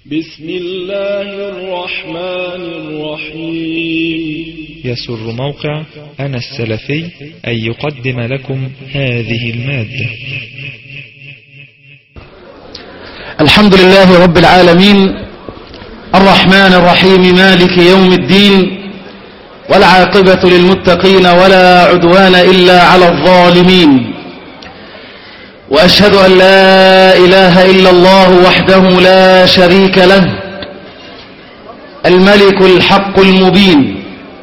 بسم الله الرحمن الرحيم يسر موقع أنا السلفي أن يقدم لكم هذه المادة الحمد لله رب العالمين الرحمن الرحيم مالك يوم الدين والعاقبة للمتقين ولا عدوان إلا على الظالمين وأشهد أن لا إله إلا الله وحده لا شريك له الملك الحق المبين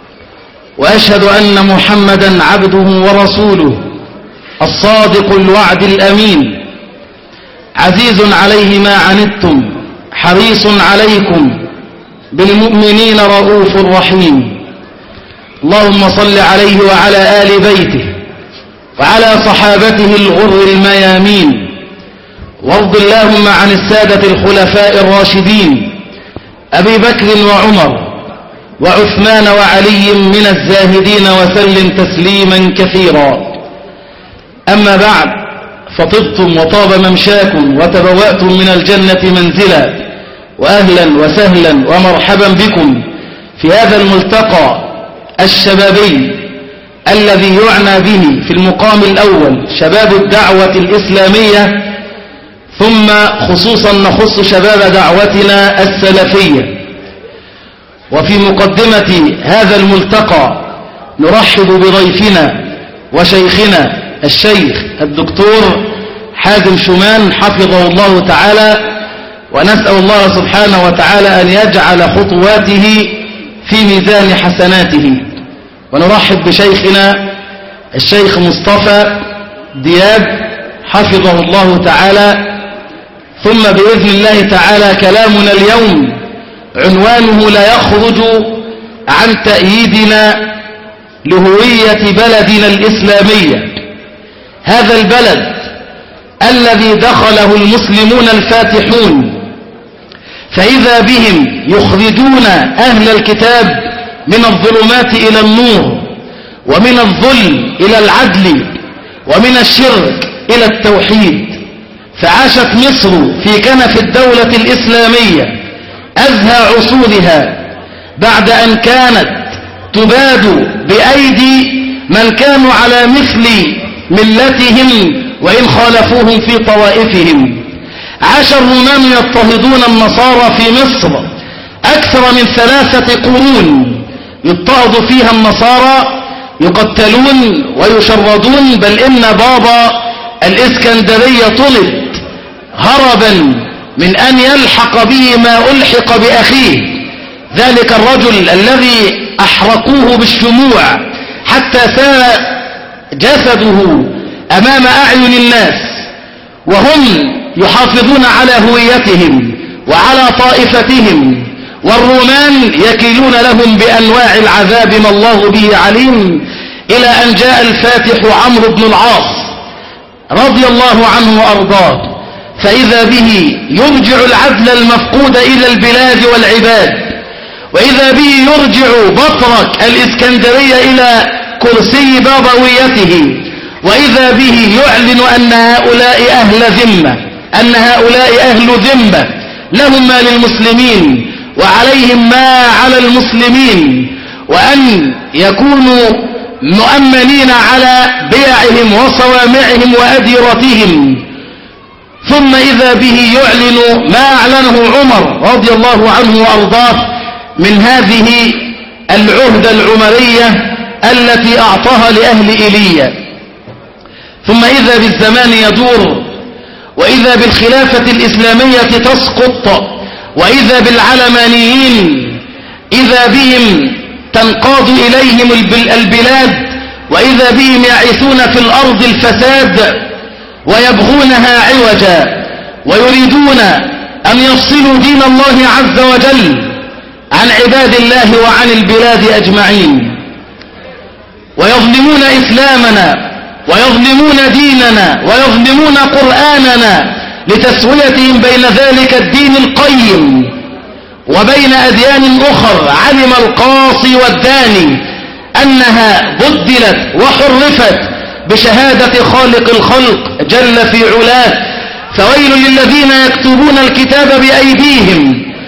وأشهد أن محمدا عبده ورسوله الصادق الوعد الأمين عزيز عليه ما عنتم حريص عليكم بالمؤمنين رؤوف رحيم اللهم صل عليه وعلى آل بيته وعلى صحابته الغر الميامين وارض اللهم عن السادة الخلفاء الراشدين أبي بكر وعمر وعثمان وعلي من الزاهدين وسلم تسليما كثيرا أما بعد فطبتم وطاب ممشاكم وتبوأتم من الجنة منزلا وأهلا وسهلا ومرحبا بكم في هذا الملتقى الشبابي الذي يعنى به في المقام الأول شباب الدعوة الإسلامية ثم خصوصا نخص شباب دعوتنا السلفية وفي مقدمة هذا الملتقى نرحب بضيفنا وشيخنا الشيخ الدكتور حازم شمان حفظه الله تعالى ونسأل الله سبحانه وتعالى أن يجعل خطواته في ميزان حسناته ونرحب بشيخنا الشيخ مصطفى دياب حفظه الله تعالى ثم بإذن الله تعالى كلامنا اليوم عنوانه لا يخرج عن تأييدنا لهوية بلدنا الإسلامية هذا البلد الذي دخله المسلمون الفاتحون فإذا بهم يخرجون أهل الكتاب من الظلمات إلى النور ومن الظلم إلى العدل ومن الشرك إلى التوحيد فعاشت مصر في كنف الدولة الإسلامية أزهى عصورها بعد أن كانت تباد بأيدي من كانوا على مثل ملتهم وإن خالفوهم في طوائفهم عاش الرومان يضطهدون النصارى في مصر أكثر من ثلاثة قرون يضطهد فيها النصارى يقتلون ويشردون بل إن بابا الإسكندرية طلب هربا من أن يلحق به ما ألحق بأخيه ذلك الرجل الذي أحرقوه بالشموع حتى ساء جسده أمام أعين الناس وهم يحافظون على هويتهم وعلى طائفتهم والرومان يكيلون لهم بأنواع العذاب ما الله به عليم إلى أن جاء الفاتح عمرو بن العاص رضي الله عنه وأرضاه فإذا به يرجع العدل المفقود إلى البلاد والعباد وإذا به يرجع بطرك الإسكندرية إلى كرسي بابويته وإذا به يعلن أن هؤلاء أهل ذمة أن هؤلاء أهل ذمة لهم ما للمسلمين وعليهم ما على المسلمين وأن يكونوا مؤمنين على بيعهم وصوامعهم وأديرتهم ثم إذا به يعلن ما أعلنه عمر رضي الله عنه وأرضاه من هذه العهدة العمرية التي أعطاها لأهل إيليا ثم إذا بالزمان يدور وإذا بالخلافة الإسلامية تسقط وإذا بالعلمانيين إذا بهم تنقاد إليهم البلاد وإذا بهم يعيثون في الأرض الفساد ويبغونها عوجا ويريدون أن يفصلوا دين الله عز وجل عن عباد الله وعن البلاد أجمعين ويظلمون إسلامنا ويظلمون ديننا ويظلمون قرآننا لتسويتهم بين ذلك الدين القيم وبين أديان أخر علم القاصي والداني أنها بدلت وحرفت بشهادة خالق الخلق جل في علاه فويل للذين يكتبون الكتاب بأيديهم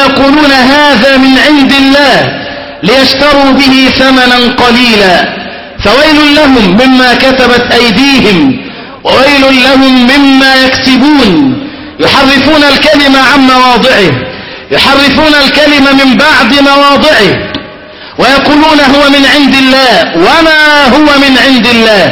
ويقولون هذا من عند الله ليشتروا به ثمنا قليلا فويل لهم مما كتبت أيديهم وويل لهم مما يكسبون يحرفون الكلمة عن مواضعه يحرفون الكلمة من بعد مواضعه ويقولون هو من عند الله وما هو من عند الله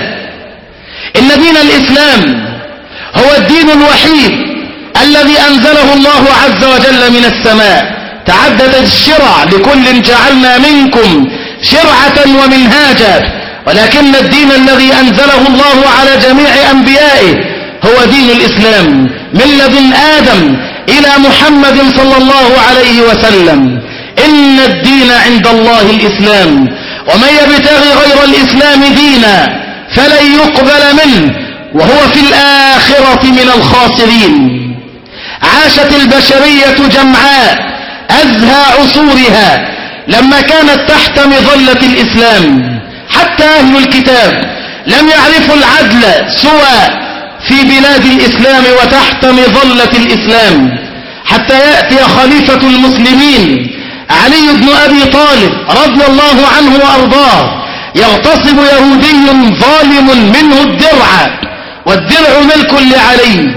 إن دين الإسلام هو الدين الوحيد الذي أنزله الله عز وجل من السماء تعددت الشرع لكل جعلنا منكم شرعة ومنهاجا ولكن الدين الذي أنزله الله على جميع أنبيائه هو دين الإسلام من لدن آدم إلى محمد صلى الله عليه وسلم إن الدين عند الله الإسلام ومن يبتغي غير الإسلام دينا فلن يقبل منه وهو في الآخرة من الخاسرين عاشت البشرية جمعاء أزهى عصورها لما كانت تحت مظلة الإسلام حتى أهل الكتاب لم يعرفوا العدل سوى في بلاد الإسلام وتحت مظلة الإسلام حتى يأتي خليفة المسلمين علي بن أبي طالب رضي الله عنه وأرضاه يغتصب يهودي ظالم منه الدرع والدرع ملك لعلي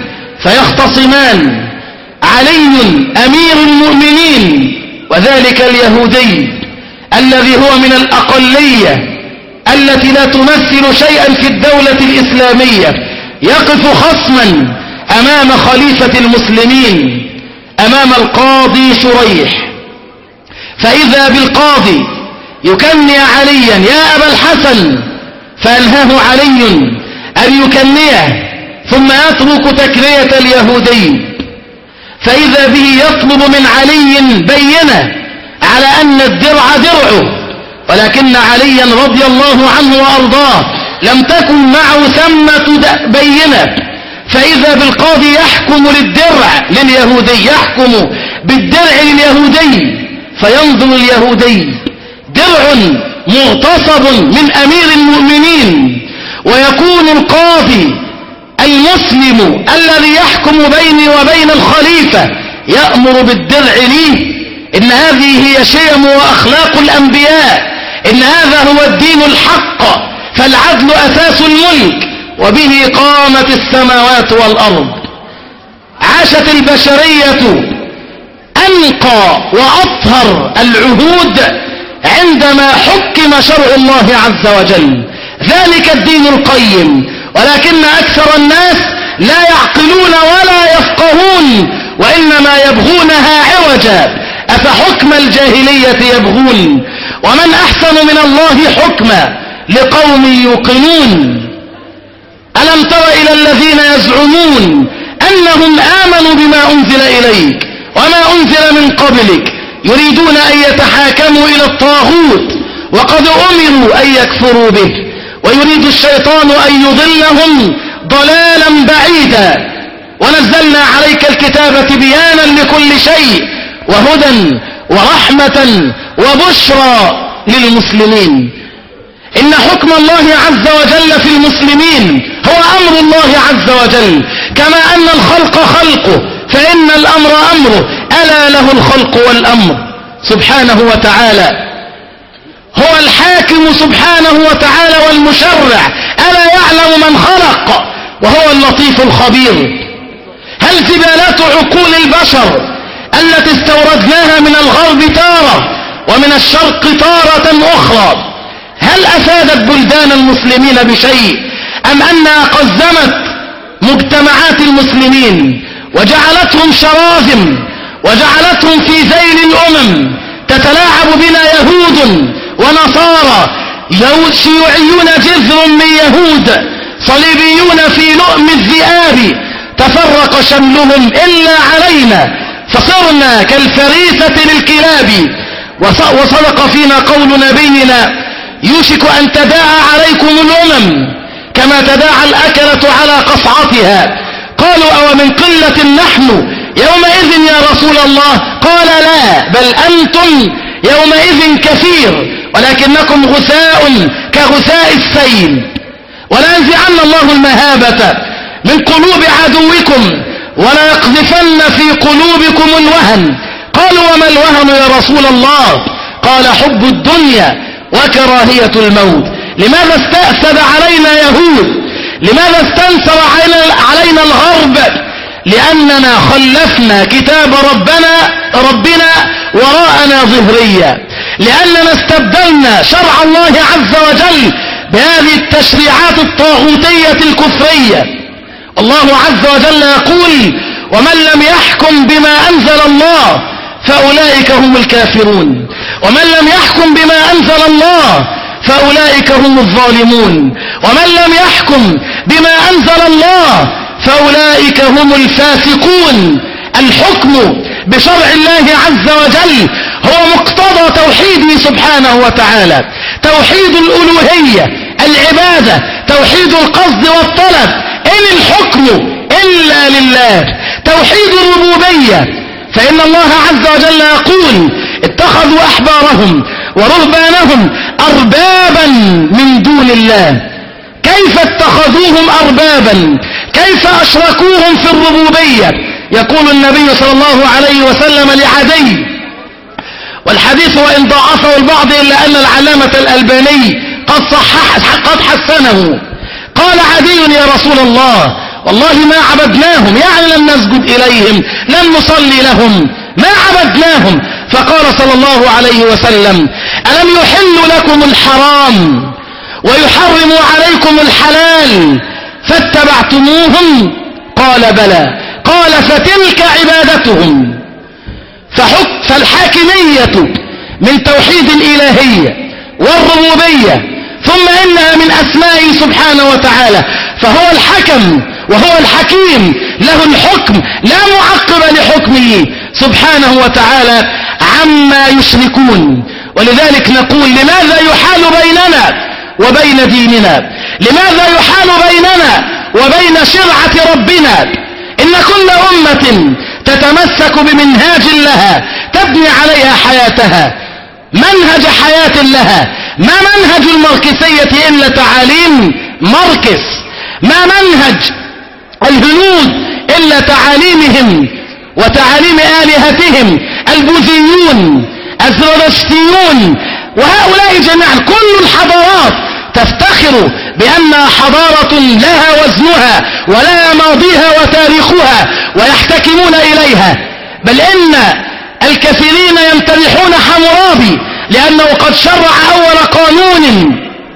فيختصمان علي أمير المؤمنين وذلك اليهودي الذي هو من الأقلية التي لا تمثل شيئا في الدولة الإسلامية يقف خصما أمام خليفة المسلمين أمام القاضي شريح فإذا بالقاضي يكني عليا يا أبا الحسن فأنهاه علي أن يكنيه ثم يترك تكرية اليهودي فإذا به يطلب من علي بينة على أن الدرع درعه ولكن عليا رضي الله عنه وأرضاه لم تكن معه ثمة بينة فإذا بالقاضي يحكم للدرع لليهودي يحكم بالدرع لليهودي فينظر اليهودي درع مغتصب من أمير المؤمنين ويكون القاضي المسلم الذي يحكم بيني وبين الخليفة يأمر بالدرع لي إن هذه هي شيم وأخلاق الأنبياء إن هذا هو الدين الحق فالعدل أساس الملك وبه قامت السماوات والأرض عاشت البشرية أنقى وأطهر العهود عندما حكم شرع الله عز وجل ذلك الدين القيم ولكن أكثر الناس لا يعقلون ولا يفقهون وإنما يبغونها عوجا أفحكم الجاهلية يبغون ومن أحسن من الله حكما لقوم يوقنون ألم تر إلى الذين يزعمون أنهم آمنوا بما أنزل إليك وما أنزل من قبلك يريدون أن يتحاكموا إلى الطاغوت وقد أمروا أن يكفروا به ويريد الشيطان أن يضلهم ضلالا بعيدا ونزلنا عليك الكتاب تبيانا لكل شيء وهدى ورحمة وبشرى للمسلمين إن حكم الله عز وجل في المسلمين هو أمر الله عز وجل كما أن الخلق خلقه فإن الأمر أمره ألا له الخلق والأمر سبحانه وتعالى هو الحاكم سبحانه وتعالى والمشرع ألا يعلم من خلق وهو اللطيف الخبير هل زبالات عقول البشر التي استوردناها من الغرب تارة ومن الشرق تارة أخرى هل أفادت بلدان المسلمين بشيء أم أنها قزمت مجتمعات المسلمين وجعلتهم شراذم وجعلتهم في ذيل الأمم تتلاعب بنا يهود ونصارى شيوعيون جذر من يهود صليبيون في لؤم الذئاب تفرق شملهم إلا علينا فصرنا كالفريسة للكلاب وصدق فينا قول نبينا يوشك أن تداعى عليكم الأمم كما تداعى الأكلة على قصعتها قالوا أو من قلة نحن يومئذ يا رسول الله قال لا بل أنتم يومئذ كثير ولكنكم غثاء كغثاء السيل ولا ينزعن الله المهابة من قلوب عدوكم ولا يقذفن في قلوبكم الوهن قال قالوا وما الوهن يا رسول الله قال حب الدنيا وكراهية الموت لماذا استأسد علينا يهود لماذا استنسر علينا الغرب لأننا خلفنا كتاب ربنا ربنا وراءنا ظهريا لأننا استبدلنا شرع الله عز وجل بهذه التشريعات الطاغوتية الكفرية الله عز وجل يقول ومن لم يحكم بما أنزل الله فأولئك هم الكافرون ومن لم يحكم بما أنزل الله فأولئك هم الظالمون ومن لم يحكم بما أنزل الله فأولئك هم الفاسقون الحكم بشرع الله عز وجل هو مقتضى توحيده سبحانه وتعالى توحيد الألوهية العبادة توحيد القصد والطلب إن الحكم إلا لله توحيد الربوبية فإن الله عز وجل يقول اتخذوا أحبارهم ورهبانهم أربابا من دون الله كيف اتخذوهم أربابا كيف أشركوهم في الربوبية يقول النبي صلى الله عليه وسلم لعدي والحديث وإن ضعفه البعض إلا أن العلامة الألباني قد صحح قد حسنه قال عدي يا رسول الله والله ما عبدناهم يعني لم نسجد إليهم لم نصلي لهم ما عبدناهم فقال صلى الله عليه وسلم ألم يحل لكم الحرام ويحرم عليكم الحلال فاتبعتموهم قال بلى قال فتلك عبادتهم فحك فالحاكمية من توحيد الإلهية والربوبية ثم إنها من أسمائه سبحانه وتعالى فهو الحكم وهو الحكيم له الحكم لا معقب لحكمه سبحانه وتعالى عما يشركون ولذلك نقول لماذا يحال بيننا وبين ديننا لماذا يحال بيننا وبين شرعة ربنا إن كل أمة تتمسك بمنهاج لها تبني عليها حياتها منهج حياة لها ما منهج الماركسية إلا تعاليم ماركس ما منهج الهنود إلا تعاليمهم وتعاليم آلهتهم البوذيون الزرادشتيون وهؤلاء جميعا كل الحضارات تفتخر بأنها حضارة لها وزنها ولها ماضيها وتاريخها ويحتكمون إليها بل إن الكثيرين يمتدحون حمورابي لأنه قد شرع أول قانون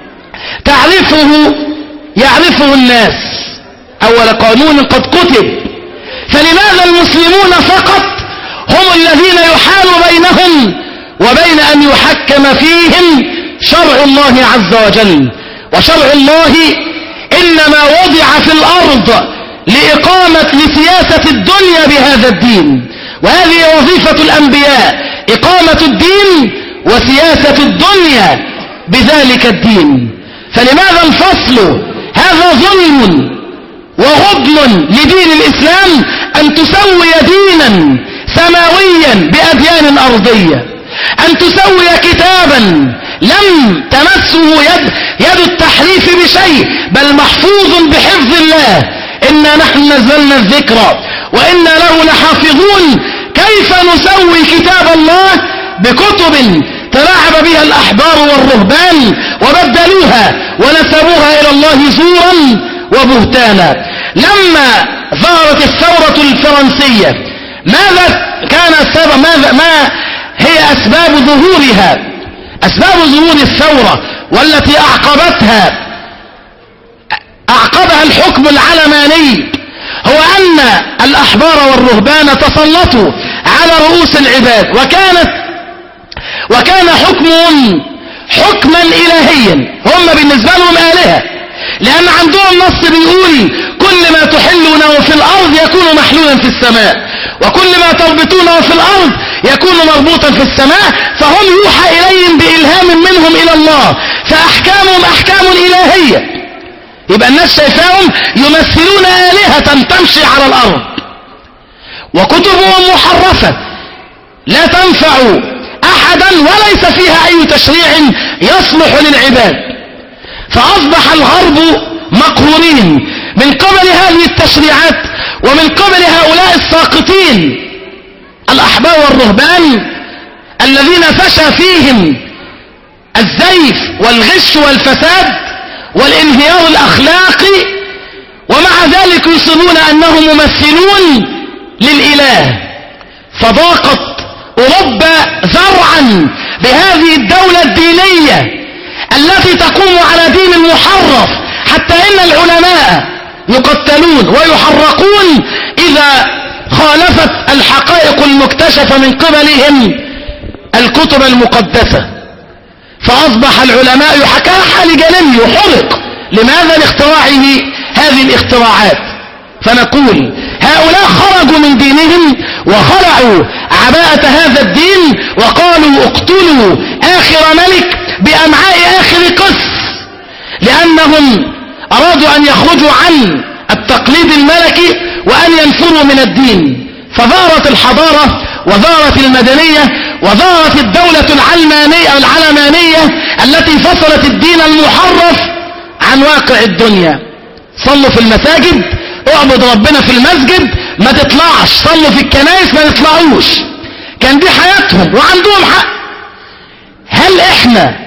تعرفه يعرفه الناس أول قانون قد كتب فلماذا المسلمون فقط هم الذين يحال بينهم وبين أن يحكم فيهم شرع الله عز وجل وشرع الله إنما وضع في الأرض لإقامة لسياسة الدنيا بهذا الدين وهذه وظيفة الأنبياء إقامة الدين وسياسة الدنيا بذلك الدين فلماذا الفصل هذا ظلم وغضل لدين الإسلام أن تسوي دينا سماويا بأديان أرضية أن تسوي كتابا لم تمسه يد, يد التحريف بشيء بل محفوظ بحفظ الله إنا نحن نزلنا الذكر وإنا له لحافظون كيف نسوي كتاب الله بكتب تلاعب بها الأحبار والرهبان وبدلوها ونسبوها إلى الله زورا وبهتانا لما ظهرت الثورة الفرنسية ماذا كان السبب ماذا ما هي أسباب ظهورها أسباب ظهور الثورة والتي أعقبتها أعقبها الحكم العلماني هو أن الأحبار والرهبان تسلطوا على رؤوس العباد وكانت وكان حكمهم حكما إلهيا هم بالنسبة لهم آلهة لأن عندهم نص بيقول كل ما تحلونه في الأرض يكون محلولا في السماء وكل ما تربطونه في الأرض يكون مربوطا في السماء فهم يوحى إليهم بإلهام منهم إلى الله فأحكامهم أحكام إلهية يبقى الناس شايفاهم يمثلون آلهة تمشي على الأرض وكتبهم محرفة لا تنفع أحدا وليس فيها أي تشريع يصلح للعباد فأصبح الغرب مقهورين من قبل هذه التشريعات ومن قبل هؤلاء الساقطين الأحبار والرهبان الذين فشى فيهم الزيف والغش والفساد والانهيار الأخلاقي ومع ذلك يصرون أنهم ممثلون للإله فضاقت أوروبا ذرعا بهذه الدولة الدينية التي تقوم على دين محرف حتى إن العلماء يقتلون ويحرقون إذا خالفت الحقائق المكتشفة من قبلهم الكتب المقدسة فأصبح العلماء يحكى حال جلمي وحرق لماذا لاختراعه هذه الاختراعات فنقول هؤلاء خرجوا من دينهم وخلعوا عباءة هذا الدين وقالوا اقتلوا آخر ملك بأمعاء آخر قس لأنهم أرادوا أن يخرجوا عن التقليد الملكي وأن ينفروا من الدين فظهرت الحضارة وظهرت المدنية وظهرت الدولة العلمانية العلمانية التي فصلت الدين المحرف عن واقع الدنيا صلوا في المساجد اعبد ربنا في المسجد ما تطلعش صلوا في الكنائس ما تطلعوش كان دي حياتهم وعندهم حق هل احنا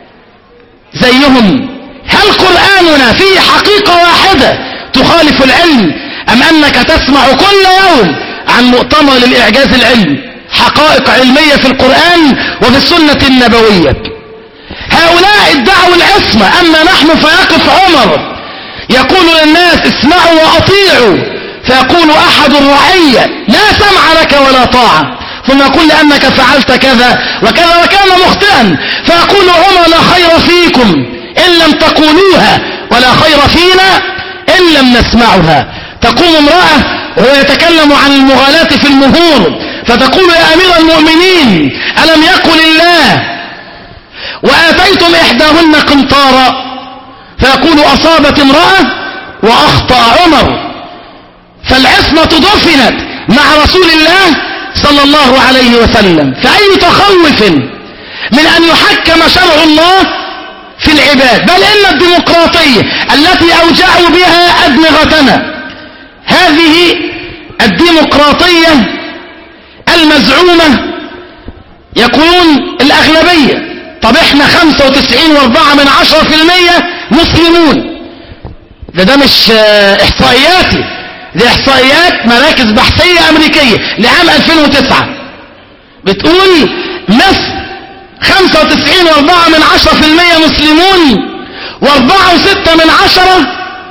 زيهم هل قرآننا فيه حقيقة واحدة تخالف العلم أم أنك تسمع كل يوم عن مؤتمر للإعجاز العلمي حقائق علمية في القرآن وفي السنة النبوية هؤلاء ادعوا العصمة أما نحن فيقف عمر يقول للناس اسمعوا وأطيعوا فيقول أحد الرعية لا سمع لك ولا طاعة ثم يقول لأنك فعلت كذا وكذا وكان مخطئا فيقول عمر لا خير فيكم إن لم تقولوها ولا خير فينا إن لم نسمعها تقوم امرأة وهو يتكلم عن المغالاة في المهور فتقول يا أمير المؤمنين ألم يقل الله وآتيتم إحداهن قنطارا فيقول أصابت امرأة وأخطأ عمر فالعصمة دفنت مع رسول الله صلى الله عليه وسلم فأي تخوف من أن يحكم شرع الله في العباد بل إن الديمقراطية التي أوجعوا بها أدمغتنا هذه الديمقراطية المزعومة يقولون الأغلبية طب احنا خمسة وتسعين واربعة من عشرة في المية مسلمون ده ده مش احصائياتي دي احصائيات مراكز بحثية امريكية لعام 2009 بتقول مصر خمسة وتسعين واربعة من عشرة في المية مسلمون واربعة وستة من عشرة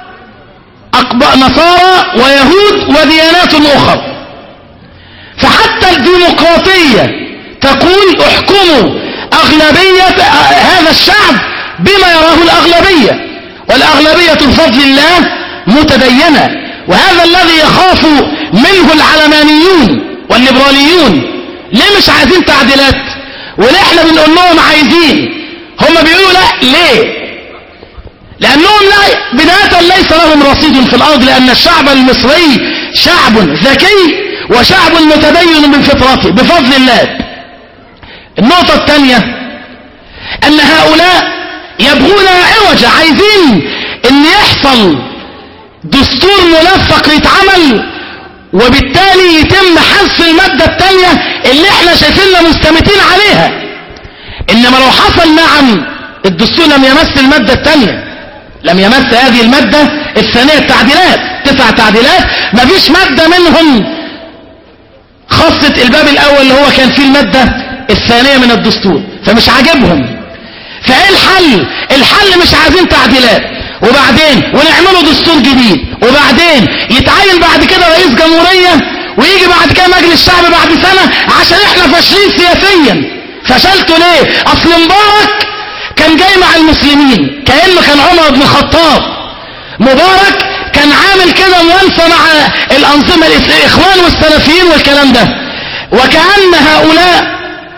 نصارى ويهود وديانات اخرى فحتى الديمقراطية تقول احكموا اغلبية هذا الشعب بما يراه الاغلبية والاغلبية بفضل الله متدينة وهذا الذي يخاف منه العلمانيون والليبراليون ليه مش عايزين تعديلات وليه احنا بنقول لهم عايزين هم بيقولوا لا ليه لأنهم لا بداية ليس لهم رصيد في الأرض لأن الشعب المصري شعب ذكي وشعب متدين من فطرته بفضل الله النقطة الثانية أن هؤلاء يبغون عوجا عايزين أن يحصل دستور ملفق يتعمل وبالتالي يتم حذف المادة الثانية اللي احنا شايفيننا مستمتين عليها إنما لو حصل نعم الدستور لم يمس المادة الثانية لم يمس هذه المادة الثانية التعديلات تسع تعديلات مفيش مادة منهم خاصة الباب الأول اللي هو كان فيه المادة الثانية من الدستور فمش عاجبهم فايه الحل الحل مش عايزين تعديلات وبعدين ونعمله دستور جديد وبعدين يتعين بعد كده رئيس جمهورية ويجي بعد كده مجلس الشعب بعد سنة عشان احنا فاشلين سياسيا فشلتوا ليه اصل مبارك كان جاي مع المسلمين كأنه كان عمر بن الخطاب مبارك كان عامل كده موالفة مع الأنظمة الإخوان والسلفيين والكلام ده وكأن هؤلاء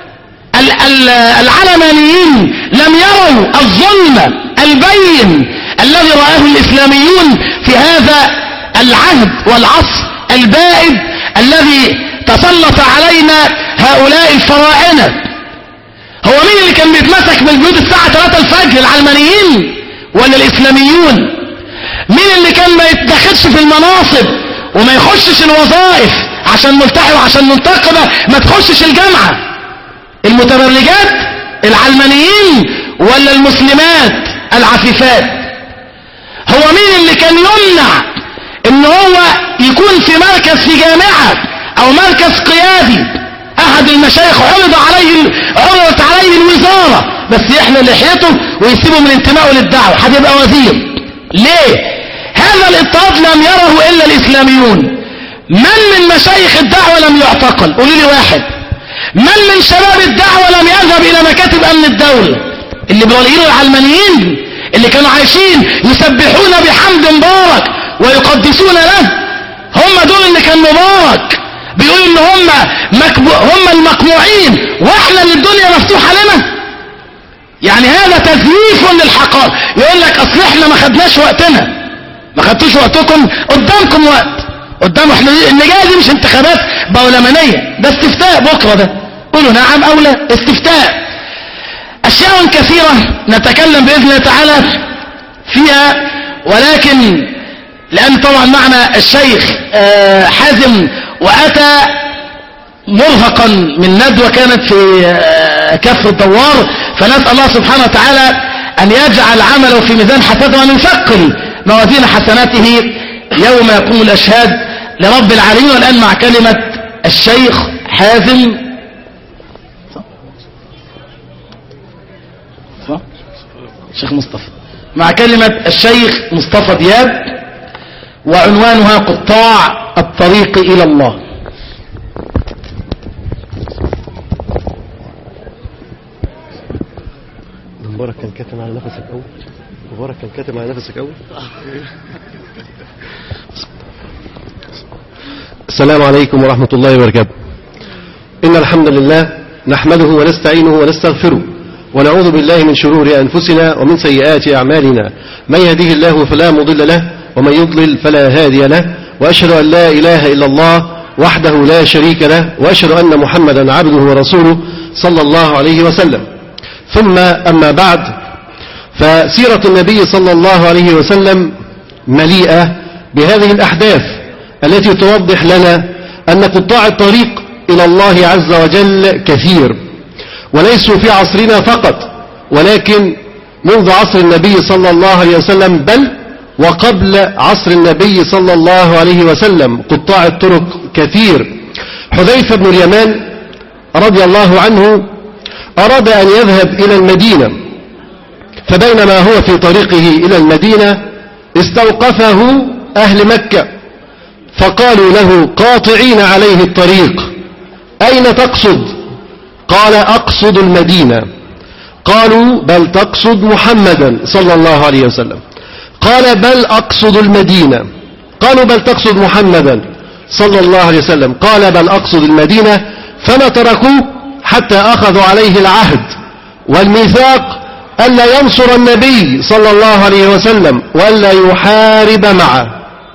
العلمانيين لم يروا الظلم البين الذي رآه الإسلاميون في هذا العهد والعصر البائد الذي تسلط علينا هؤلاء الفراعنة هو مين اللي كان بيتمسك من البيوت الساعة 3 الفجر العلمانيين ولا الإسلاميون مين اللي كان ما يتدخلش في المناصب وما يخشش الوظائف عشان ملتحي وعشان منتقبة ما تخشش الجامعة المتبرجات العلمانيين ولا المسلمات العفيفات هو مين اللي كان يمنع ان هو يكون في مركز في جامعة او مركز قيادي احد المشايخ عرض عليه عرضت عليه الوزارة بس يحلى لحيته ويسيبه من انتمائه للدعوة هتبقى وزير ليه هذا الاضطهاد لم يره الا الاسلاميون من من مشايخ الدعوة لم يعتقل قولوا لي واحد من من شباب الدعوة لم يذهب الى مكاتب امن الدولة اللي بيوليين العلمانيين اللي كانوا عايشين يسبحون بحمد مبارك ويقدسون له هم دول اللي كان مبارك بيقولوا ان هم مكبو هم المقموعين واحنا اللي الدنيا مفتوحة لنا يعني هذا تزييف للحقائق يقول لك اصل احنا ما خدناش وقتنا ما خدتوش وقتكم قدامكم وقت قدام احنا اللي جاي دي مش انتخابات برلمانيه ده استفتاء بكره ده قولوا نعم او لا استفتاء اشياء كثيره نتكلم باذن الله تعالى فيها ولكن لان طبعا معنا الشيخ آه، حازم واتى مرهقا من ندوة كانت في آه، كف الدوار فنسأل الله سبحانه وتعالى أن يجعل عمله في ميزان حسناته وأن يثقل موازين حسناته يوم يقوم الأشهاد لرب العالمين والآن مع كلمة الشيخ حازم صح؟ الشيخ مصطفى مع كلمة الشيخ مصطفى دياب وعنوانها قطاع الطريق إلى الله مبارك كان كاتم على نفسك أول مبارك كان كاتم على نفسك أول السلام عليكم ورحمة الله وبركاته إن الحمد لله نحمده ونستعينه ونستغفره ونعوذ بالله من شرور أنفسنا ومن سيئات أعمالنا من يهده الله فلا مضل له ومن يضلل فلا هادي له وأشهد أن لا إله إلا الله وحده لا شريك له وأشهد أن محمدا عبده ورسوله صلى الله عليه وسلم ثم أما بعد فسيرة النبي صلى الله عليه وسلم مليئة بهذه الأحداث التي توضح لنا أن قطاع الطريق إلى الله عز وجل كثير وليسوا في عصرنا فقط ولكن منذ عصر النبي صلى الله عليه وسلم بل وقبل عصر النبي صلى الله عليه وسلم قطاع الطرق كثير حذيفة بن اليمان رضي الله عنه أراد أن يذهب إلى المدينة فبينما هو في طريقه إلى المدينة استوقفه أهل مكة فقالوا له قاطعين عليه الطريق أين تقصد قال أقصد المدينة قالوا بل تقصد محمدا صلى الله عليه وسلم قال بل أقصد المدينة قالوا بل تقصد محمدا صلى الله عليه وسلم قال بل أقصد المدينة فما تركوه حتى أخذوا عليه العهد والميثاق ألا ينصر النبي صلى الله عليه وسلم وألا يحارب معه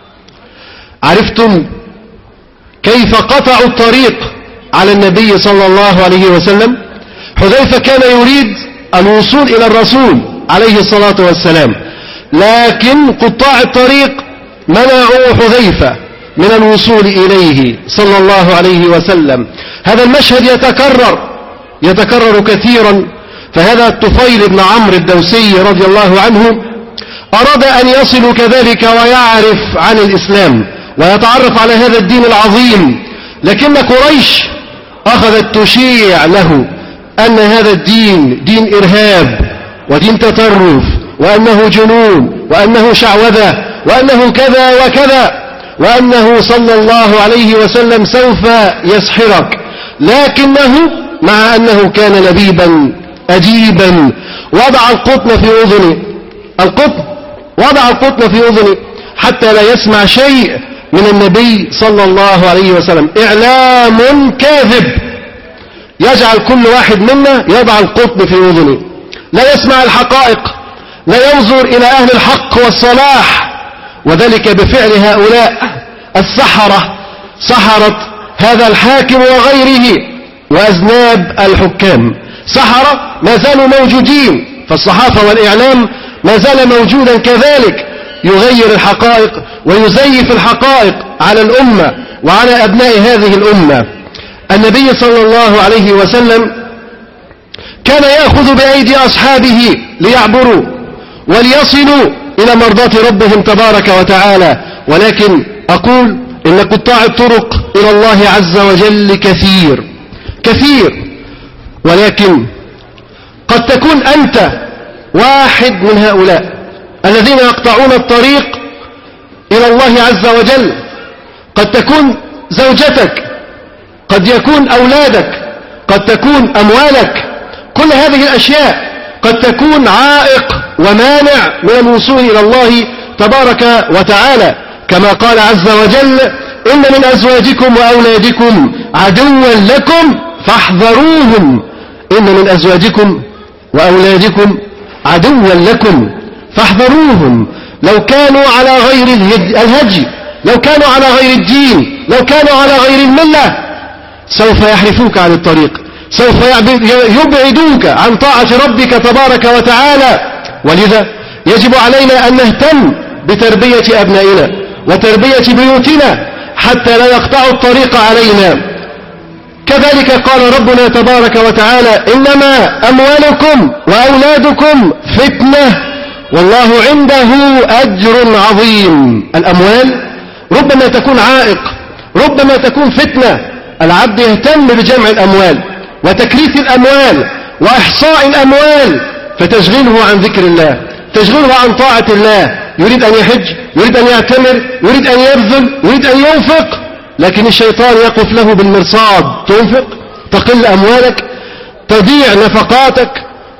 عرفتم كيف قطعوا الطريق على النبي صلى الله عليه وسلم حذيفة كان يريد الوصول إلى الرسول عليه الصلاة والسلام لكن قطاع الطريق منعوا حذيفة من الوصول إليه صلى الله عليه وسلم هذا المشهد يتكرر يتكرر كثيرا فهذا الطفيل بن عمرو الدوسي رضي الله عنه أراد أن يصل كذلك ويعرف عن الإسلام ويتعرف على هذا الدين العظيم لكن قريش أخذت تشيع له أن هذا الدين دين إرهاب ودين تطرف وأنه جنون وأنه شعوذة وأنه كذا وكذا وأنه صلى الله عليه وسلم سوف يسحرك لكنه مع أنه كان لبيبا أجيبا وضع القطن في أذنه القطن وضع القطن في أذنه حتى لا يسمع شيء من النبي صلى الله عليه وسلم إعلام كاذب يجعل كل واحد منا يضع القطن في أذنه لا يسمع الحقائق لا ينظر إلى أهل الحق والصلاح وذلك بفعل هؤلاء السحرة سحرت هذا الحاكم وغيره وأذناب الحكام سحرة ما زالوا موجودين فالصحافة والإعلام ما زال موجودا كذلك يغير الحقائق ويزيف الحقائق على الأمة وعلى أبناء هذه الأمة النبي صلى الله عليه وسلم كان يأخذ بأيدي أصحابه ليعبروا وليصلوا إلى مرضاة ربهم تبارك وتعالى ولكن أقول إن قطاع الطرق إلى الله عز وجل كثير كثير ولكن قد تكون أنت واحد من هؤلاء الذين يقطعون الطريق إلى الله عز وجل قد تكون زوجتك قد يكون أولادك قد تكون أموالك كل هذه الأشياء قد تكون عائق ومانع من الوصول إلى الله تبارك وتعالى كما قال عز وجل إن من أزواجكم وأولادكم عدوا لكم فاحذروهم إن من أزواجكم وأولادكم عدوا لكم فاحذروهم لو كانوا على غير الهدي لو كانوا على غير الدين لو كانوا على غير الملة سوف يحرفوك عن الطريق سوف يبعدوك عن طاعة ربك تبارك وتعالى ولذا يجب علينا أن نهتم بتربية أبنائنا وتربية بيوتنا حتى لا يقطعوا الطريق علينا كذلك قال ربنا تبارك وتعالى إنما أموالكم وأولادكم فتنة والله عنده أجر عظيم الأموال ربما تكون عائق ربما تكون فتنة العبد يهتم بجمع الأموال وتكريس الأموال وإحصاء الأموال فتشغله عن ذكر الله تشغله عن طاعة الله يريد أن يحج يريد أن يعتمر يريد أن يبذل يريد أن ينفق لكن الشيطان يقف له بالمرصاد تنفق تقل أموالك تضيع نفقاتك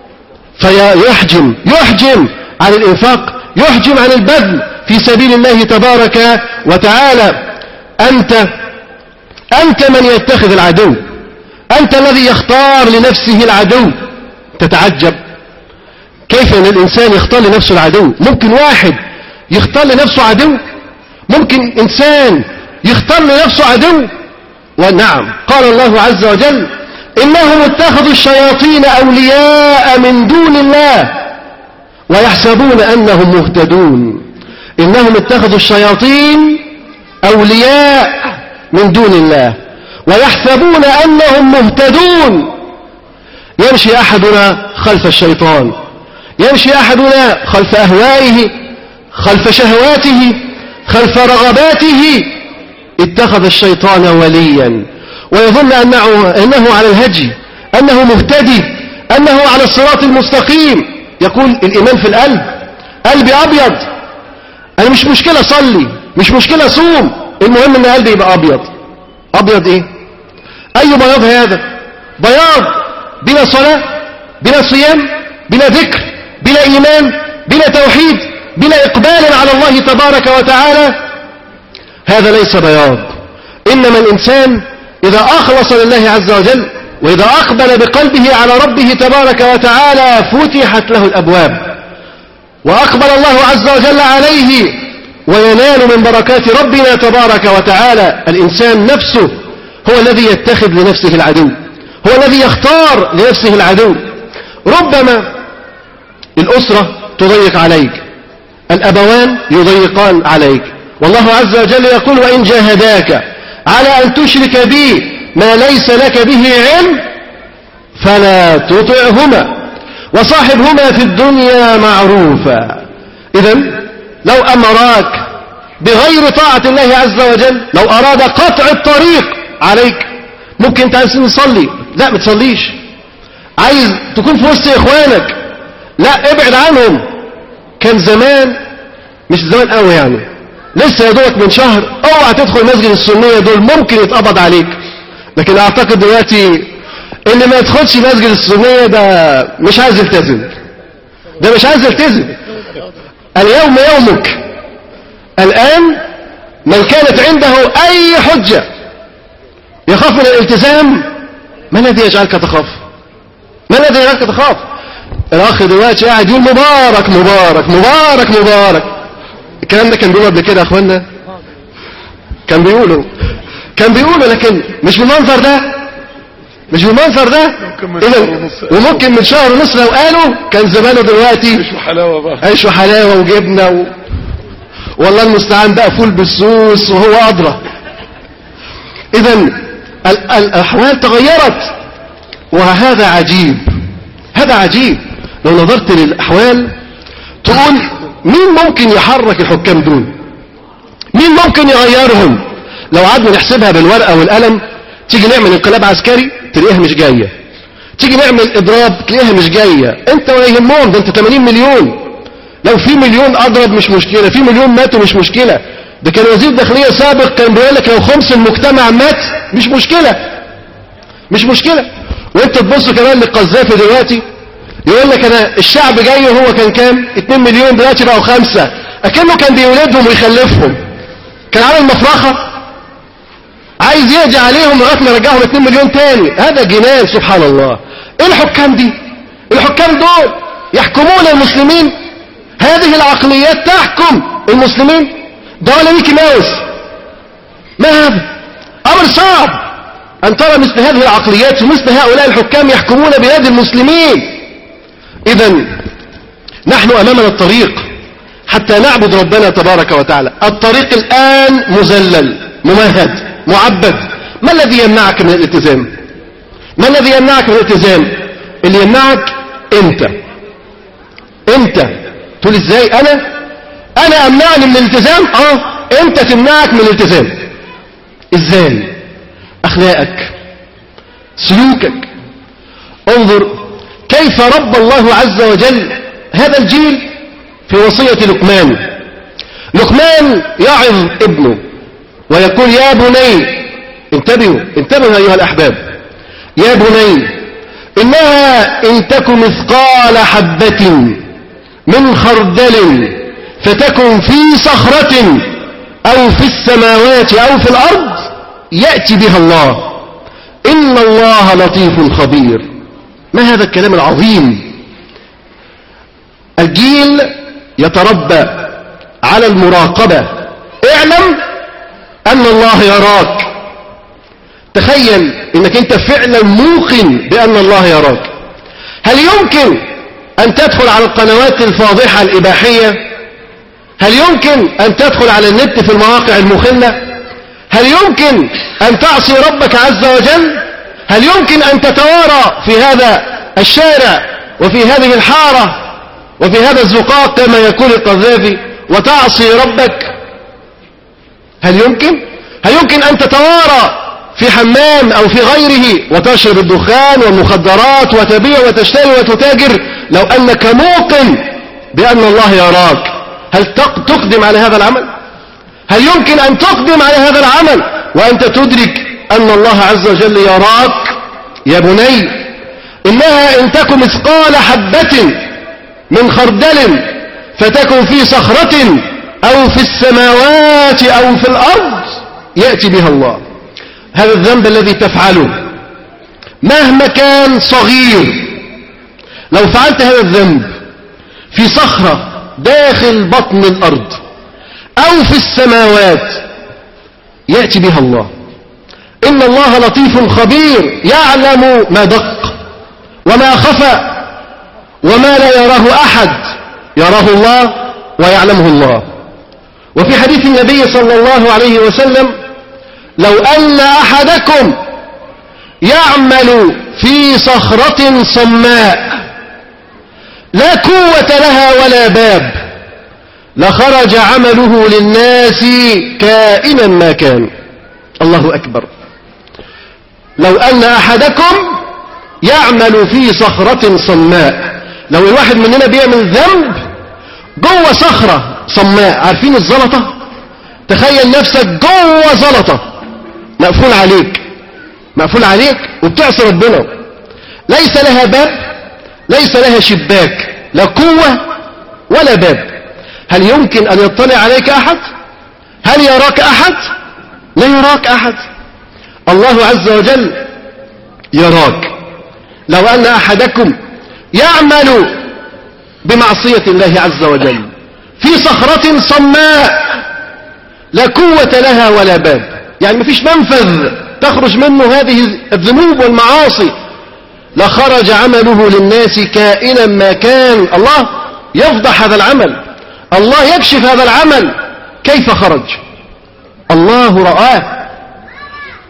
فيحجم يحجم عن الإنفاق يحجم عن البذل في سبيل الله تبارك وتعالى أنت أنت من يتخذ العدو أنت الذي يختار لنفسه العدو تتعجب كيف أن الإنسان يختار لنفسه العدو ممكن واحد يختار لنفسه عدو ممكن إنسان يختار لنفسه عدو ونعم قال الله عز وجل إنهم اتخذوا الشياطين أولياء من دون الله ويحسبون أنهم مهتدون إنهم اتخذوا الشياطين أولياء من دون الله ويحسبون أنهم مهتدون يمشي أحدنا خلف الشيطان يمشي أحدنا خلف أهوائه خلف شهواته خلف رغباته اتخذ الشيطان وليا ويظن أنه, أنه على الهجي أنه مهتدي أنه على الصراط المستقيم يقول الإيمان في القلب قلبي أبيض أنا مش مشكلة صلي مش مشكلة صوم المهم أن قلبي يبقى أبيض أبيض إيه أي بياض هذا بياض بلا صلاة بلا صيام بلا ذكر بلا إيمان بلا توحيد بلا إقبال على الله تبارك وتعالى هذا ليس بياض إنما الإنسان إذا أخلص لله عز وجل وإذا أقبل بقلبه على ربه تبارك وتعالى فتحت له الأبواب وأقبل الله عز وجل عليه وينال من بركات ربنا تبارك وتعالى الإنسان نفسه هو الذي يتخذ لنفسه العدو هو الذي يختار لنفسه العدو ربما الأسرة تضيق عليك الأبوان يضيقان عليك والله عز وجل يقول وإن جاهداك على أن تشرك بي ما ليس لك به علم فلا تطعهما وصاحبهما في الدنيا معروفا إذا لو أمراك بغير طاعة الله عز وجل لو أراد قطع الطريق عليك ممكن انت عايز تصلي لا ما تصليش عايز تكون في وسط إخوانك لا ابعد عنهم كان زمان مش زمان قوي يعني لسه يا دوبك من شهر اوعى تدخل مسجد السنية دول ممكن يتقبض عليك لكن اعتقد دلوقتي اللي ما يدخلش مسجد السنية ده مش عايز يلتزم ده مش عايز يلتزم اليوم يومك الآن من كانت عنده أي حجة يخاف من الالتزام ما الذي يجعلك تخاف ما الذي يجعلك تخاف الأخ دلوقتي قاعد يقول مبارك مبارك مبارك مبارك الكلام ده كان بيقول قبل كده يا اخوانا كان بيقولوا كان بيقولوا لكن مش بالمنظر ده مش بالمنظر ده إذا وممكن من شهر ونص لو قالوا كان زمانه دلوقتي عيش وحلاوة بقى عيش وحلاوة وجبنة و... والله المستعان بقى فول بالسوس وهو أدرى إذا الأحوال تغيرت وهذا عجيب هذا عجيب لو نظرت للأحوال تقول مين ممكن يحرك الحكام دول مين ممكن يغيرهم لو قعدنا نحسبها بالورقة والقلم تيجي نعمل انقلاب عسكري تلاقيها مش جاية تيجي نعمل اضراب تلاقيها مش جاية انت ولا يهمهم ده انت 80 مليون لو في مليون اضرب مش مشكلة في مليون ماتوا مش مشكلة ده كان وزير داخلية سابق كان بيقول لك لو خمس المجتمع مات مش مشكلة مش مشكلة وانت تبص كمان للقذافي دلوقتي يقول لك انا الشعب جاي وهو كان كام 2 مليون دلوقتي بقوا خمسة اكنه كان بيولدهم ويخلفهم كان عامل مفرخة عايز يقضي عليهم لغايه ما يرجعهم 2 مليون تاني هذا جنان سبحان الله ايه الحكام دي الحكام دول يحكمون المسلمين هذه العقليات تحكم المسلمين ده ولا ميكي ماوس ما هذا امر صعب ان ترى مثل هذه العقليات ومثل هؤلاء الحكام يحكمون بلاد المسلمين اذا نحن امامنا الطريق حتى نعبد ربنا تبارك وتعالى الطريق الان مذلل ممهد معبد ما الذي يمنعك من الالتزام ما الذي يمنعك من الالتزام اللي يمنعك انت انت تقول ازاي انا انا امنعني من الالتزام اه انت تمنعك من الالتزام ازاي اخلاقك سلوكك انظر كيف رب الله عز وجل هذا الجيل في وصية لقمان لقمان يعظ ابنه ويقول يا بني انتبهوا انتبهوا أيها الأحباب يا بني إنها إن تك مثقال حبة من خردل فتكن في صخرة أو في السماوات أو في الأرض يأتي بها الله إن الله لطيف خبير ما هذا الكلام العظيم الجيل يتربى على المراقبة اعلم أن الله يراك تخيل انك انت فعلا موقن بأن الله يراك هل يمكن أن تدخل على القنوات الفاضحة الإباحية هل يمكن أن تدخل على النت في المواقع المخلة هل يمكن أن تعصي ربك عز وجل هل يمكن أن تتوارى في هذا الشارع وفي هذه الحارة وفي هذا الزقاق كما يقول القذافي وتعصي ربك هل يمكن هل يمكن أن تتوارى في حمام أو في غيره وتشرب الدخان والمخدرات وتبيع وتشتري وتتاجر لو أنك موقن بأن الله يراك هل تقدم على هذا العمل هل يمكن أن تقدم على هذا العمل وأنت تدرك أن الله عز وجل يراك يا بني إنها إن تكن مثقال حبة من خردل فتكن في صخرة أو في السماوات أو في الأرض يأتي بها الله هذا الذنب الذي تفعله مهما كان صغير لو فعلت هذا الذنب في صخرة داخل بطن الأرض أو في السماوات يأتي بها الله إن الله لطيف خبير يعلم ما دق وما خفى وما لا يراه أحد يراه الله ويعلمه الله وفي حديث النبي صلى الله عليه وسلم لو أن أحدكم يعمل في صخرة صماء لا قوة لها ولا باب لخرج عمله للناس كائنا ما كان الله أكبر لو أن أحدكم يعمل في صخرة صماء لو الواحد مننا بيعمل ذنب جوه صخرة صماء عارفين الزلطة تخيل نفسك جوه زلطة مقفول عليك مقفول عليك وبتعصي ربنا ليس لها باب ليس لها شباك لا قوة ولا باب هل يمكن أن يطلع عليك أحد هل يراك أحد لا يراك أحد الله عز وجل يراك لو أن أحدكم يعمل بمعصية الله عز وجل في صخرة صماء لا قوة لها ولا باب يعني ما فيش منفذ تخرج منه هذه الذنوب والمعاصي لخرج عمله للناس كائنا ما كان الله يفضح هذا العمل الله يكشف هذا العمل كيف خرج الله رآه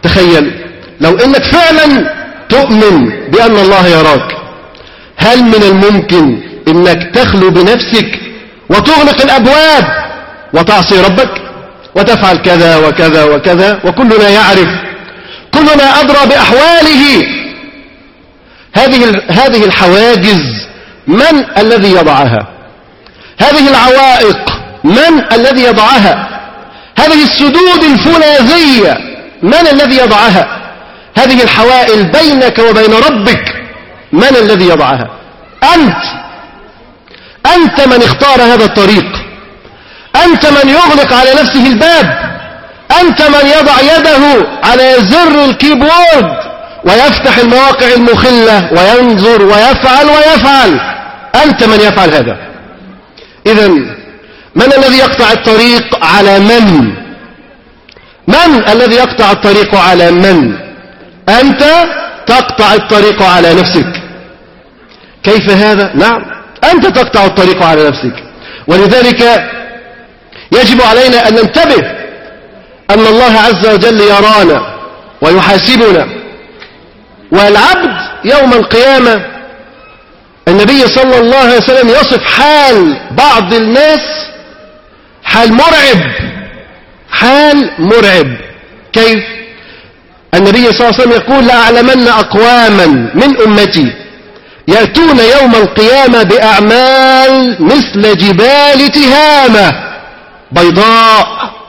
تخيل لو انك فعلا تؤمن بان الله يراك هل من الممكن انك تخلو بنفسك وتغلق الابواب وتعصي ربك وتفعل كذا وكذا وكذا وكلنا يعرف كلنا ادرى باحواله هذه هذه الحواجز من الذي يضعها هذه العوائق من الذي يضعها هذه السدود الفولاذية من الذي يضعها هذه الحوائل بينك وبين ربك من الذي يضعها أنت أنت من اختار هذا الطريق أنت من يغلق على نفسه الباب أنت من يضع يده على زر الكيبورد ويفتح المواقع المخلة وينظر ويفعل ويفعل أنت من يفعل هذا إذا من الذي يقطع الطريق على من من الذي يقطع الطريق على من أنت تقطع الطريق على نفسك كيف هذا نعم أنت تقطع الطريق على نفسك ولذلك يجب علينا أن ننتبه أن الله عز وجل يرانا ويحاسبنا والعبد يوم القيامة النبي صلى الله عليه وسلم يصف حال بعض الناس حال مرعب حال مرعب كيف النبي صلى الله عليه وسلم يقول لأعلمن أقواما من أمتي يأتون يوم القيامة بأعمال مثل جبال تهامة بيضاء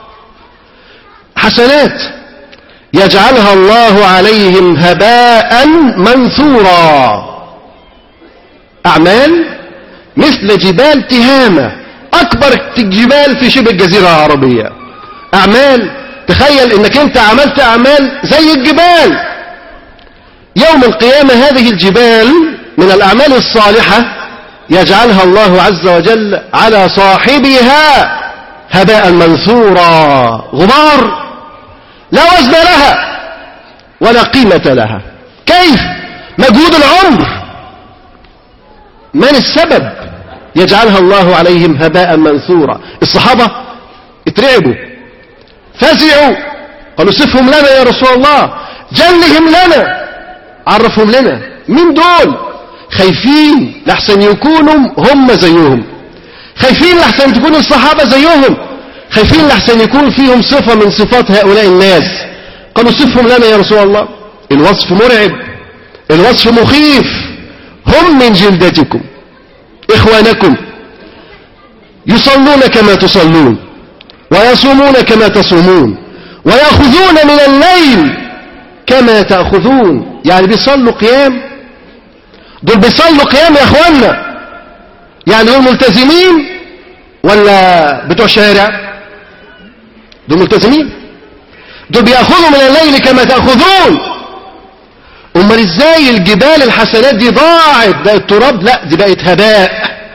حسنات يجعلها الله عليهم هباء منثورا أعمال مثل جبال تهامة أكبر جبال في شبه الجزيرة العربية أعمال تخيل انك انت عملت اعمال زي الجبال يوم القيامة هذه الجبال من الاعمال الصالحة يجعلها الله عز وجل على صاحبها هباء منثورا غبار لا وزن لها ولا قيمة لها كيف مجهود العمر من السبب يجعلها الله عليهم هباء منثورا الصحابة اترعبوا فزعوا قالوا صفهم لنا يا رسول الله جلهم لنا عرفهم لنا مين دول خايفين لحسن يكونوا هم زيهم خايفين لحسن تكون الصحابة زيهم خايفين لحسن يكون فيهم صفة من صفات هؤلاء الناس قالوا صفهم لنا يا رسول الله الوصف مرعب الوصف مخيف هم من جلدتكم إخوانكم يصلون كما تصلون ويصومون كما تصومون ويأخذون من الليل كما تأخذون يعني بيصلوا قيام دول بيصلوا قيام يا اخوانا يعني دول ملتزمين ولا بتوع شارع دول ملتزمين دول بيأخذوا من الليل كما تأخذون امال ازاي الجبال الحسنات دي ضاعت بقت تراب لا دي بقت هباء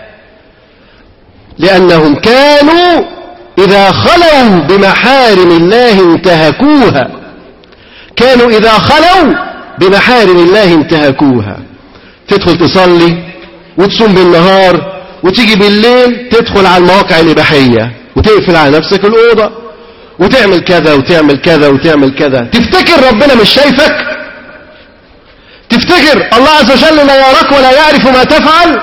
لأنهم كانوا إذا خلوا بمحارم الله انتهكوها كانوا إذا خلوا بمحارم الله انتهكوها تدخل تصلي وتصوم بالنهار وتيجي بالليل تدخل على المواقع الإباحية وتقفل على نفسك الأوضة وتعمل كذا وتعمل كذا وتعمل كذا تفتكر ربنا مش شايفك تفتكر الله عز وجل لا يراك ولا يعرف ما تفعل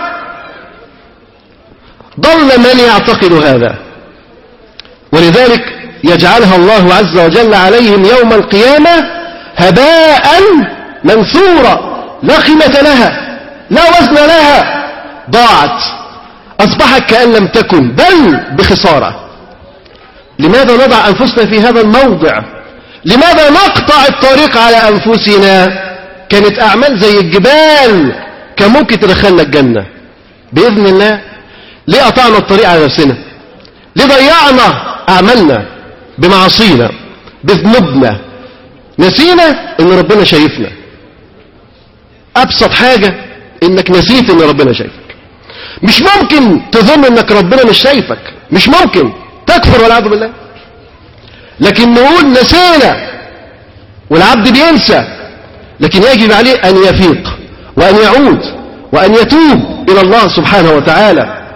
ضل من يعتقد هذا ولذلك يجعلها الله عز وجل عليهم يوم القيامة هباء منثورا لا قيمة لها لا وزن لها ضاعت أصبحت كأن لم تكن بل بخسارة لماذا نضع أنفسنا في هذا الموضع لماذا نقطع الطريق على أنفسنا كانت أعمال زي الجبال كان ممكن تدخلنا الجنة بإذن الله ليه قطعنا الطريق على نفسنا ليه ضيعنا أعمالنا بمعاصينا بذنوبنا نسينا ان ربنا شايفنا ابسط حاجة انك نسيت ان ربنا شايفك مش ممكن تظن انك ربنا مش شايفك مش ممكن تكفر والعياذ بالله لكن نقول نسينا والعبد بينسى لكن يجب عليه ان يفيق وان يعود وان يتوب الى الله سبحانه وتعالى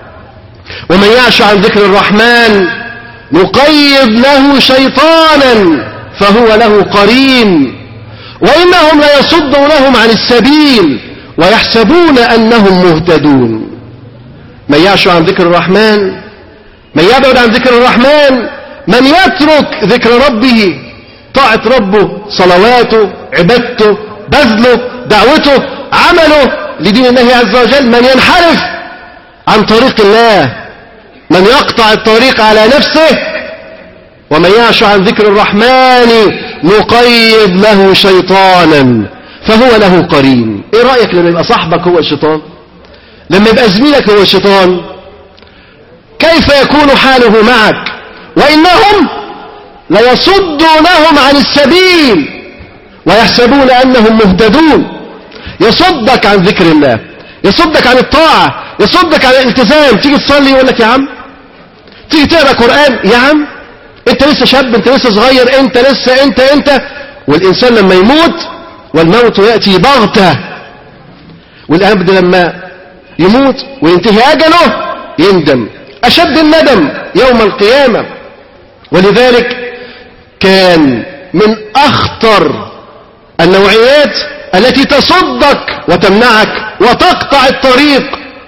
ومن يعش عن ذكر الرحمن نقيض له شيطانا فهو له قرين وإنهم ليصدونهم عن السبيل ويحسبون أنهم مهتدون من يعش عن ذكر الرحمن من يبعد عن ذكر الرحمن من يترك ذكر ربه طاعة ربه صلواته عبادته بذله دعوته عمله لدين الله عز وجل من ينحرف عن طريق الله من يقطع الطريق على نفسه ومن يعش عن ذكر الرحمن نقيد له شيطانا فهو له قرين ايه رأيك لما يبقى صاحبك هو الشيطان لما يبقى زميلك هو الشيطان كيف يكون حاله معك وإنهم ليصدونهم عن السبيل ويحسبون أنهم مهتدون يصدك عن ذكر الله يصدك عن الطاعة يصدك عن الالتزام تيجي تصلي يقول لك يا عم تيجي تقرا قرآن يا عم انت لسه شاب انت لسه صغير انت لسه انت انت والإنسان لما يموت والموت يأتي بغتة والأبد لما يموت وينتهي أجله يندم أشد الندم يوم القيامة ولذلك كان من أخطر النوعيات التي تصدك وتمنعك وتقطع الطريق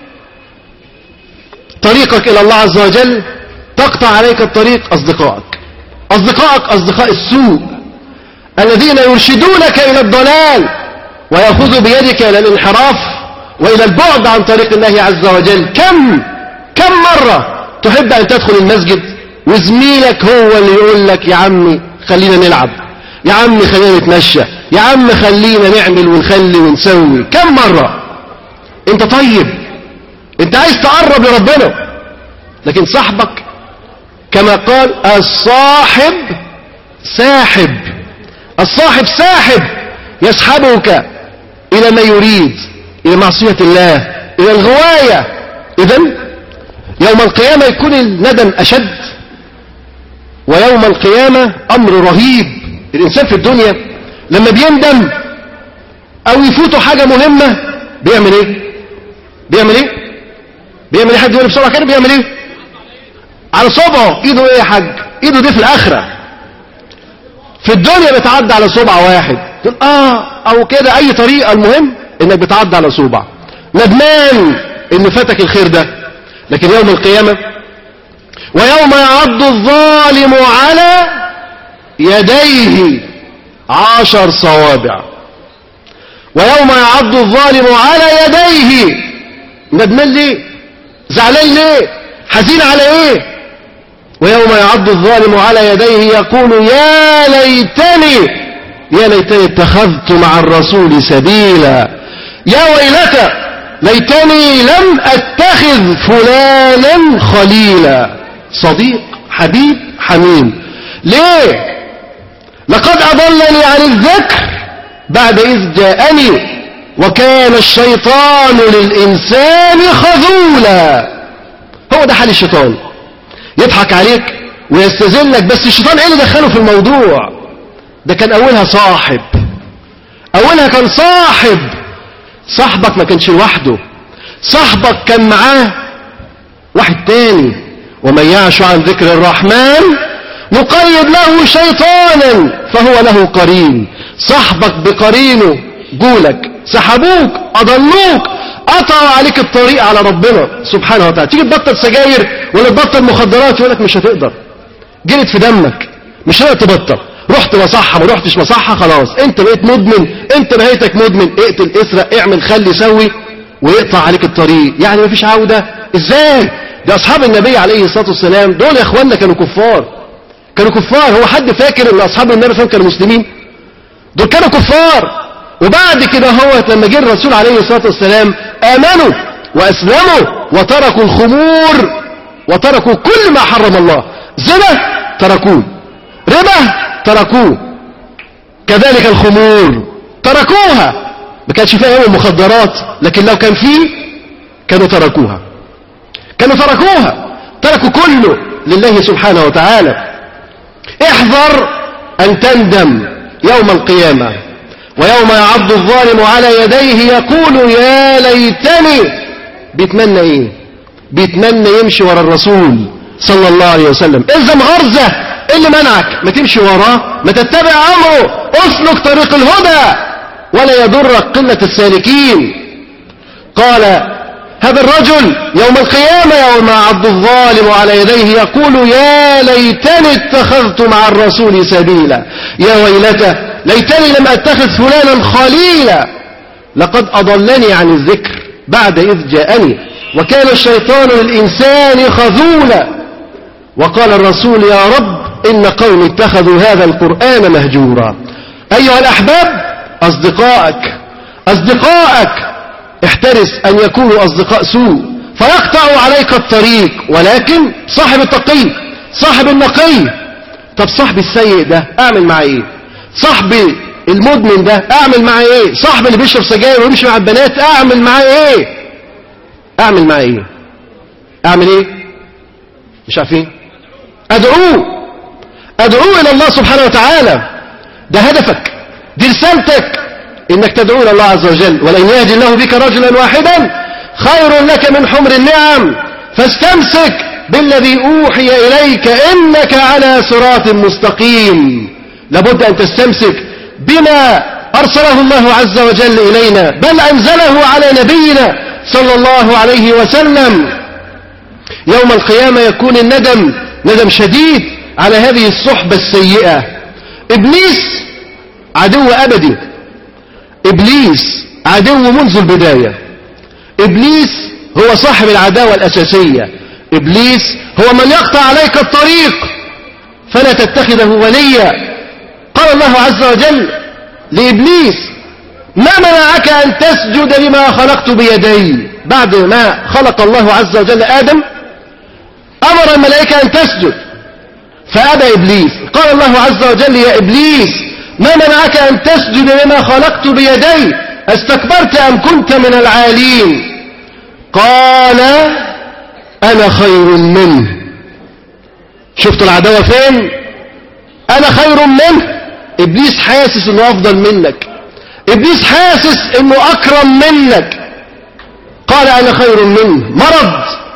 طريقك إلى الله عز وجل تقطع عليك الطريق أصدقائك أصدقائك أصدقاء السوء الذين يرشدونك إلى الضلال ويأخذوا بيدك إلى الانحراف وإلى البعد عن طريق الله عز وجل كم كم مرة تحب أن تدخل المسجد وزميلك هو اللي يقول لك يا عمي خلينا نلعب يا عمي خلينا نتمشى يا عم خلينا نعمل ونخلي ونسوي كم مرة انت طيب انت عايز تقرب لربنا لكن صاحبك كما قال الصاحب ساحب الصاحب ساحب يسحبك إلى ما يريد إلى معصية الله إلى الغواية إذا يوم القيامة يكون الندم أشد ويوم القيامة أمر رهيب الإنسان في الدنيا لما بيندم أو يفوته حاجة مهمة بيعمل إيه بيعمل إيه بيعمل إيه حد يقول بسرعة كده بيعمل إيه على صبعه إيده إيه يا حاج إيده دي في الآخرة في الدنيا بتعدى على صبع واحد تقول آه أو كده أي طريقة المهم إنك بتعدى على صبع ندمان إن فاتك الخير ده لكن يوم القيامة ويوم يعض الظالم على يديه عشر صوابع ويوم يعض الظالم على يديه ندمان ليه زعلان ليه حزين على ايه ويوم يعض الظالم على يديه يقول يا ليتني يا ليتني اتخذت مع الرسول سبيلا يا ويلتى ليتني لم اتخذ فلانا خليلا صديق حبيب حميم ليه لقد أضلني عن الذكر بعد إذ جاءني وكان الشيطان للإنسان خذولا هو ده حال الشيطان يضحك عليك ويستذلك بس الشيطان ايه اللي دخله في الموضوع ده كان أولها صاحب أولها كان صاحب صاحبك ما كانش لوحده صاحبك كان معاه واحد تاني ومن يعش عن ذكر الرحمن نقيد له شيطانا فهو له قرين صاحبك بقرينه جولك سحبوك أضلوك قطعوا عليك الطريق على ربنا سبحانه وتعالى تيجي تبطل سجاير ولا تبطل مخدرات يقول لك مش هتقدر جرت في دمك مش هتقدر تبطل رحت مصحة ما رحتش مصحة خلاص انت بقيت مدمن انت بقيتك مدمن اقتل اسرق اعمل خلي سوي ويقطع عليك الطريق يعني مفيش عودة ازاي ده اصحاب النبي عليه الصلاة والسلام دول يا اخواننا كانوا كفار كانوا كفار هو حد فاكر ان اصحاب النبي صلى الله عليه وسلم كانوا مسلمين دول كانوا كفار وبعد كده هو لما جه الرسول عليه الصلاة والسلام آمنوا وأسلموا وتركوا الخمور وتركوا كل ما حرم الله زنا تركوه ربا تركوه كذلك الخمور تركوها ما كانش فيها يوم مخدرات لكن لو كان فيه كانوا تركوها كانوا تركوها تركوا كله لله سبحانه وتعالى احذر أن تندم يوم القيامة ويوم يعض الظالم على يديه يقول يا ليتني بيتمنى ايه بيتمنى يمشي ورا الرسول صلى الله عليه وسلم الزم غرزة ايه اللي منعك ما تمشي وراه ما تتبع امره اسلك طريق الهدى ولا يضرك قلة السالكين قال هذا الرجل يوم القيامة يوم عبد الظالم على يديه يقول يا ليتني اتخذت مع الرسول سبيلا يا ويلته ليتني لم اتخذ فلانا خليلا لقد اضلني عن الذكر بعد اذ جاءني وكان الشيطان للانسان خذولا وقال الرسول يا رب إن قوم اتخذوا هذا القرآن مهجورا أيها الأحباب أصدقائك أصدقائك احترس أن يكونوا أصدقاء سوء فيقطع عليك الطريق ولكن صاحب التقي صاحب النقي طب صاحب السيء ده أعمل معاه إيه صاحب المدمن ده أعمل معاه إيه صاحب اللي بيشرب سجاير ويمشي مع البنات أعمل معاه إيه أعمل معاه إيه أعمل إيه مش عارفين أدعوه أدعوه إلى الله سبحانه وتعالى ده هدفك دي رسالتك إنك تدعو إلى الله عز وجل ولن يهدي الله بك رجلا واحدا خير لك من حمر النعم فاستمسك بالذي أوحي إليك إنك على صراط مستقيم لابد أن تستمسك بما أرسله الله عز وجل إلينا بل أنزله على نبينا صلى الله عليه وسلم يوم القيامة يكون الندم ندم شديد على هذه الصحبة السيئة إبليس عدو أبدي إبليس عدو منذ البداية إبليس هو صاحب العداوة الأساسية إبليس هو من يقطع عليك الطريق فلا تتخذه وليا قال الله عز وجل لإبليس ما منعك أن تسجد لما خلقت بيدي بعد ما خلق الله عز وجل آدم أمر الملائكة أن تسجد فأبى إبليس قال الله عز وجل يا إبليس ما منعك أن تسجد لما خلقت بيدي استكبرت أم كنت من العالين قال أنا خير منه شفت العداوة فين أنا خير منه إبليس حاسس أنه أفضل منك إبليس حاسس أنه أكرم منك قال أنا خير منه مرض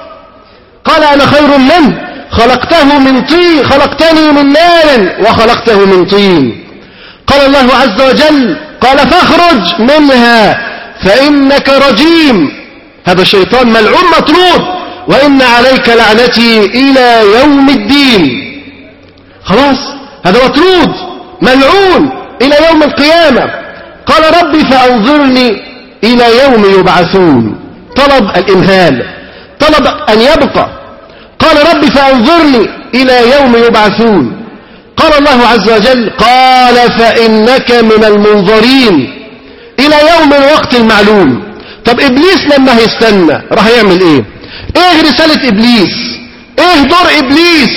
قال أنا خير منه خلقته من طين خلقتني من نار وخلقته من طين قال الله عز وجل قال فاخرج منها فإنك رجيم هذا الشيطان ملعون مطرود وإن عليك لعنتي إلى يوم الدين خلاص هذا مطرود ملعون إلى يوم القيامة قال ربي فأنظرني إلى يوم يبعثون طلب الإمهال طلب أن يبقى قال ربي فأنظرني إلى يوم يبعثون قال الله عز وجل قال فإنك من المنظرين إلى يوم الوقت المعلوم طب إبليس لما هيستنى راح يعمل إيه إيه رسالة إبليس إيه دور إبليس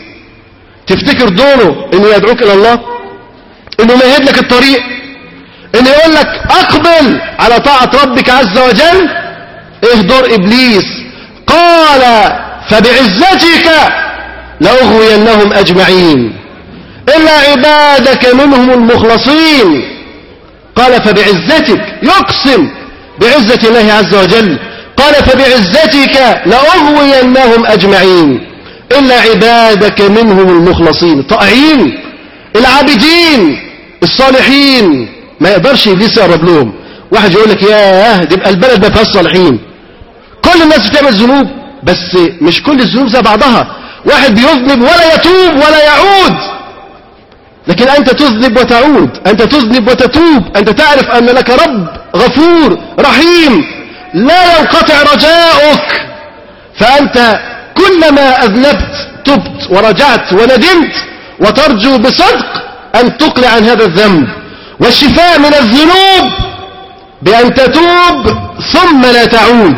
تفتكر دوره إنه يدعوك إلى الله إنه يمهد لك الطريق إنه يقول لك أقبل على طاعة ربك عز وجل إيه دور إبليس قال فبعزتك لأغوينهم أجمعين إلا عبادك منهم المخلصين قال فبعزتك يقسم بعزة الله عز وجل قال فبعزتك لأغوينهم أجمعين إلا عبادك منهم المخلصين طائعين العابدين الصالحين ما يقدرش إبليس يقرب لهم واحد يقول لك ياه دي بقى البلد ما فيهاش صالحين كل الناس بتعمل ذنوب بس مش كل الذنوب زي بعضها واحد بيذنب ولا يتوب ولا يعود لكن أنت تذنب وتعود أنت تذنب وتتوب أنت تعرف أن لك رب غفور رحيم لا ينقطع رجاؤك فأنت كلما أذنبت تبت ورجعت وندمت وترجو بصدق أن تقلع عن هذا الذنب والشفاء من الذنوب بأن تتوب ثم لا تعود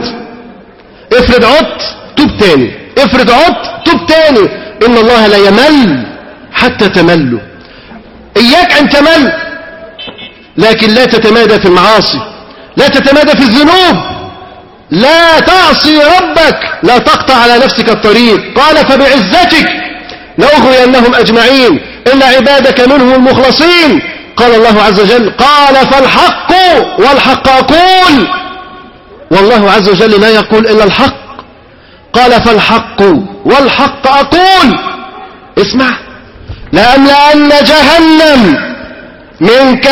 افرض عدت توب تاني افرض عدت توب تاني إن الله لا يمل حتى تملوا إياك أن تمل لكن لا تتمادى في المعاصي لا تتمادى في الذنوب لا تعصي ربك لا تقطع على نفسك الطريق قال فبعزتك لأغوينهم أجمعين إلا عبادك منهم المخلصين قال الله عز وجل قال فالحق والحق أقول والله عز وجل لا يقول إلا الحق قال فالحق والحق أقول اسمع لأملأن جهنم منك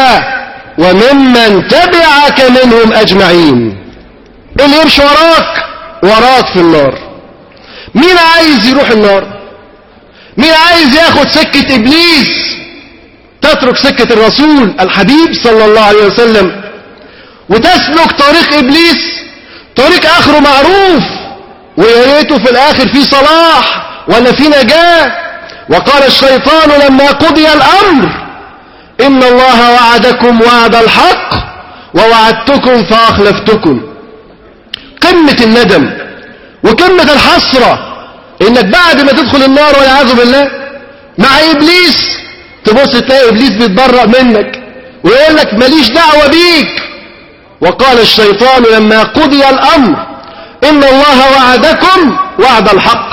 وممن تبعك منهم أجمعين اللي يمشي وراك وراك في النار مين عايز يروح النار مين عايز ياخد سكة إبليس تترك سكة الرسول الحبيب صلى الله عليه وسلم وتسلك طريق إبليس طريق آخره معروف ويا ريته في الآخر في صلاح ولا في نجاة وقال الشيطان لما قضي الأمر إن الله وعدكم وعد الحق ووعدتكم فأخلفتكم قمة الندم وقمة الحسرة إنك بعد ما تدخل النار والعياذ بالله مع إبليس تبص تلاقي إبليس بيتبرأ منك ويقول لك ماليش دعوة بيك وقال الشيطان لما قضي الأمر إن الله وعدكم وعد الحق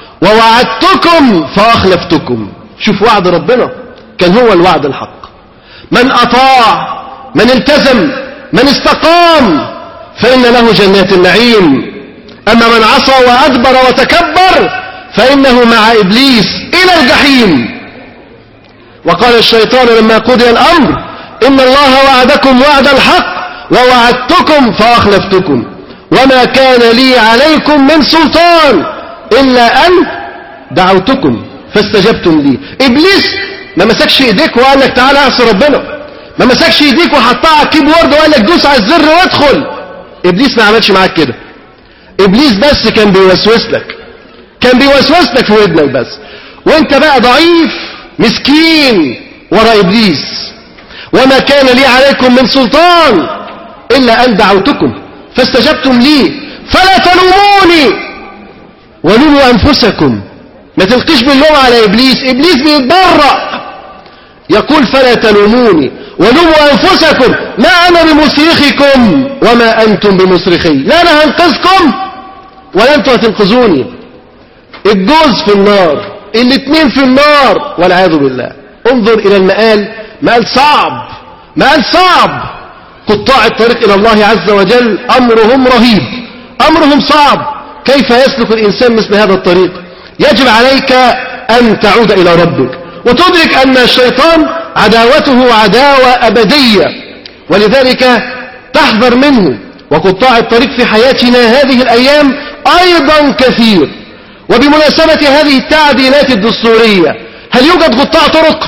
ووعدتكم فأخلفتكم شوف وعد ربنا كان هو الوعد الحق من أطاع من التزم من استقام فإن له جنات النعيم أما من عصى وأدبر وتكبر فإنه مع إبليس إلى الجحيم وقال الشيطان لما قضي الأمر إن الله وعدكم وعد الحق ووعدتكم فأخلفتكم وما كان لي عليكم من سلطان إلا أن دعوتكم فاستجبتم لي إبليس ما مسكش إيديك وقال لك تعالى اعصي ربنا ما مسكش إيديك وحطها على الكيبورد وقال لك دوس على الزر وادخل إبليس ما عملش معاك كده إبليس بس كان بيوسوس لك كان بيوسوس لك في ودنك بس وانت بقى ضعيف مسكين ورا إبليس وما كان لي عليكم من سلطان إلا أن دعوتكم فاستجبتم لي فلا تلوموني ولوموا أنفسكم ما تلقيش باللوم على إبليس إبليس بيتبرأ يقول فلا تلوموني ولوموا أنفسكم ما أنا بمصرخكم وما أنتم بمصرخي لا أنا هنقذكم ولا أنتم هتنقذوني الجوز في النار الاثنين في النار والعياذ بالله انظر إلى المآل مآل صعب مآل صعب قطاع الطريق إلى الله عز وجل أمرهم رهيب أمرهم صعب كيف يسلك الإنسان مثل هذا الطريق يجب عليك أن تعود إلى ربك وتدرك أن الشيطان عداوته عداوة أبدية ولذلك تحذر منه وقطاع الطريق في حياتنا هذه الأيام أيضا كثير وبمناسبة هذه التعديلات الدستورية هل يوجد قطاع طرق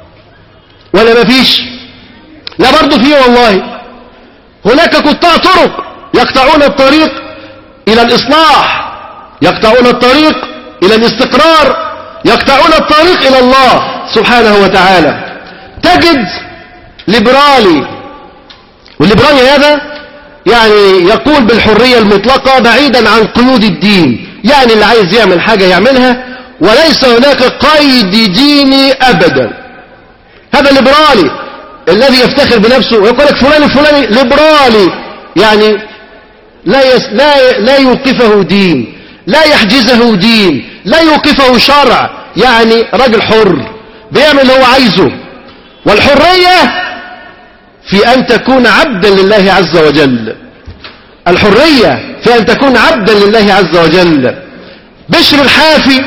ولا ما فيش لا برضو فيه والله هناك قطاع طرق يقطعون الطريق إلى الإصلاح يقطعون الطريق إلى الاستقرار يقطعون الطريق إلى الله سبحانه وتعالى تجد ليبرالي والليبرالي هذا يعني يقول بالحرية المطلقة بعيدا عن قيود الدين يعني اللي عايز يعمل حاجة يعملها وليس هناك قيد ديني أبدا هذا الليبرالي الذي يفتخر بنفسه ويقول لك فلان الفلاني ليبرالي يعني لا, يس لا, لا يوقفه دين لا يحجزه دين لا يوقفه شرع يعني رجل حر بيعمل اللي هو عايزه والحرية في أن تكون عبدا لله عز وجل الحرية في أن تكون عبدا لله عز وجل بشر الحافي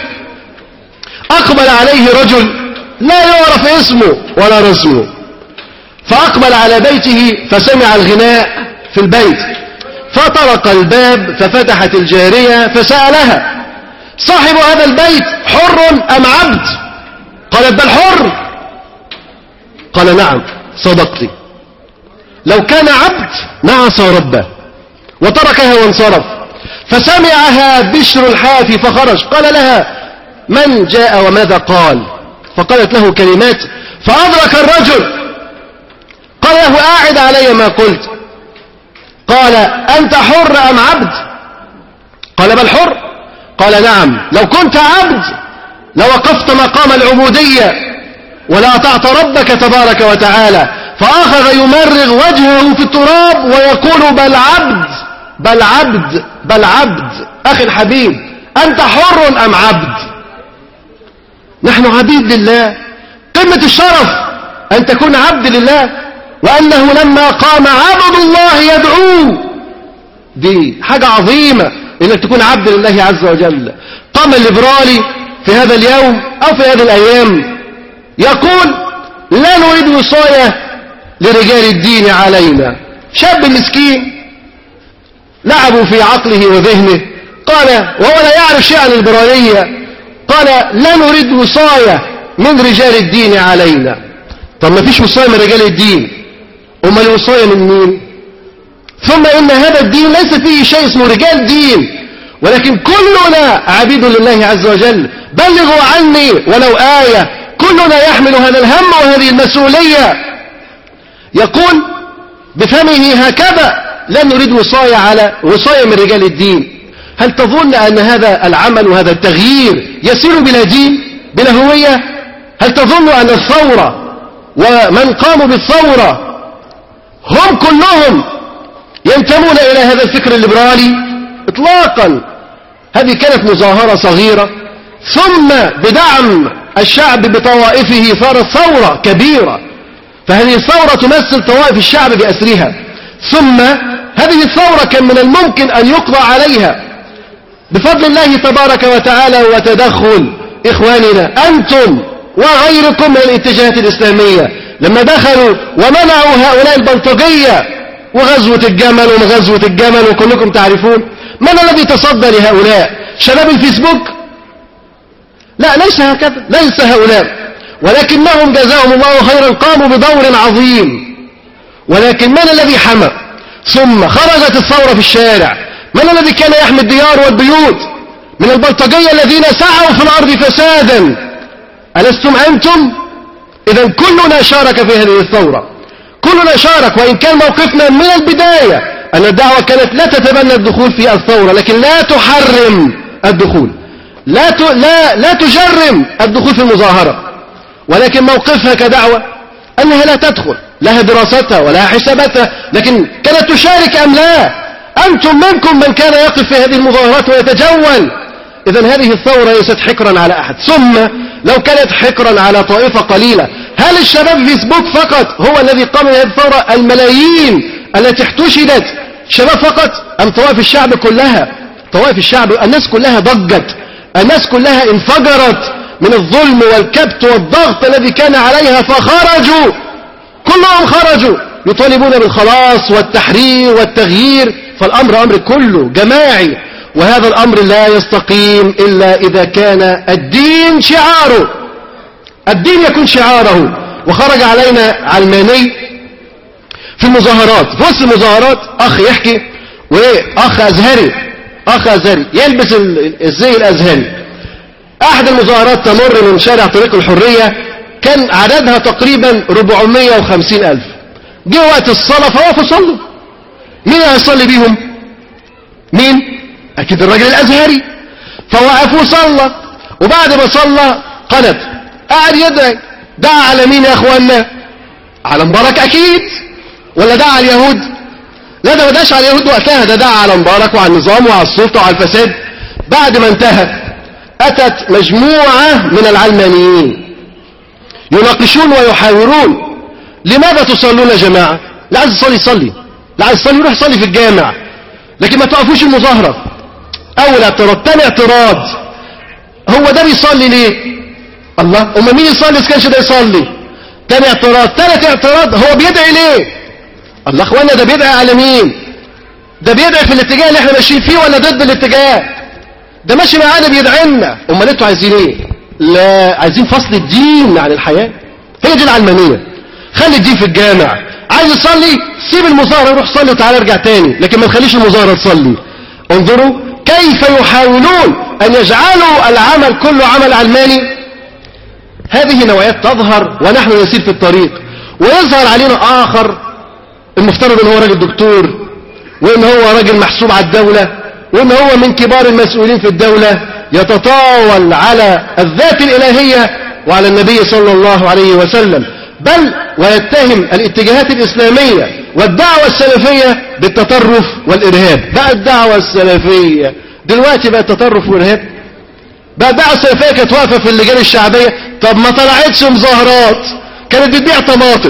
أقبل عليه رجل لا يعرف اسمه ولا رسمه فأقبل على بيته فسمع الغناء في البيت فطرق الباب ففتحت الجارية فسألها صاحب هذا البيت حر أم عبد قالت بل حر قال نعم صدقت لو كان عبد نعصى ربه وتركها وانصرف فسمعها بشر الحافي فخرج قال لها من جاء وماذا قال فقالت له كلمات فأدرك الرجل قال له أعد علي ما قلت قال أنت حر أم عبد قال بل حر قال نعم لو كنت عبد لوقفت مقام العبودية ولا أطعت ربك تبارك وتعالى فأخذ يمرغ وجهه في التراب ويقول بل عبد بل عبد بل عبد أخي الحبيب أنت حر أم عبد نحن عبيد لله قمة الشرف أن تكون عبد لله وأنه لما قام عبد الله يدعوه دي حاجة عظيمة انك تكون عبد لله عز وجل قام الليبرالي في هذا اليوم او في هذه الايام يقول لا نريد وصاية لرجال الدين علينا شاب مسكين لعبوا في عقله وذهنه قال وهو لا يعرف شيئا عن الليبرالية قال لا نريد وصاية من رجال الدين علينا طب ما فيش وصاية من رجال الدين أما الوصاية من مين ثم إن هذا الدين ليس فيه شيء اسمه رجال دين ولكن كلنا عبيد لله عز وجل بلغوا عني ولو آية كلنا يحمل هذا الهم وهذه المسؤولية يقول بفمه هكذا لا نريد وصاية على وصاية من رجال الدين هل تظن أن هذا العمل وهذا التغيير يسير بلا دين بلا هوية هل تظن أن الثورة ومن قاموا بالثورة هم كلهم ينتمون إلى هذا الفكر الليبرالي اطلاقا هذه كانت مظاهرة صغيرة ثم بدعم الشعب بطوائفه صارت ثورة كبيرة فهذه الثورة تمثل طوائف الشعب بأسرها ثم هذه الثورة كان من الممكن أن يقضى عليها بفضل الله تبارك وتعالى وتدخل إخواننا أنتم وغيركم من الاتجاهات الإسلامية لما دخلوا ومنعوا هؤلاء البلطجية وغزوة الجمل وغزوة الجمل وكلكم تعرفون من الذي تصدى لهؤلاء شباب الفيسبوك لا ليس هكذا ليس هؤلاء ولكنهم جزاهم الله خيرا قاموا بدور عظيم ولكن من الذي حمى ثم خرجت الثورة في الشارع من الذي كان يحمي الديار والبيوت من البلطجية الذين سعوا في الأرض فسادا ألستم أنتم إذا كلنا شارك في هذه الثورة كلنا شارك وإن كان موقفنا من البداية أن الدعوة كانت لا تتبنى الدخول في الثورة لكن لا تحرم الدخول لا ت... لا لا تجرم الدخول في المظاهرة ولكن موقفها كدعوة أنها لا تدخل لها دراستها ولها حساباتها لكن كانت تشارك أم لا أنتم منكم من كان يقف في هذه المظاهرات ويتجول إذا هذه الثورة ليست حكرا على أحد ثم لو كانت حكرا على طائفة قليلة هل الشباب فيسبوك فقط هو الذي قام بهذه الثورة الملايين التي احتشدت شباب فقط أم طوائف الشعب كلها طوائف الشعب الناس كلها ضجت الناس كلها انفجرت من الظلم والكبت والضغط الذي كان عليها فخرجوا كلهم خرجوا يطالبون بالخلاص والتحرير والتغيير فالأمر أمر كله جماعي وهذا الأمر لا يستقيم إلا إذا كان الدين شعاره الدين يكون شعاره وخرج علينا علماني في المظاهرات في وسط المظاهرات أخ يحكي وأخ أزهري أخ أزهري يلبس الزي الأزهري أحد المظاهرات تمر من شارع طريق الحرية كان عددها تقريبا 450 ألف جه وقت الصلاة فوقفوا صلوا مين هيصلي بيهم مين أكيد الراجل الأزهري فوقفوا صلى وبعد ما صلى قنت قاعد يدعي دعا على مين يا أخوانا على مبارك أكيد ولا دعا على اليهود لا ده ما دعاش على اليهود وقتها ده دعا على مبارك وعلى النظام وعلى السلطة وعلى الفساد بعد ما انتهى أتت مجموعة من العلمانيين يناقشون ويحاورون لماذا تصلون يا جماعة لا عايز يصلي يصلي لا عايز يصلي يروح يصلي في الجامع لكن ما توقفوش المظاهرة أول اعتراض تاني اعتراض هو ده بيصلي ليه الله أما مين يصلي إذا كانش ده يصلي تاني اعتراض تالت اعتراض هو بيدعي ليه الله اخوانا ده بيدعي على مين ده بيدعي في الاتجاه اللي احنا ماشيين فيه ولا ضد الاتجاه ده ماشي معانا بيدعي لنا امال انتوا عايزين ايه لا عايزين فصل الدين عن الحياة هي دي العلمانية خلي الدين في الجامع عايز يصلي سيب المظاهرة روح صلي وتعالى ارجع تاني لكن ما تخليش المظاهرة تصلي انظروا كيف يحاولون ان يجعلوا العمل كله عمل علماني هذه نوعيات تظهر ونحن نسير في الطريق ويظهر علينا آخر المفترض ان هو راجل دكتور وان هو راجل محسوب على الدولة وان هو من كبار المسؤولين في الدولة يتطاول على الذات الإلهية وعلى النبي صلى الله عليه وسلم بل ويتهم الاتجاهات الإسلامية والدعوة السلفية بالتطرف والإرهاب بقى الدعوة السلفية دلوقتي بقى التطرف والإرهاب بقى الدعوة السلفية كانت واقفة في اللجان الشعبية طب ما طلعتش مظاهرات كانت بتبيع طماطم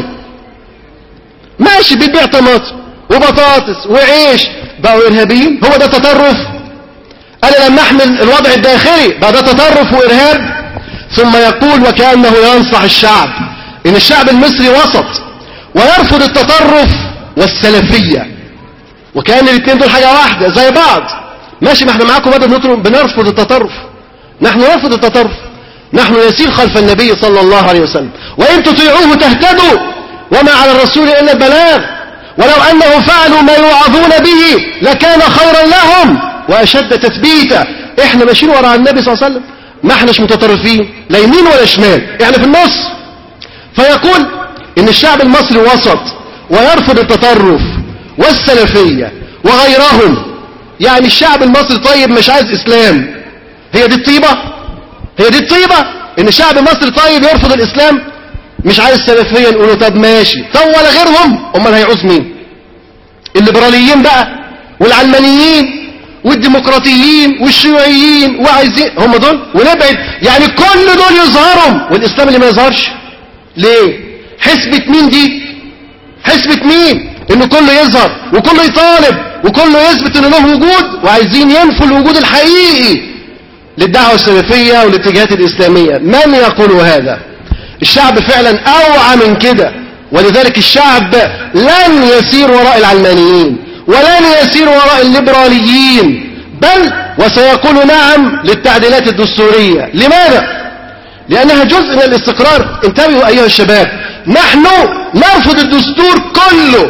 ماشي بتبيع طماطم وبطاطس وعيش بقوا إرهابيين هو ده تطرف أنا لما أحمل الوضع الداخلي بقى ده تطرف وإرهاب ثم يقول وكأنه ينصح الشعب إن الشعب المصري وسط ويرفض التطرف والسلفية وكأن الاثنين دول حاجة واحدة زي بعض ماشي ما احنا معاكم بدل نطلب بنرفض التطرف نحن نرفض التطرف نحن نسير خلف النبي صلى الله عليه وسلم وإن تطيعوه تهتدوا وما على الرسول إلا البلاغ ولو أنهم فعلوا ما يوعظون به لكان خيرا لهم وأشد تثبيتا احنا ماشيين وراء النبي صلى الله عليه وسلم ما احناش متطرفين لا يمين ولا شمال احنا في النص فيقول ان الشعب المصري وسط ويرفض التطرف والسلفية وغيرهم يعني الشعب المصري طيب مش عايز اسلام هي دي الطيبة هي دي الطيبة ان الشعب المصري طيب يرفض الاسلام مش عايز سلفية نقوله طب ماشي طب ولا غيرهم امال هيعوز مين الليبراليين بقى والعلمانيين والديمقراطيين والشيوعيين وعايزين هم دول ونبعد يعني كل دول يظهروا والاسلام اللي ما يظهرش ليه حسبة مين دي حسبة مين ان كله يظهر وكله يطالب وكله يثبت ان له وجود وعايزين ينفوا الوجود الحقيقي للدعوة السلفية والاتجاهات الإسلامية من يقول هذا الشعب فعلا أوعى من كده ولذلك الشعب لن يسير وراء العلمانيين ولن يسير وراء الليبراليين بل وسيقول نعم للتعديلات الدستورية لماذا؟ لأنها جزء من الاستقرار انتبهوا أيها الشباب نحن نرفض الدستور كله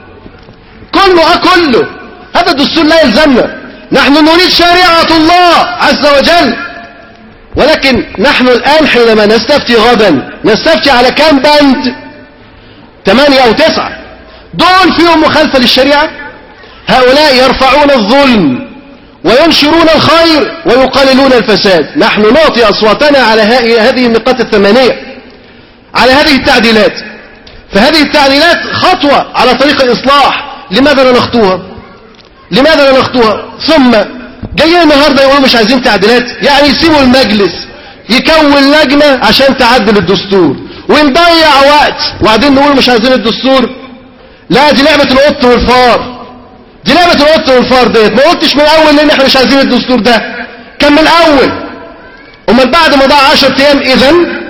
كله أه كله هذا الدستور لا يلزمنا نحن نريد شريعة الله عز وجل ولكن نحن الآن حينما نستفتي غدا نستفتي على كام بند ثمانية أو تسعة دول فيهم مخالفة للشريعة هؤلاء يرفعون الظلم وينشرون الخير ويقللون الفساد نحن نعطي أصواتنا على هذه النقاط الثمانية على هذه التعديلات فهذه التعديلات خطوة على طريق الإصلاح لماذا لا نخطوها لماذا لا نخطوها ثم جايين النهاردة يقولوا مش عايزين تعديلات يعني يسيبوا المجلس يكون لجنة عشان تعدل الدستور ونضيع وقت وبعدين نقول مش عايزين الدستور لا دي لعبة القط والفار دي لعبة القط والفار ديت ما قلتش من الاول لان احنا مش عايزين الدستور ده كان من الاول امال بعد ما ضاع 10 ايام اذا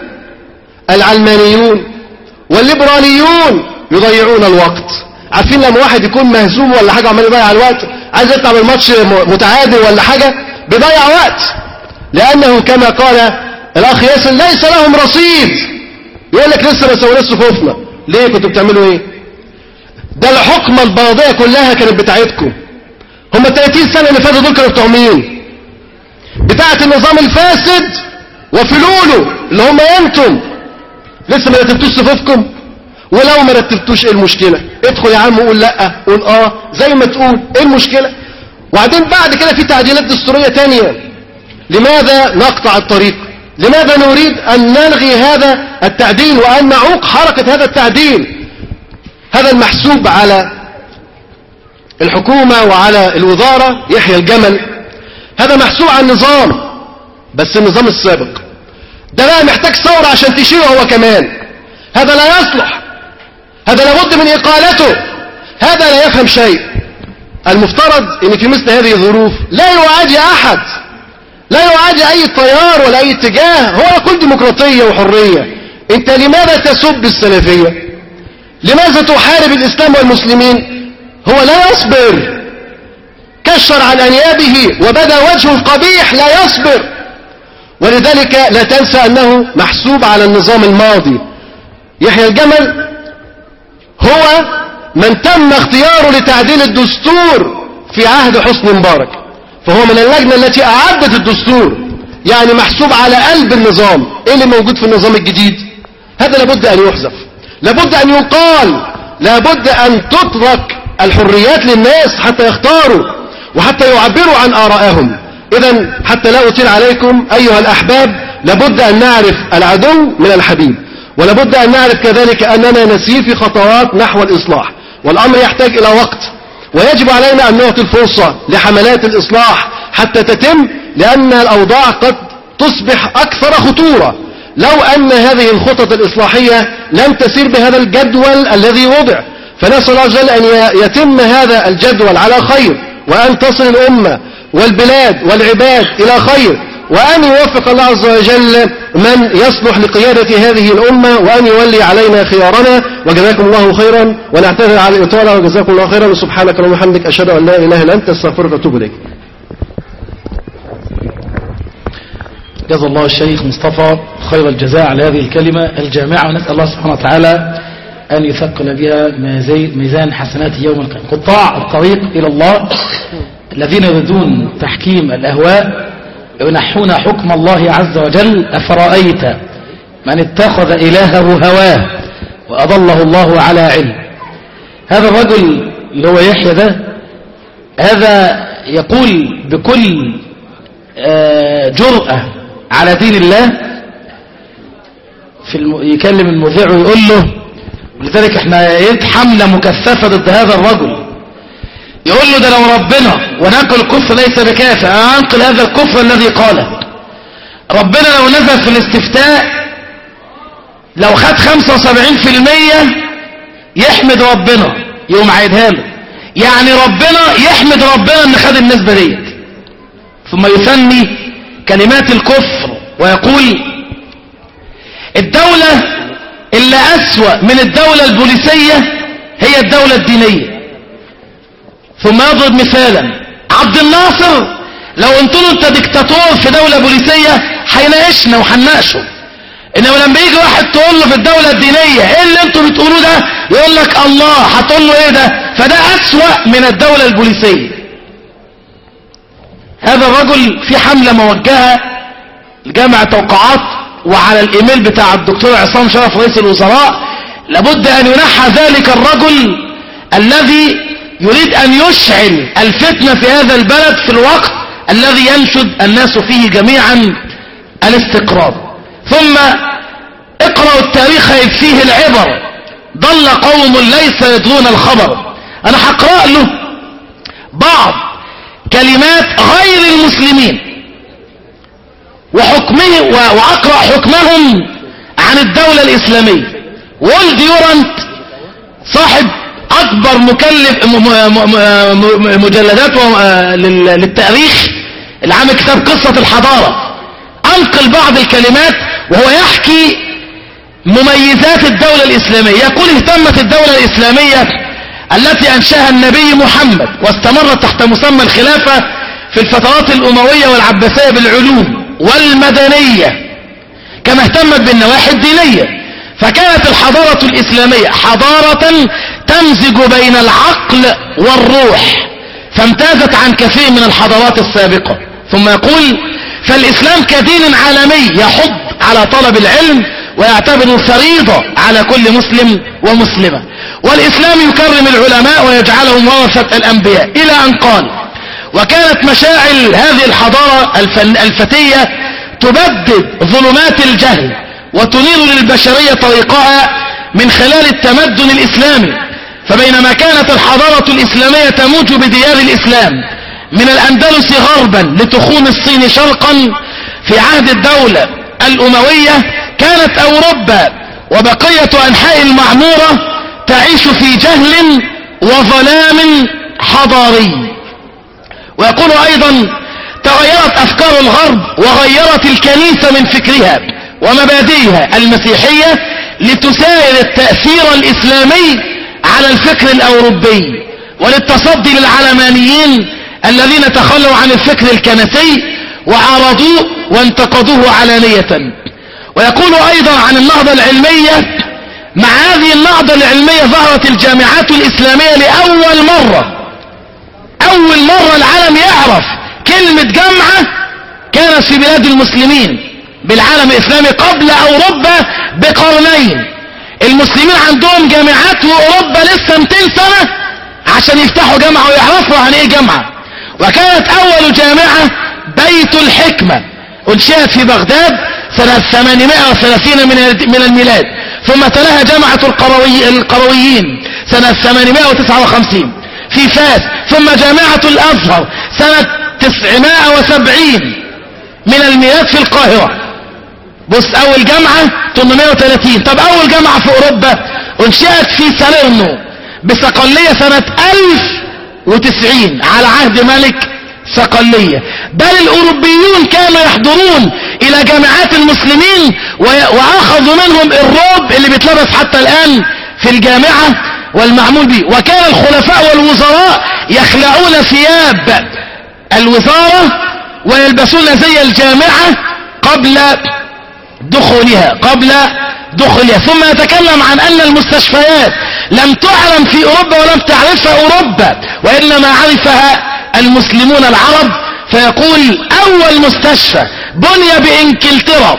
العلمانيون والليبراليون يضيعون الوقت عارفين لما واحد يكون مهزوم ولا حاجة عمال يضيع الوقت عايز يطلع من الماتش متعادل ولا حاجة بيضيع وقت لأنه كما قال الأخ ياسر ليس لهم رصيد يقول لك لسه ما سويناش صفوفنا ليه كنتوا بتعملوا ايه ده الحكمة الباضية كلها كانت بتاعتكم هم 30 سنة اللي فاتوا دول كانوا بتوع مين بتاعت النظام الفاسد وفلوله اللي هم انتم لسه ما رتبتوش صفوفكم ولو ما رتبتوش ايه المشكلة ادخل يا عم وقول لا قول اه زي ما تقول ايه المشكلة وبعدين بعد كده في تعديلات دستورية تانية لماذا نقطع الطريق لماذا نريد أن نلغي هذا التعديل وأن نعوق حركة هذا التعديل هذا المحسوب على الحكومة وعلى الوزارة يحيى الجمل هذا محسوب على النظام بس النظام السابق ده بقى محتاج ثورة عشان تشيله هو كمان هذا لا يصلح هذا لابد من إقالته هذا لا يفهم شيء المفترض ان في مثل هذه الظروف لا يعادي احد لا يعادي اي تيار ولا اي اتجاه هو يقول ديمقراطية وحرية انت لماذا تسب السلفية لماذا تحارب الاسلام والمسلمين هو لا يصبر كشر عن انيابه وبدا وجهه القبيح لا يصبر ولذلك لا تنسى انه محسوب على النظام الماضي يحيى الجمل هو من تم اختياره لتعديل الدستور في عهد حسني مبارك فهو من اللجنة التي أعدت الدستور يعني محسوب على قلب النظام ايه اللي موجود في النظام الجديد هذا لابد ان يحذف لابد ان يقال لابد ان تترك الحريات للناس حتى يختاروا وحتى يعبروا عن آرائهم اذا حتى لا أطيل عليكم أيها الأحباب لابد أن نعرف العدو من الحبيب ولابد أن نعرف كذلك أننا نسير في خطوات نحو الإصلاح والأمر يحتاج إلى وقت ويجب علينا أن نعطي الفرصة لحملات الإصلاح حتى تتم لأن الأوضاع قد تصبح أكثر خطورة لو أن هذه الخطط الإصلاحية لم تسير بهذا الجدول الذي وضع فنسأل الله جل أن يتم هذا الجدول على خير وأن تصل الأمة والبلاد والعباد إلى خير وأن يوفق الله عز وجل من يصلح لقيادة هذه الأمة وأن يولي علينا خيارنا وجزاكم الله خيرا ونعتذر على الإطالة وجزاكم الله خيرا وسبحانك اللهم وبحمدك أشهد أن لا إله إلا أنت أستغفرك وأتوب إليك جزا الله الشيخ مصطفى خير الجزاء على هذه الكلمة الجامعة ونسأل الله سبحانه وتعالى أن يثقل بها ميزان حسنات يوم القيامة قطاع الطريق إلى الله الذين يريدون تحكيم الأهواء ينحون حكم الله عز وجل أفرأيت من اتخذ إلهه هواه وأضله الله على علم هذا الرجل اللي هو يحيى ده هذا يقول بكل آه، جرأة على دين الله في الم... يكلم المذيع ويقول له ولذلك احنا حملة مكثفة ضد هذا الرجل يقول له ده لو ربنا ونقل الكفر ليس بكافر انا انقل هذا الكفر الذي قاله ربنا لو نزل في الاستفتاء لو خد 75% يحمد ربنا يقوم عيدها له يعني ربنا يحمد ربنا ان خد النسبة ديت ثم يثني كلمات الكفر ويقول الدولة اللي أسوأ من الدولة البوليسية هي الدولة الدينية ثم يضرب مثالا عبد الناصر لو قلت له انت ديكتاتور في دولة بوليسية هيناقشنا وهنناقشه انما لما يجي واحد تقول له في الدولة الدينية ايه اللي انتوا بتقولوه ده يقول لك الله هتقول له ايه ده فده اسوأ من الدولة البوليسية هذا الرجل في حملة موجهة لجامع توقعات وعلى الايميل بتاع الدكتور عصام شرف رئيس الوزراء لابد ان ينحى ذلك الرجل الذي يريد ان يشعل الفتنة في هذا البلد في الوقت الذي ينشد الناس فيه جميعا الاستقرار ثم اقرأوا التاريخ يكفيه العبر ضل قوم ليس يدرون الخبر انا هقرأ له بعض كلمات غير المسلمين وحكمه وأقرأ حكمهم عن الدولة الإسلامية وولد يورنت صاحب أكبر مكلف مجلدات للتاريخ اللي عامل كتاب قصة الحضارة أنقل بعض الكلمات وهو يحكي مميزات الدولة الإسلامية يقول اهتمت الدولة الإسلامية التي أنشاها النبي محمد واستمرت تحت مسمى الخلافة في الفترات الأموية والعباسية بالعلوم والمدنية كما اهتمت بالنواحي الدينية فكانت الحضارة الإسلامية حضارة تمزج بين العقل والروح فامتازت عن كثير من الحضارات السابقة ثم يقول فالإسلام كدين عالمي يحض على طلب العلم ويعتبر فريضة على كل مسلم ومسلمة والإسلام يكرم العلماء ويجعلهم ورثة الأنبياء إلى أن قال وكانت مشاعل هذه الحضارة الفتية تبدد ظلمات الجهل وتنير للبشرية طريقها من خلال التمدن الإسلامي فبينما كانت الحضارة الإسلامية تموج بديار الإسلام من الأندلس غربا لتخوم الصين شرقا في عهد الدولة الأموية كانت أوروبا وبقية أنحاء المعمورة تعيش في جهل وظلام حضاري ويقول أيضا تغيرت أفكار الغرب وغيرت الكنيسة من فكرها ومبادئها المسيحية لتساير التأثير الإسلامي على الفكر الأوروبي وللتصدي للعلمانيين الذين تخلوا عن الفكر الكنسي وعارضوه وانتقدوه علانية ويقول أيضا عن النهضة العلمية مع هذه النهضة العلمية ظهرت الجامعات الإسلامية لأول مرة أول مرة العالم يعرف كلمة جامعة كانت في بلاد المسلمين بالعالم الإسلامي قبل أوروبا بقرنين المسلمين عندهم جامعات وأوروبا لسه 200 سنة عشان يفتحوا جامعة ويعرفوا عن إيه جامعة وكانت أول جامعة بيت الحكمة أنشئت في بغداد سنة 830 من الميلاد ثم تلاها جامعة القروي القرويين سنة 859 في فاس ثم جامعة الأزهر سنة 970 من الميلاد في القاهرة بص أول جامعة 830 طب أول جامعة في أوروبا انشئت في ساليرنو بصقلية سنة 1090 على عهد ملك صقلية بل الأوروبيون كانوا يحضرون إلى جامعات المسلمين وأخذوا منهم الروب اللي بيتلبس حتى الآن في الجامعة والمعمول به وكان الخلفاء والوزراء يخلعون ثياب الوزارة ويلبسون زي الجامعة قبل دخولها قبل دخولها ثم يتكلم عن أن المستشفيات لم تعلم في أوروبا ولم تعرفها أوروبا وإنما عرفها المسلمون العرب فيقول أول مستشفى بني بإنكلترا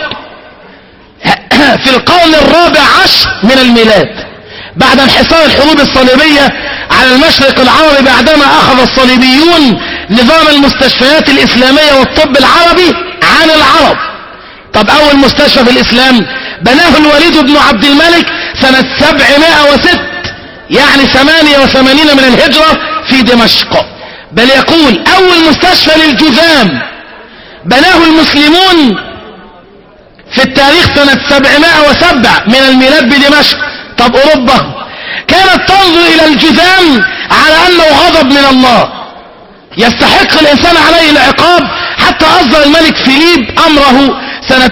في القرن الرابع عشر من الميلاد بعد انحصار الحروب الصليبية على المشرق العربي بعدما أخذ الصليبيون نظام المستشفيات الإسلامية والطب العربي عن العرب طب أول مستشفى في الإسلام بناه الوليد بن عبد الملك سنة 706 يعني 88 من الهجرة في دمشق بل يقول أول مستشفى للجذام بناه المسلمون في التاريخ سنة 707 من الميلاد بدمشق طب أوروبا كانت تنظر إلى الجذام على أنه غضب من الله يستحق الإنسان عليه العقاب حتى أصدر الملك فيليب أمره سنة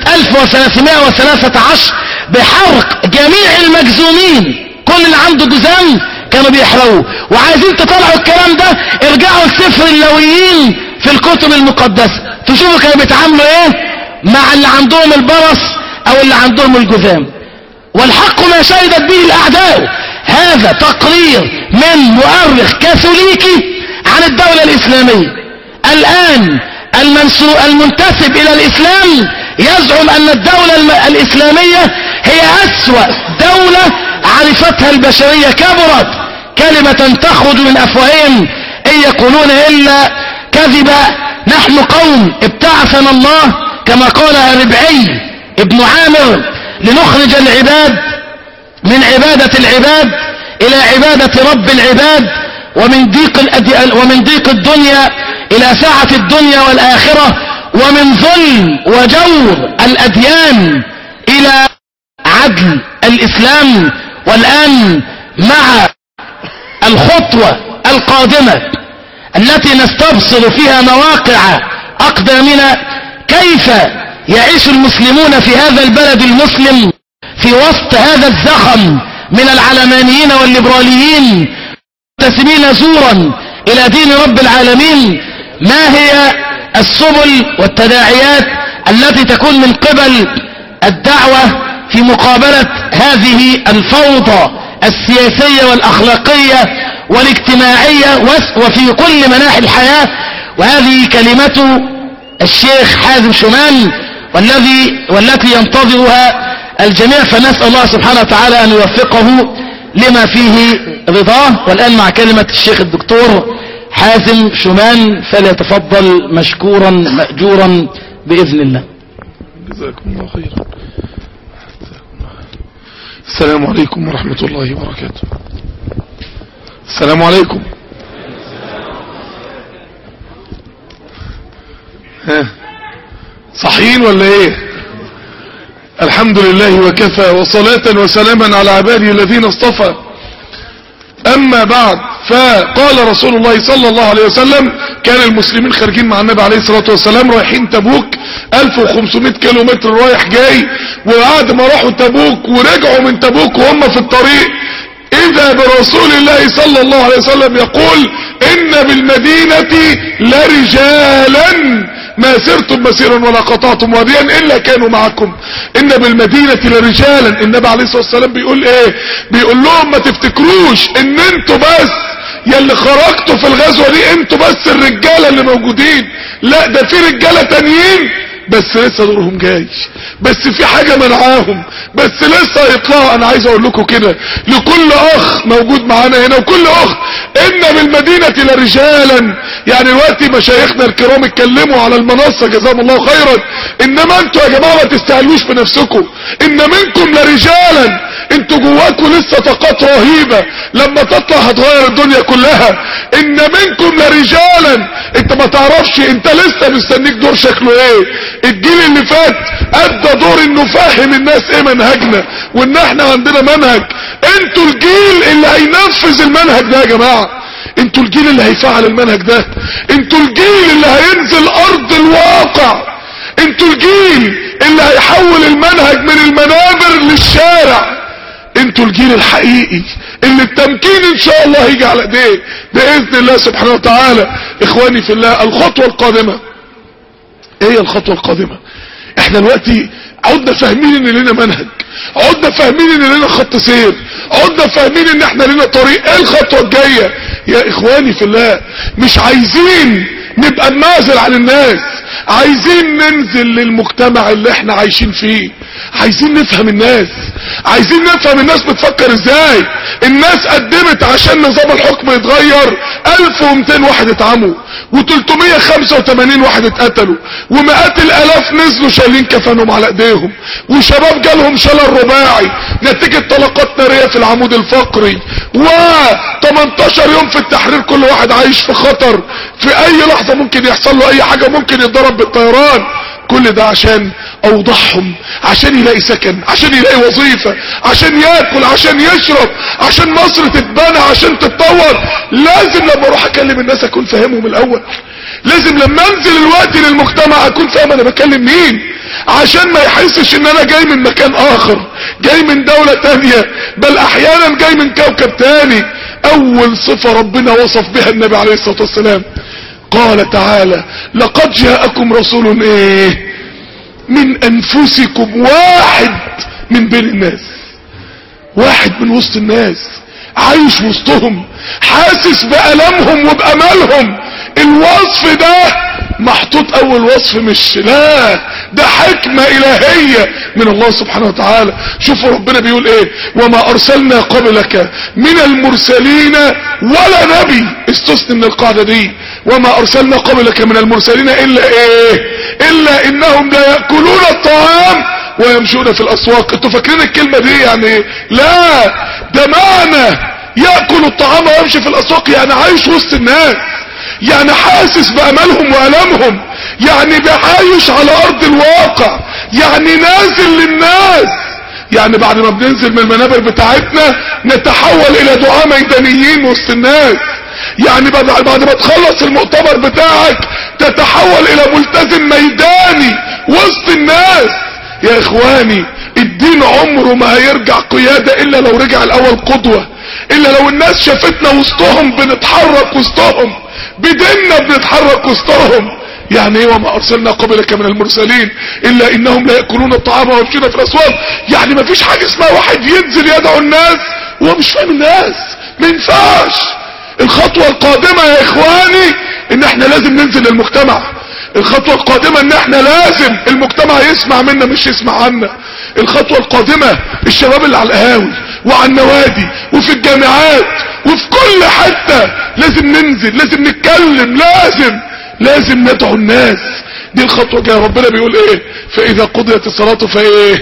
1313 بحرق جميع المجزومين كل اللي عنده جزام كانوا بيحرقوه وعايزين تطلعوا الكلام ده ارجعوا لسفر اللويين في الكتب المقدسة تشوفوا كانوا بيتعاملوا ايه مع اللي عندهم البرص او اللي عندهم الجذام والحق ما شهدت به الاعداء هذا تقرير من مؤرخ كاثوليكي عن الدولة الاسلامية الان المنتسب الى الاسلام يزعم ان الدولة الاسلامية هي اسوأ دولة عرفتها البشرية كبرت كلمة تخرج من افواههم ان يقولون الا كذبا نحن قوم ابتعثنا الله كما قال ربعي ابن عامر لنخرج العباد من عبادة العباد الى عبادة رب العباد ومن ضيق, ومن ضيق الدنيا الى ساعة الدنيا والاخرة ومن ظلم وجور الأديان إلى عدل الإسلام والآن مع الخطوة القادمة التي نستبصر فيها مواقع أقدامنا كيف يعيش المسلمون في هذا البلد المسلم في وسط هذا الزخم من العلمانيين والليبراليين متسمين زورا إلى دين رب العالمين ما هي السبل والتداعيات التي تكون من قبل الدعوة في مقابلة هذه الفوضى السياسية والأخلاقية والاجتماعية وفي كل مناحي الحياة وهذه كلمة الشيخ حازم شمان والذي والتي ينتظرها الجميع فنسأل الله سبحانه وتعالى أن يوفقه لما فيه رضاه والآن مع كلمة الشيخ الدكتور حازم شمان فليتفضل مشكورا مأجورا بإذن الله جزاكم الله خيرا السلام عليكم ورحمة الله وبركاته السلام عليكم ها صحيين ولا ايه الحمد لله وكفى وصلاة وسلاما على عباده الذين اصطفى اما بعد فقال رسول الله صلى الله عليه وسلم كان المسلمين خارجين مع النبي عليه الصلاة والسلام رايحين تبوك 1500 كيلو متر رايح جاي وبعد ما راحوا تبوك ورجعوا من تبوك وهم في الطريق اذا برسول الله صلى الله عليه وسلم يقول ان بالمدينة لرجالا ما سرتم مسيرا ولا قطعتم واديا الا كانوا معكم ان بالمدينة لرجالا النبي عليه الصلاة والسلام بيقول ايه بيقول لهم ما تفتكروش ان انتوا بس يلي خرجتوا في الغزوة دي انتوا بس الرجالة اللي موجودين لا ده في رجالة تانيين بس لسه دورهم جاي بس في حاجة منعاهم بس لسه هيطلعوا انا عايز اقول لكم كده لكل اخ موجود معانا هنا وكل اخ ان بالمدينة لرجالا يعني دلوقتي مشايخنا الكرام اتكلموا على المنصة جزاهم الله خيرا انما انتوا يا جماعة ما تستهلوش بنفسكم ان منكم لرجالا انتوا جواكم لسه طاقات رهيبة لما تطلع هتغير الدنيا كلها ان منكم لرجالا انت ما تعرفش انت لسه مستنيك دور شكله ايه الجيل اللي فات ادى دور انه فاهم الناس ايه منهجنا وان احنا عندنا منهج انتوا الجيل اللي هينفذ المنهج ده يا جماعة انتوا الجيل اللي هيفعل المنهج ده انتوا الجيل اللي هينزل ارض الواقع انتوا الجيل اللي هيحول المنهج من المنابر للشارع انتوا الجيل الحقيقي اللي التمكين ان شاء الله هيجي على ايديه باذن الله سبحانه وتعالى اخواني في الله الخطوة القادمة ايه هي الخطوة القادمة احنا دلوقتي عدنا فاهمين ان لنا منهج عدنا فاهمين ان لنا خط سير عدنا فاهمين ان احنا لنا طريق ايه الخطوة الجاية يا اخواني في الله مش عايزين نبقى ننازل عن الناس عايزين ننزل للمجتمع اللي احنا عايشين فيه عايزين نفهم الناس عايزين نفهم الناس بتفكر ازاي الناس قدمت عشان نظام الحكم يتغير 1200 واحد اتعموا و385 واحد اتقتلوا ومئات الالاف نزلوا شايلين كفنهم على ايديهم وشباب جالهم شلل رباعي نتيجة طلقات نارية في العمود الفقري و 18 يوم في التحرير كل واحد عايش في خطر في اي لحظة ممكن يحصل له اي حاجة ممكن يتضرب بالطيران كل ده عشان اوضحهم عشان يلاقي سكن عشان يلاقي وظيفة عشان ياكل عشان يشرب عشان مصر تتبنى عشان تتطور لازم لما اروح اكلم الناس اكون فاهمهم الاول لازم لما انزل الوقت للمجتمع اكون فاهم انا بكلم مين عشان ما يحسش ان انا جاي من مكان اخر جاي من دولة تانية بل احيانا جاي من كوكب تاني اول صفة ربنا وصف بها النبي عليه الصلاة والسلام قال تعالى لقد جاءكم رسول ايه من انفسكم واحد من بين الناس واحد من وسط الناس عايش وسطهم حاسس بألمهم وبأملهم الوصف ده محطوط اول وصف مش لا ده حكمة الهية من الله سبحانه وتعالى شوفوا ربنا بيقول ايه وما ارسلنا قبلك من المرسلين ولا نبي استثني من القاعدة دي وما ارسلنا قبلك من المرسلين الا ايه الا انهم لا يأكلون الطعام ويمشون في الاسواق انتوا فاكرين الكلمة دي يعني ايه لا ده معنى يأكل الطعام ويمشي في الاسواق يعني عايش وسط الناس يعني حاسس بأملهم وألمهم يعني بعايش على أرض الواقع يعني نازل للناس يعني بعد ما بننزل من المنابر بتاعتنا نتحول إلى دعاة ميدانيين وسط الناس يعني بعد بعد ما تخلص المؤتمر بتاعك تتحول إلى ملتزم ميداني وسط الناس يا إخواني الدين عمره ما هيرجع قيادة إلا لو رجع الأول قدوة إلا لو الناس شافتنا وسطهم بنتحرك وسطهم بديننا بنتحرك وسطهم يعني ايه وما ارسلنا قبلك من المرسلين الا انهم لا ياكلون الطعام ويمشون في الاسواق يعني ما فيش حاجه اسمها واحد ينزل يدعو الناس وهو مش فاهم الناس ما ينفعش الخطوه القادمه يا اخواني ان احنا لازم ننزل للمجتمع الخطوه القادمه ان احنا لازم المجتمع يسمع منا مش يسمع عنا الخطوه القادمه الشباب اللي على القهاوي وعلى النوادي وفي الجامعات وفي كل حتة لازم ننزل لازم نتكلم لازم لازم ندعو الناس دي الخطوة جاية ربنا بيقول ايه فاذا قضيت الصلاة فايه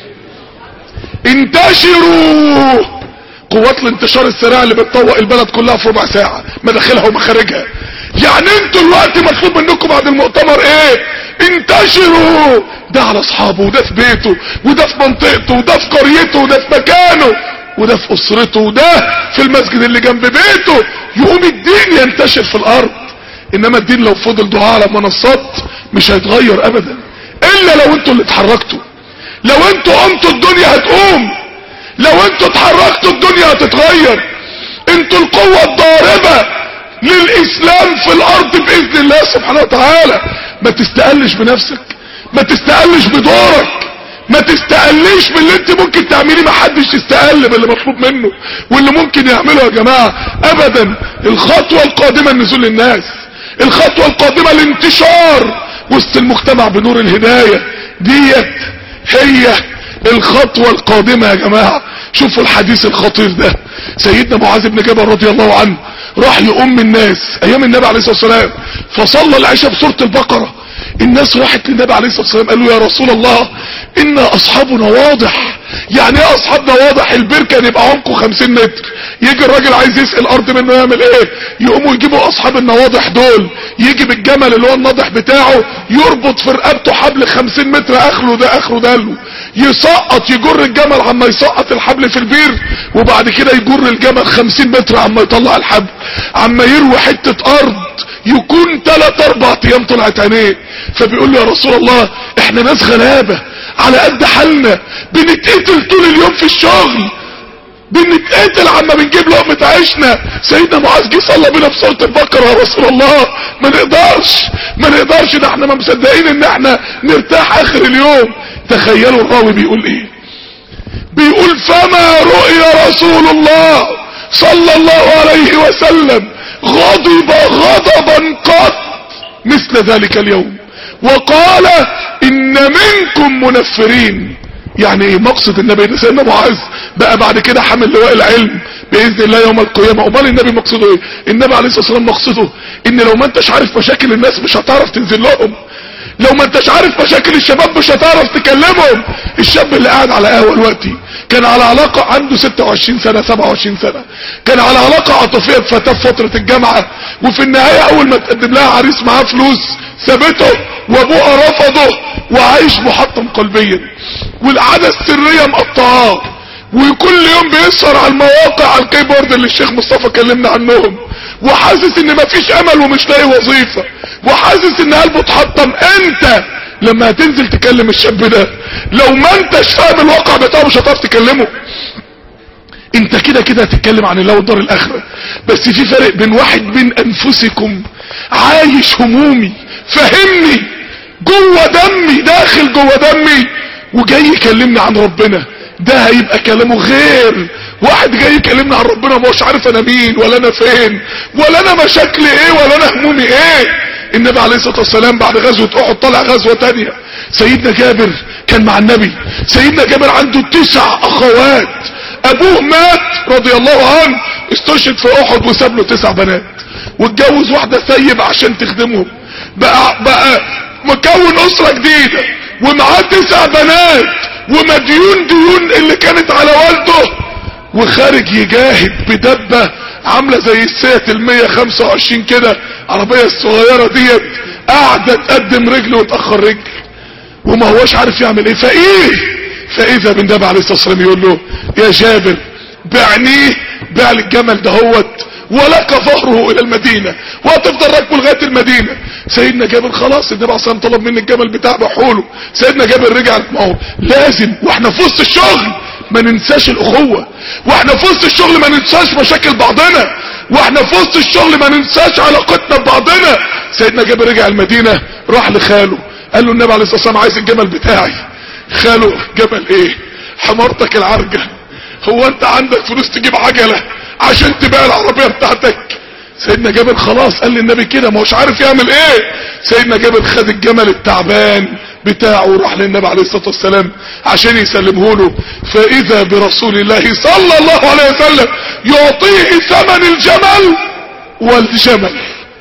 انتشروا قوات الانتشار السريع اللي بتطوق البلد كلها في ربع ساعة مداخلها ومخارجها يعني انتوا الوقت مطلوب منكم بعد المؤتمر ايه انتشروا ده على اصحابه وده في بيته وده في منطقته وده في قريته وده في مكانه وده في اسرته وده في المسجد اللي جنب بيته يقوم الدين ينتشر في الارض انما الدين لو فضل دعاء على منصات مش هيتغير ابدا الا لو انتوا اللي اتحركتوا لو انتوا قمتوا الدنيا هتقوم لو انتوا اتحركتوا الدنيا هتتغير انتوا القوة الضاربة للاسلام في الارض باذن الله سبحانه وتعالى ما تستقلش بنفسك ما تستقلش بدورك ما تستقليش من اللي انت ممكن تعمليه ما حدش يستقل باللي مطلوب منه واللي ممكن يعمله يا جماعة ابدا الخطوة القادمة النزول للناس الخطوة القادمة الانتشار وسط المجتمع بنور الهداية ديت هي الخطوة القادمة يا جماعة شوفوا الحديث الخطير ده سيدنا معاذ بن جبل رضي الله عنه راح يؤم الناس ايام النبي عليه الصلاة والسلام فصلى العشاء بسورة البقرة الناس راحت للنبي عليه الصلاة والسلام قالوا يا رسول الله ان اصحابنا واضح يعني ايه اصحابنا واضح البير كان يبقى عمقه 50 متر يجي الراجل عايز يسقي الارض منه يعمل ايه يقوموا يجيبوا اصحاب النواضح دول يجي بالجمل اللي هو الناضح بتاعه يربط في رقبته حبل 50 متر اخره ده اخره ده له يسقط يجر الجمل عما يسقط الحبل في البير وبعد كده يجر الجمل 50 متر عما يطلع الحبل عما يروي حتة ارض يكون تلات اربع ايام طلعت عينيه فبيقول له يا رسول الله احنا ناس غلابة على قد حالنا بنتقتل طول اليوم في الشغل بنتقتل عما بنجيب لقمة عيشنا سيدنا معاذ جه صلى بينا في سورة البقرة يا رسول الله ما نقدرش ما نقدرش ده احنا ما مصدقين ان احنا نرتاح اخر اليوم تخيلوا الراوي بيقول ايه بيقول فما رؤي رسول الله صلى الله عليه وسلم غضب غضبا قط مثل ذلك اليوم وقال ان منكم منفرين يعني ايه مقصد النبي ده سيدنا معاذ بقى بعد كده حامل لواء العلم باذن الله يوم القيامه امال النبي مقصده ايه النبي عليه الصلاه والسلام مقصده ان لو ما انتش عارف مشاكل الناس مش هتعرف تنزل لهم لو ما انتش عارف مشاكل الشباب مش هتعرف تكلمهم الشاب اللي قاعد على قهوه دلوقتي كان على علاقة عنده 26 سنة 27 سنة كان على علاقة عاطفية بفتاة في فترة الجامعة وفي النهاية اول ما تقدم لها عريس معاه فلوس سابته وابوها رفضه وعايش محطم قلبيا والعادة السرية مقطعاه وكل يوم بيسهر على المواقع على الكيبورد اللي الشيخ مصطفى كلمنا عنهم وحاسس ان مفيش امل ومش لاقي وظيفة وحاسس ان قلبه اتحطم انت لما هتنزل تكلم الشاب ده لو ما انتش فاهم الواقع بتاعه مش هتعرف تكلمه انت كده كده هتتكلم عن الله والدار الاخرة بس في فرق بين واحد من انفسكم عايش همومي فهمني جوه دمي داخل جوه دمي وجاي يكلمني عن ربنا ده هيبقى كلامه غير واحد جاي يكلمني عن ربنا مش عارف انا مين ولا انا فين ولا انا مشاكلي ايه ولا انا همومي ايه النبي عليه الصلاة والسلام بعد غزوة احد طلع غزوة تانية سيدنا جابر كان مع النبي سيدنا جابر عنده تسع اخوات ابوه مات رضي الله عنه استشهد في احد وساب له تسع بنات واتجوز واحدة سيب عشان تخدمهم بقى بقى مكون اسرة جديدة ومعاه تسع بنات ومديون ديون اللي كانت على والده وخارج يجاهد بدبة عاملة زي السيت المية خمسة وعشرين كده عربية الصغيرة ديت قاعدة تقدم رجل وتأخر رجل وما هوش عارف يعمل ايه فايه فاذا بالنبي عليه الصلاة والسلام يقول له يا جابر بعنيه بيع لي الجمل دهوت ولك ظهره الى المدينة وهتفضل راكبه لغاية المدينة سيدنا جابر خلاص النبي عليه الصلاة والسلام طلب مني الجمل بتاع بحوله سيدنا جابر رجع ما هو لازم واحنا في وسط الشغل ما ننساش الاخوة واحنا في وسط الشغل ما ننساش مشاكل بعضنا واحنا في وسط الشغل ما ننساش علاقتنا ببعضنا سيدنا جابر رجع المدينة راح لخاله قال له النبي عليه الصلاة والسلام عايز الجمل بتاعي خاله جمل ايه حمارتك العرجة هو انت عندك فلوس تجيب عجلة عشان تبيع العربية بتاعتك سيدنا جابر خلاص قال للنبي كده ما هوش عارف يعمل ايه سيدنا جابر خد الجمل التعبان بتاعه وراح للنبي عليه الصلاة والسلام عشان يسلمه له فاذا برسول الله صلى الله عليه وسلم يعطيه ثمن الجمل والجمل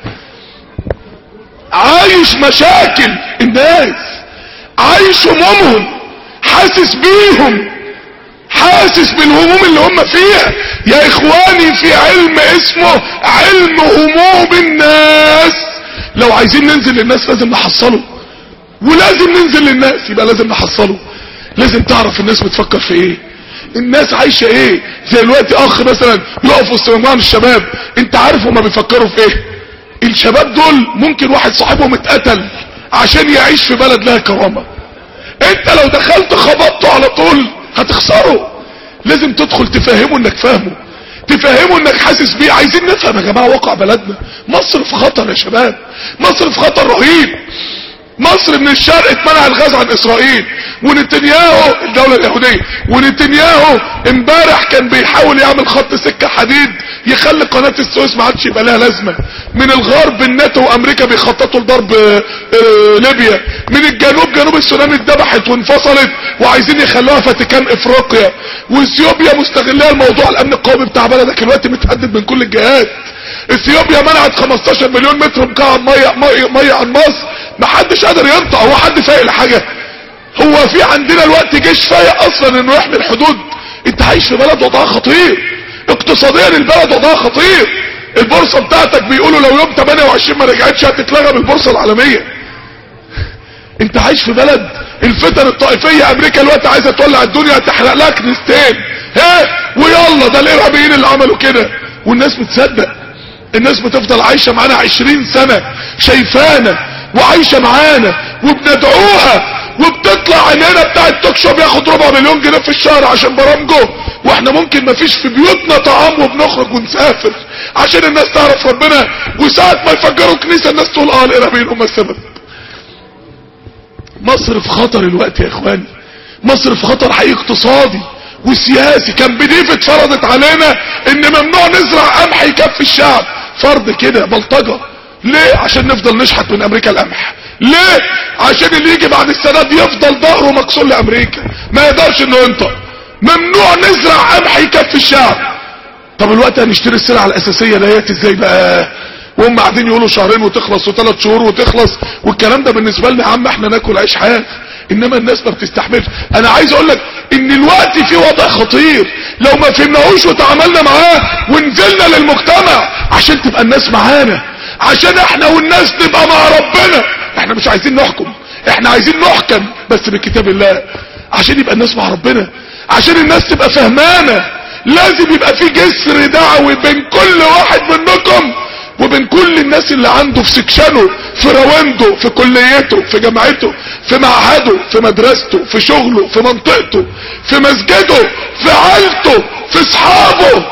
عايش مشاكل الناس عايش همومهم حاسس بيهم حاسس بالهموم اللي هم فيها يا اخواني في علم اسمه علم هموم الناس لو عايزين ننزل للناس لازم نحصله ولازم ننزل للناس يبقى لازم نحصله لازم تعرف الناس بتفكر في ايه الناس عايشة ايه زي دلوقتي اخ مثلا يقف وسط مجموعة من الشباب انت عارف هما بيفكروا في ايه الشباب دول ممكن واحد صاحبهم اتقتل عشان يعيش في بلد لها كرامة انت لو دخلت خبطته على طول هتخسره لازم تدخل تفهمه انك فاهمه تفهمه انك حاسس بيه عايزين نفهم يا جماعة واقع بلدنا مصر في خطر يا شباب مصر في خطر رهيب مصر من الشرق اتمنع الغاز عن اسرائيل ونتنياهو الدولة اليهودية ونتنياهو امبارح كان بيحاول يعمل خط سكة حديد يخلي قناة السويس ما عادش يبقى لها لازمة من الغرب الناتو وامريكا بيخططوا لضرب اه اه ليبيا من الجنوب جنوب السودان اتذبحت وانفصلت وعايزين يخلوها فاتيكان افريقيا واثيوبيا مستغلها الموضوع الامن القومي بتاع بلدك الوقت متهدد من كل الجهات اثيوبيا منعت 15 مليون متر مكعب ميه ميه, مية عن مصر محدش قادر ينطق هو حد فايق لحاجه هو في عندنا الوقت جيش فايق اصلا انه يحمي الحدود انت عايش في بلد وضعها خطير اقتصاديا البلد وضعها خطير البورصة بتاعتك بيقولوا لو يوم 28 ما رجعتش هتتلغى من البورصة العالمية انت عايش في بلد الفتن الطائفية امريكا الوقت عايزة تولع الدنيا تحرق لها كنيستين ها ويلا ده الارهابيين اللي عملوا كده والناس بتصدق الناس بتفضل عايشة معانا عشرين سنة شايفانا وعايشة معانا وبندعوها وبتطلع عينينا بتاع التوك شو بياخد ربع مليون جنيه في الشهر عشان برامجه واحنا ممكن مفيش في بيوتنا طعام وبنخرج ونسافر عشان الناس تعرف ربنا وساعة ما يفجروا كنيسة الناس تقول اه الارهابيين هم السبب مصر في خطر الوقت يا اخواني مصر في خطر حقيقي اقتصادي وسياسي كان بديف اتفرضت علينا ان ممنوع نزرع قمح يكفي الشعب فرض كده بلطجة ليه عشان نفضل نشحت من امريكا القمح ليه عشان اللي يجي بعد السنة دي يفضل ظهره مكسور لامريكا ما يقدرش انه ينطق ممنوع نزرع قمح يكفي الشعب طب الوقت هنشتري السلعة الاساسية ديت ازاي بقى وهم قاعدين يقولوا شهرين وتخلص وثلاث شهور وتخلص والكلام ده بالنسبة لنا يا عم احنا ناكل عيش حاف انما الناس ما بتستحملش انا عايز اقول لك ان الوقت في وضع خطير لو ما فهمناهوش وتعاملنا معاه ونزلنا للمجتمع عشان تبقى الناس معانا عشان احنا والناس نبقى مع ربنا احنا مش عايزين نحكم احنا عايزين نحكم بس بكتاب الله عشان يبقى الناس مع ربنا عشان الناس تبقى فهمانة لازم يبقى في جسر دعوي بين كل واحد منكم وبين كل الناس اللي عنده في سكشنه في روانده في كليته في جامعته في معهده في مدرسته في شغله في منطقته في مسجده في عيلته في اصحابه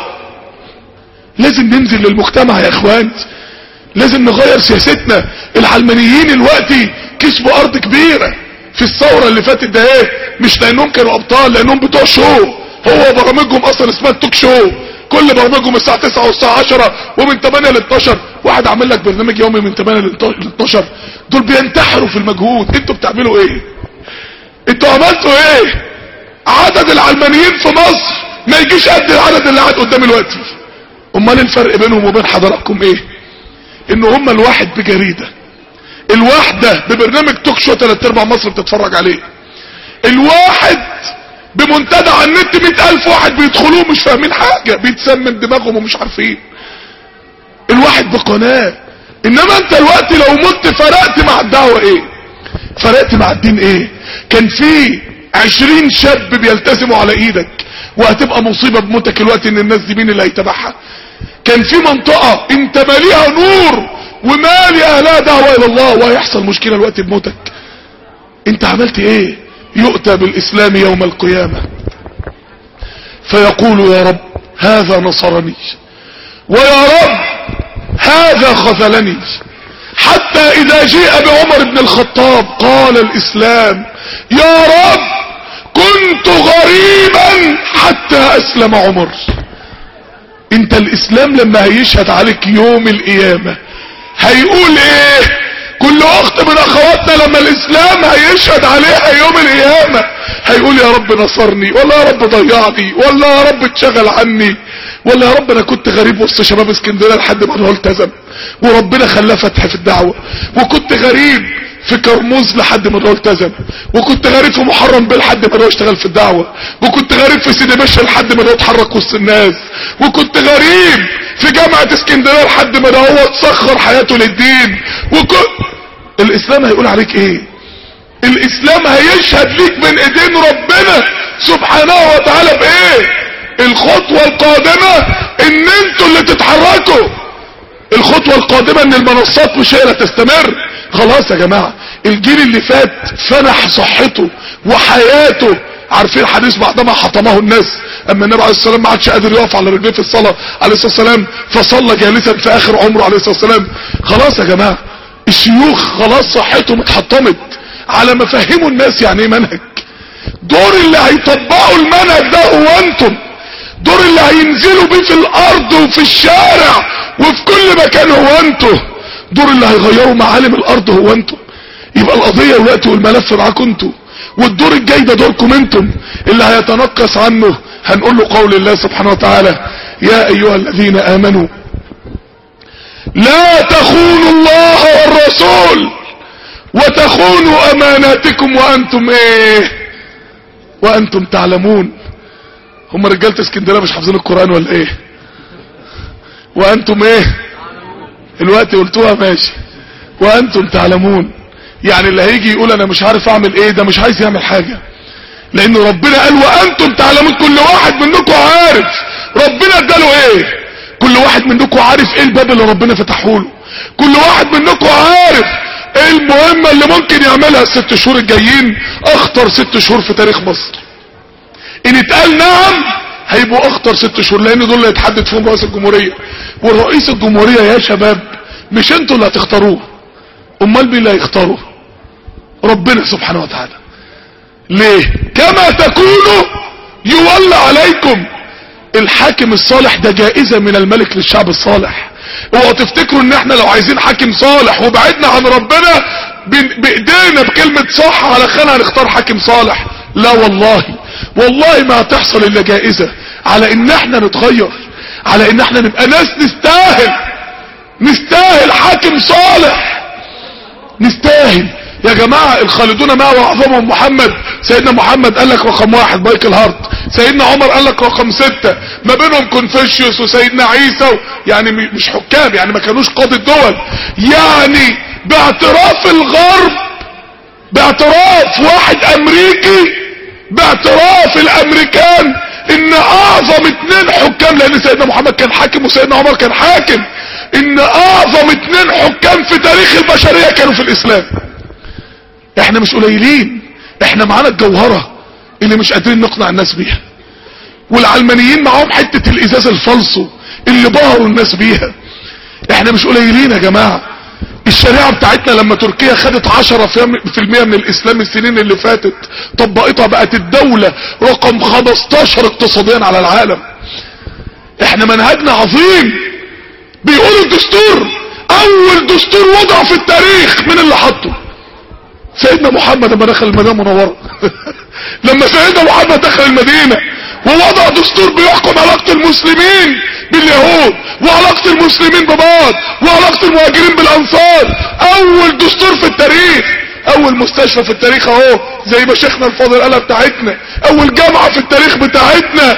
لازم ننزل للمجتمع يا اخوان لازم نغير سياستنا العلمانيين الوقتي كسبوا ارض كبيرة في الثورة اللي فاتت ده ايه مش لانهم كانوا ابطال لانهم بتوع شو هو برامجهم اصلا اسمها التوك شو كل برامجهم الساعة 9 والساعة 10 ومن 8 ل 12 واحد عامل لك برنامج يومي من 8 ل 12 دول بينتحروا في المجهود انتوا بتعملوا ايه انتوا عملتوا ايه عدد العلمانيين في مصر ما يجيش قد العدد اللي قاعد قدامي دلوقتي امال الفرق بينهم وبين حضراتكم ايه ان هم الواحد بجريدة الواحدة ببرنامج توك شو تلات ارباع مصر بتتفرج عليه الواحد بمنتدى على النت مئة الف واحد بيدخلوه مش فاهمين حاجة بيتسمم دماغهم ومش عارفين الواحد بقناة انما انت الوقت لو مت فرقت مع الدعوة ايه فرقت مع الدين ايه كان في عشرين شاب بيلتزموا على ايدك وهتبقى مصيبة بموتك الوقت ان الناس دي مين اللي هيتبعها كان في منطقة انت ماليها نور ومالي اهلها دعوة الى الله وهيحصل مشكلة الوقت بموتك انت عملت ايه يؤتى بالاسلام يوم القيامة فيقول يا رب هذا نصرني ويا رب هذا خذلني حتى اذا جيء بعمر بن الخطاب قال الاسلام يا رب كنت غريبا حتى اسلم عمر انت الاسلام لما هيشهد عليك يوم القيامة هيقول ايه كل اخت من اخواتنا لما الاسلام هيشهد عليها يوم القيامة هيقول يا رب نصرني ولا يا رب ضيعني ولا يا رب اتشغل عني ولا يا رب انا كنت غريب وسط شباب اسكندريه لحد ما هو التزم وربنا خلاه فتح في الدعوه وكنت غريب في كرموز لحد ما هو التزم وكنت غريب في محرم بيه لحد ما هو اشتغل في الدعوه وكنت غريب في سيدي باشا لحد ما هو اتحرك وسط الناس وكنت غريب في جامعه اسكندريه لحد ما هو تسخر حياته للدين وكنت الاسلام هيقول عليك ايه الاسلام هيشهد ليك من ايدين ربنا سبحانه وتعالى بايه الخطوة القادمة ان انتوا اللي تتحركوا الخطوة القادمة ان المنصات مش هي اللي تستمر خلاص يا جماعة الجيل اللي فات فنح صحته وحياته عارفين حديث بعدما حطمه الناس اما النبي عليه الصلاه والسلام ما عادش قادر يقف على رجليه في الصلاه عليه الصلاه والسلام فصلى جالسا في اخر عمره عليه الصلاه والسلام خلاص يا جماعه الشيوخ خلاص صحتهم اتحطمت على ما فهموا الناس يعني ايه منهج دور اللي هيطبقوا المنهج ده هو انتم دور اللي هينزلوا بيه في الارض وفي الشارع وفي كل مكان هو انتم دور اللي هيغيروا معالم الارض هو انتم يبقى القضية الوقت والملف معاكم انتم والدور الجاي ده دوركم انتم اللي هيتنقص عنه هنقول له قول الله سبحانه وتعالى يا ايها الذين امنوا لا تخونوا الله والرسول وتخونوا اماناتكم وانتم ايه وانتم تعلمون هم رجالة اسكندرية مش حافظين القرآن ولا ايه وانتم ايه الوقت قلتوها ماشي وانتم تعلمون يعني اللي هيجي يقول انا مش عارف اعمل ايه ده مش عايز يعمل حاجة لان ربنا قال وانتم تعلمون كل واحد منكم عارف ربنا اداله ايه كل واحد منكم عارف ايه الباب اللي ربنا فتحه له كل واحد منكم عارف ايه المهمة اللي ممكن يعملها الست شهور الجايين اخطر ست شهور في تاريخ مصر ان اتقال نعم هيبقوا اخطر ست شهور لان دول اللي يتحدد فيهم رئيس الجمهورية والرئيس الجمهورية يا شباب مش انتوا اللي هتختاروه امال مين اللي هيختاروه ربنا سبحانه وتعالى ليه كما تكونوا يولى عليكم الحاكم الصالح ده جائزة من الملك للشعب الصالح اوعوا تفتكروا ان احنا لو عايزين حاكم صالح وبعدنا عن ربنا بن- بايدينا بكلمة صح على خانة هنختار حاكم صالح لا والله والله ما هتحصل الا جائزة على ان احنا نتغير على ان احنا نبقى ناس نستاهل نستاهل حاكم صالح نستاهل يا جماعة الخالدون معه وأعظمهم محمد سيدنا محمد قال لك رقم واحد مايكل هارت سيدنا عمر قال لك رقم ستة ما بينهم كونفوشيوس وسيدنا عيسى و... يعني م- مش حكام يعني ما كانوش قادة دول يعني باعتراف الغرب باعتراف واحد امريكي باعتراف الامريكان ان اعظم اتنين حكام لان سيدنا محمد كان حاكم وسيدنا عمر كان حاكم ان اعظم اتنين حكام في تاريخ البشرية كانوا في الاسلام احنا مش قليلين احنا معانا الجوهرة اللي مش قادرين نقنع الناس بيها والعلمانيين معاهم حتة الازاز الفالصو اللي بهروا الناس بيها احنا مش قليلين يا جماعة الشريعة بتاعتنا لما تركيا خدت عشرة في المية من الاسلام السنين اللي فاتت طبقتها بقت الدولة رقم 15 اقتصاديا على العالم احنا منهجنا عظيم بيقول الدستور اول دستور وضع في التاريخ من اللي حطه سيدنا محمد لما دخل المدينة المنورة لما سيدنا محمد دخل المدينة ووضع دستور بيحكم علاقة المسلمين باليهود وعلاقة المسلمين ببعض وعلاقة المهاجرين بالانصار اول دستور في التاريخ اول مستشفى في التاريخ اهو زي ما شيخنا الفاضل قالها بتاعتنا اول جامعة في التاريخ بتاعتنا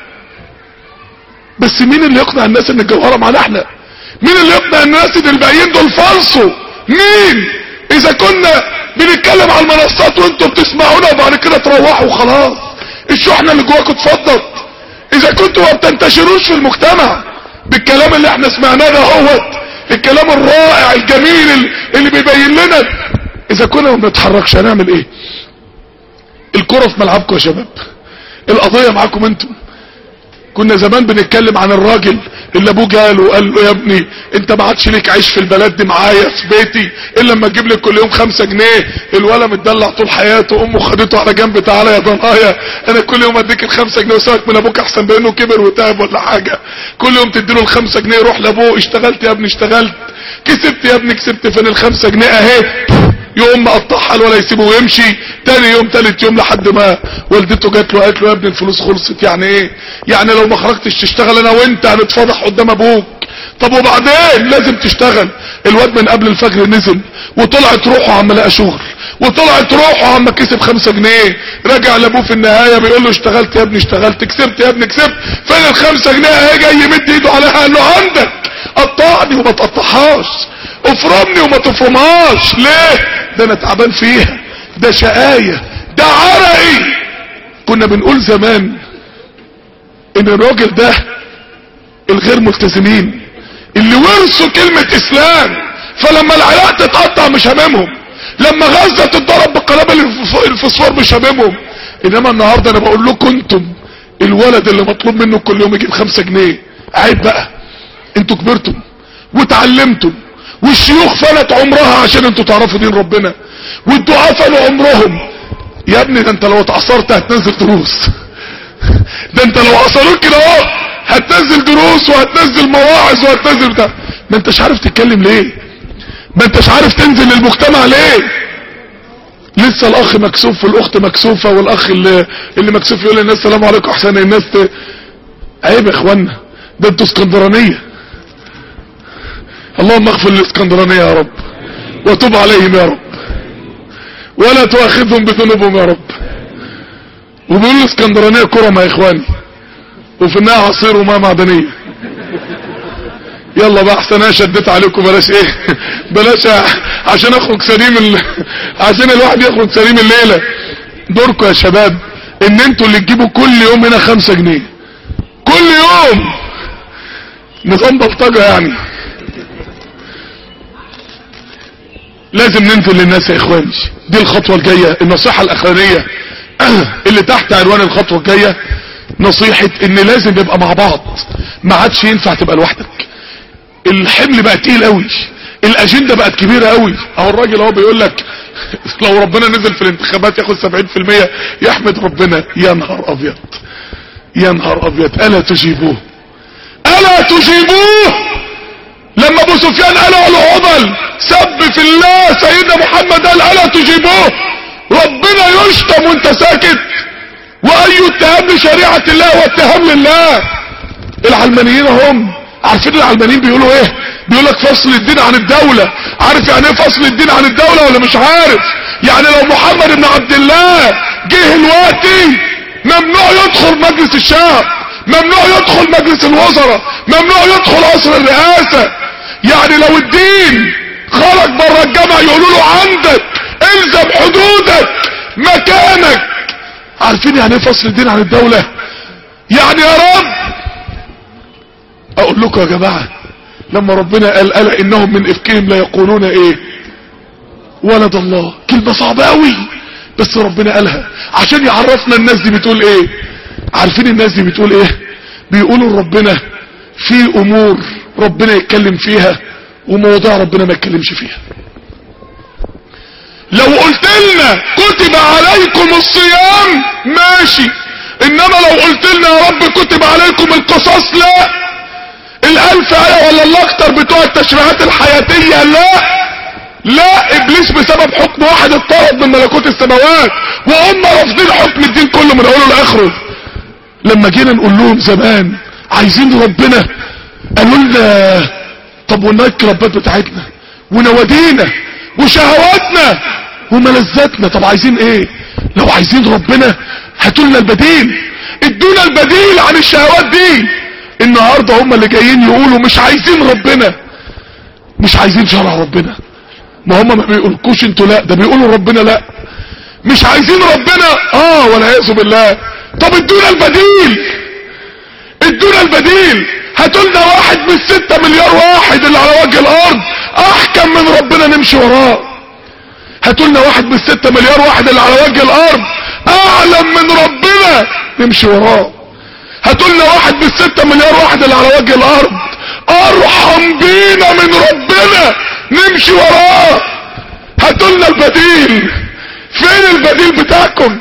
بس مين اللي يقنع الناس ان الجوهرة معانا احنا مين اللي يقنع الناس ان الباقيين دول فالصوا مين اذا كنا بنتكلم على المنصات وانتم بتسمعونا وبعد كده تروحوا وخلاص الشحنة اللي جواكم اتفضت اذا كنتوا ما بتنتشروش في المجتمع بالكلام اللي احنا سمعناه ده هوت الكلام الرائع الجميل اللي- اللي بيبين لنا اذا كنا ما بنتحركش هنعمل ايه الكرة في ملعبكم يا شباب القضية معاكم انتم كنا زمان بنتكلم عن الراجل اللي ابوه جاله وقال له يا ابني انت ما عادش ليك عيش في البلد دي معايا في بيتي الا لما تجيب لي كل يوم خمسة جنيه الولد متدلع طول حياته امه خدته على جنب تعالى يا ضنايا انا كل يوم اديك الخمسة جنيه وساك من ابوك احسن بانه كبر وتعب ولا حاجة كل يوم تديله الخمسة جنيه يروح لابوه اشتغلت يا ابني اشتغلت كسبت يا ابني كسبت فين الخمسة جنيه اهي يقوم مقطعها ولا يسيبه ويمشي تاني يوم تالت يوم لحد ما والدته جات له قالت له يا ابني الفلوس خلصت يعني ايه يعني لو ما خرجتش تشتغل انا وانت هنتفضح قدام ابوك طب وبعدين لازم تشتغل الواد من قبل الفجر نزل وطلعت روحه عم لقى شغل وطلعت روحه عم كسب خمسة جنيه رجع لابوه في النهاية بيقول له اشتغلت يا ابني اشتغلت كسبت يا ابني كسبت فين الخمسة جنيه اهي جاي يمد ايده عليها قال له عندك قطعني وما تقطعهاش افرمني وما تفرمهاش ليه ده انا تعبان فيها ده شقاية ده عرقي كنا بنقول زمان ان الراجل ده الغير ملتزمين اللي ورثوا كلمة اسلام فلما العراق تتقطع مش هممهم لما غزة تتضرب بقنابل الف- الفوسفور مش هممهم انما النهاردة انا بقول لكم انتم الولد اللي مطلوب منه كل يوم يجيب خمسة جنيه عيب بقى انتوا كبرتم وتعلمتم والشيوخ فلت عمرها عشان انتوا تعرفوا دين ربنا والدعاء فلوا عمرهم يا ابني ده انت لو اتعصرت هتنزل دروس ده انت لو عصروك كده اهو هتنزل دروس وهتنزل مواعظ وهتنزل بتاع ما انتش عارف تتكلم ليه ما انتش عارف تنزل للمجتمع ليه لسه الاخ مكسوف والاخت مكسوفة والاخ اللي, اللي مكسوف يقول للناس السلام عليكم احسن الناس ت... عيب يا اخوانا ده انتوا اسكندرانية اللهم اغفر للاسكندرانية يا رب وتب عليهم يا رب ولا تؤاخذهم بذنوبهم يا رب وبيقولوا الاسكندرانية كرم يا اخواني وفي النهاية عصير وماء معدنية يلا بقى احسن انا شديت عليكم بلاش ايه بلاش عشان اخرج سليم ال... عشان الواحد يخرج سليم الليلة دوركم يا شباب ان انتوا اللي تجيبوا كل يوم هنا خمسة جنيه كل يوم نظام بلطجة يعني لازم ننزل للناس يا اخواني دي الخطوة الجاية النصيحة الاخرانية اللي تحت عنوان الخطوة الجاية نصيحة ان لازم يبقى مع بعض ما عادش ينفع تبقى لوحدك الحمل بقى تقيل قوي الاجندة بقت كبيرة قوي اهو الراجل اهو بيقول لك لو ربنا نزل في الانتخابات ياخد 70% يحمد ربنا يا نهار ابيض يا نهار ابيض الا تجيبوه الا تجيبوه لما ابو سفيان قال له هبل سب في الله سيدنا محمد قال الا تجيبوه ربنا يشتم وانت ساكت واي اتهام لشريعة الله واتهام لله العلمانيين هم عارفين العلمانيين بيقولوا ايه بيقول لك فصل الدين عن الدولة عارف يعني ايه فصل الدين عن الدولة ولا مش عارف يعني لو محمد بن عبد الله جه الوقتي ممنوع يدخل مجلس الشعب ممنوع يدخل مجلس الوزراء ممنوع يدخل قصر الرئاسة يعني لو الدين خرج بره الجامعة يقولوا له عندك الزم حدودك مكانك عارفين يعني ايه فصل الدين عن الدولة يعني يا رب اقول لكم يا جماعة لما ربنا قال الا انهم من افكهم لا يقولون ايه ولد الله كلمة صعبة قوي بس ربنا قالها عشان يعرفنا الناس دي بتقول ايه عارفين الناس دي بتقول ايه بيقولوا لربنا في امور ربنا يتكلم فيها ومواضيع ربنا ما يتكلمش فيها لو قلت لنا كتب عليكم الصيام ماشي انما لو قلت لنا يا رب كتب عليكم القصاص لا الالف ايه ولا الاكتر بتوع التشريعات الحياتية لا لا ابليس بسبب حكم واحد اتطرد من ملكوت السماوات وهم رافضين حكم الدين كله من اوله لاخره لما جينا نقول لهم زمان عايزين ربنا قالوا لنا طب ونك ربات بتاعتنا ونوادينا وشهواتنا وملذاتنا طب عايزين ايه لو عايزين ربنا هاتوا لنا البديل ادونا البديل عن الشهوات دي النهاردة هم اللي جايين يقولوا مش عايزين ربنا مش عايزين شرع ربنا ما هم ما بيقولكوش انتوا لا ده بيقولوا ربنا لا مش عايزين ربنا اه والعياذ بالله طب ادونا البديل ادونا البديل هاتوا لنا واحد من الستة مليار واحد اللي على وجه الارض احكم من ربنا نمشي وراه هاتوا لنا واحد من الستة مليار واحد اللي على وجه الارض اعلم من ربنا نمشي وراه هاتوا لنا واحد من الستة مليار واحد اللي على وجه الارض ارحم بينا من ربنا نمشي وراه هاتوا لنا البديل فين البديل بتاعكم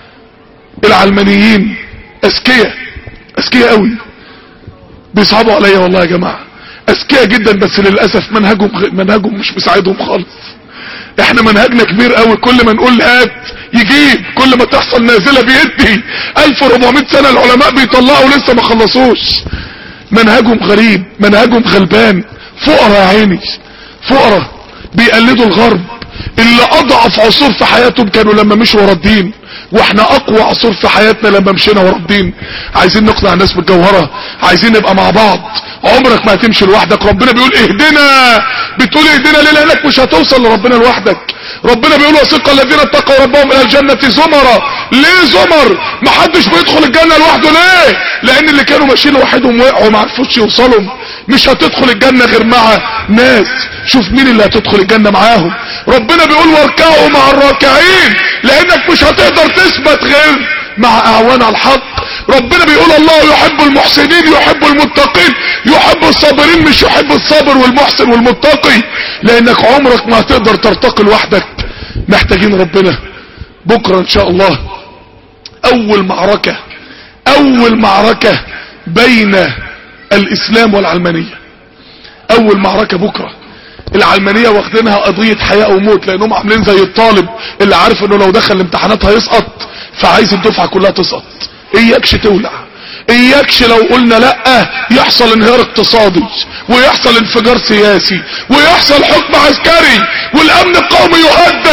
العلمانيين اذكياء اذكياء قوي بيصعبوا عليا والله يا جماعه اذكياء جدا بس للاسف منهجهم منهجهم مش مساعدهم خالص احنا منهجنا كبير قوي كل ما نقول هات يجيب كل ما تحصل نازله بيدي 1400 سنه العلماء بيطلعوا لسه ما خلصوش منهجهم غريب منهجهم غلبان فقراء يا عيني فقراء بيقلدوا الغرب اللي اضعف عصور في حياتهم كانوا لما مشوا ورا الدين واحنا اقوى عصور في حياتنا لما مشينا ورا الدين عايزين نقنع الناس بالجوهرة عايزين نبقى مع بعض عمرك ما هتمشي لوحدك ربنا بيقول اهدنا بتقول اهدنا ليه لانك مش هتوصل لربنا لوحدك ربنا بيقول وثق الذين اتقوا ربهم الى الجنة زمرا ليه زمر ما حدش بيدخل الجنة لوحده ليه لان اللي كانوا ماشيين لوحدهم وقعوا ما عرفوش يوصلوا مش هتدخل الجنة غير مع ناس شوف مين اللي هتدخل الجنة معاهم ربنا بيقول واركعوا مع الراكعين لانك مش هتقدر تثبت غير مع اعوان على الحق ربنا بيقول الله يحب المحسنين يحب المتقين يحب الصابرين مش يحب الصابر والمحسن والمتقي لانك عمرك ما هتقدر ترتقي لوحدك محتاجين ربنا بكرة ان شاء الله اول معركة اول معركة بين الاسلام والعلمانية اول معركة بكرة العلمانية واخدينها قضية حياة وموت لانهم عاملين زي الطالب اللي عارف انه لو دخل الامتحانات هيسقط فعايز الدفعة كلها تسقط اياكش تولع اياكش لو قلنا لا يحصل انهيار اقتصادي ويحصل انفجار سياسي ويحصل حكم عسكري والامن القومي يهدد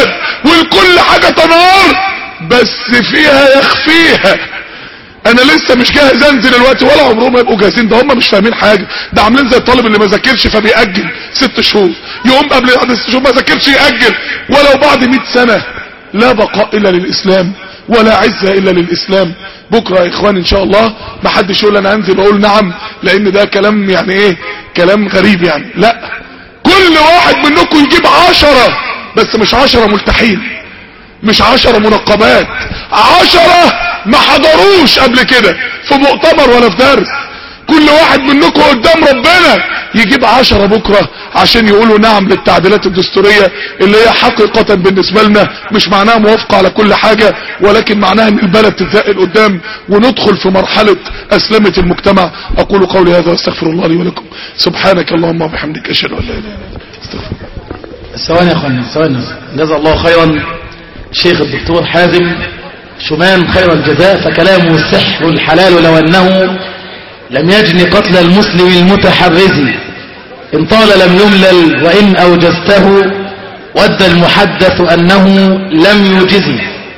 والكل حاجة تنار بس فيها يخفيها انا لسه مش جاهز انزل الوقت ولا عمرهم يبقوا جاهزين ده هم مش فاهمين حاجه ده عاملين زي الطالب اللي ما ذاكرش فبيأجل ست شهور يقوم قبل بعد ست شهور ما ذاكرش يأجل ولو بعد 100 سنه لا بقاء الا للاسلام ولا عزه الا للاسلام بكره يا اخوان ان شاء الله ما حدش يقول انا هنزل واقول نعم لان ده كلام يعني ايه كلام غريب يعني لا كل واحد منكم يجيب عشرة بس مش عشرة ملتحين مش عشرة منقبات عشرة ما حضروش قبل كده في مؤتمر ولا في درس كل واحد منكم قدام ربنا يجيب عشرة بكرة عشان يقولوا نعم للتعديلات الدستورية اللي هي حقيقة بالنسبة لنا مش معناها موافقة على كل حاجة ولكن معناها ان البلد تتزقل قدام وندخل في مرحلة اسلمة المجتمع اقول قولي هذا واستغفر الله لي ولكم سبحانك اللهم وبحمدك اشهد ان لا اله الا انت استغفر ثواني يا اخوانا ثواني جزا الله خيرا الشيخ الدكتور حازم شمان خير الجزاء فكلامه السحر الحلال لو انه لم يجن قتل المسلم المتحرز ان طال لم يملل وان اوجزته ود المحدث انه لم يجزي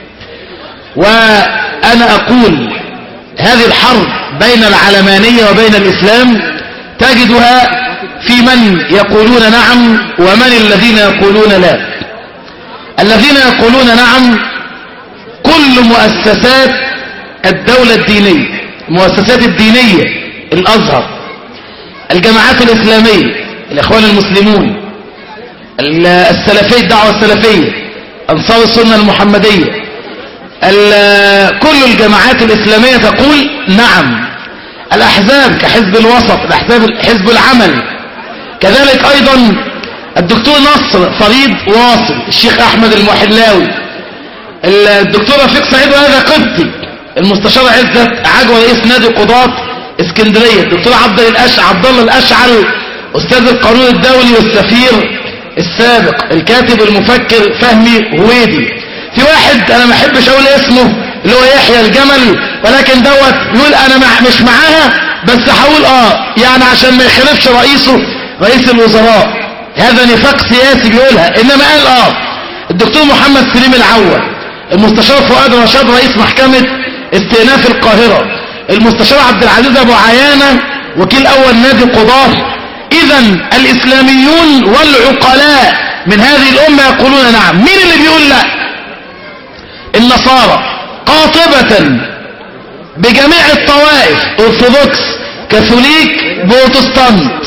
وانا اقول هذه الحرب بين العلمانية وبين الاسلام تجدها في من يقولون نعم ومن الذين يقولون لا الذين يقولون نعم كل مؤسسات الدولة الدينية المؤسسات الدينية الأزهر الجماعات الإسلامية الإخوان المسلمون السلفية الدعوة السلفية أنصار السنة المحمدية كل الجماعات الإسلامية تقول نعم الأحزاب كحزب الوسط الأحزاب حزب العمل كذلك أيضا الدكتور نصر فريد واصل الشيخ أحمد المحلاوي الدكتور رفيق سعيد وهذا قبطي المستشار عزت عجوة رئيس نادي قضاة اسكندرية الدكتور عبد الأش عبد الله الأشعري أستاذ القانون الدولي والسفير السابق الكاتب المفكر فهمي هويدي في واحد أنا ما احبش أقول اسمه اللي هو يحيى الجمل ولكن دوت يقول أنا مش معاها بس هقول آه يعني عشان ما يخالفش رئيسه رئيس الوزراء هذا نفاق سياسي بيقولها إنما قال آه الدكتور محمد سليم العوة المستشار فؤاد رشاد رئيس محكمة استئناف القاهرة المستشار عبد العزيز ابو عيانة وكيل اول نادي قضاة اذا الاسلاميون والعقلاء من هذه الامة يقولون نعم مين اللي بيقول لا النصارى قاطبة بجميع الطوائف ارثوذكس كاثوليك بروتستانت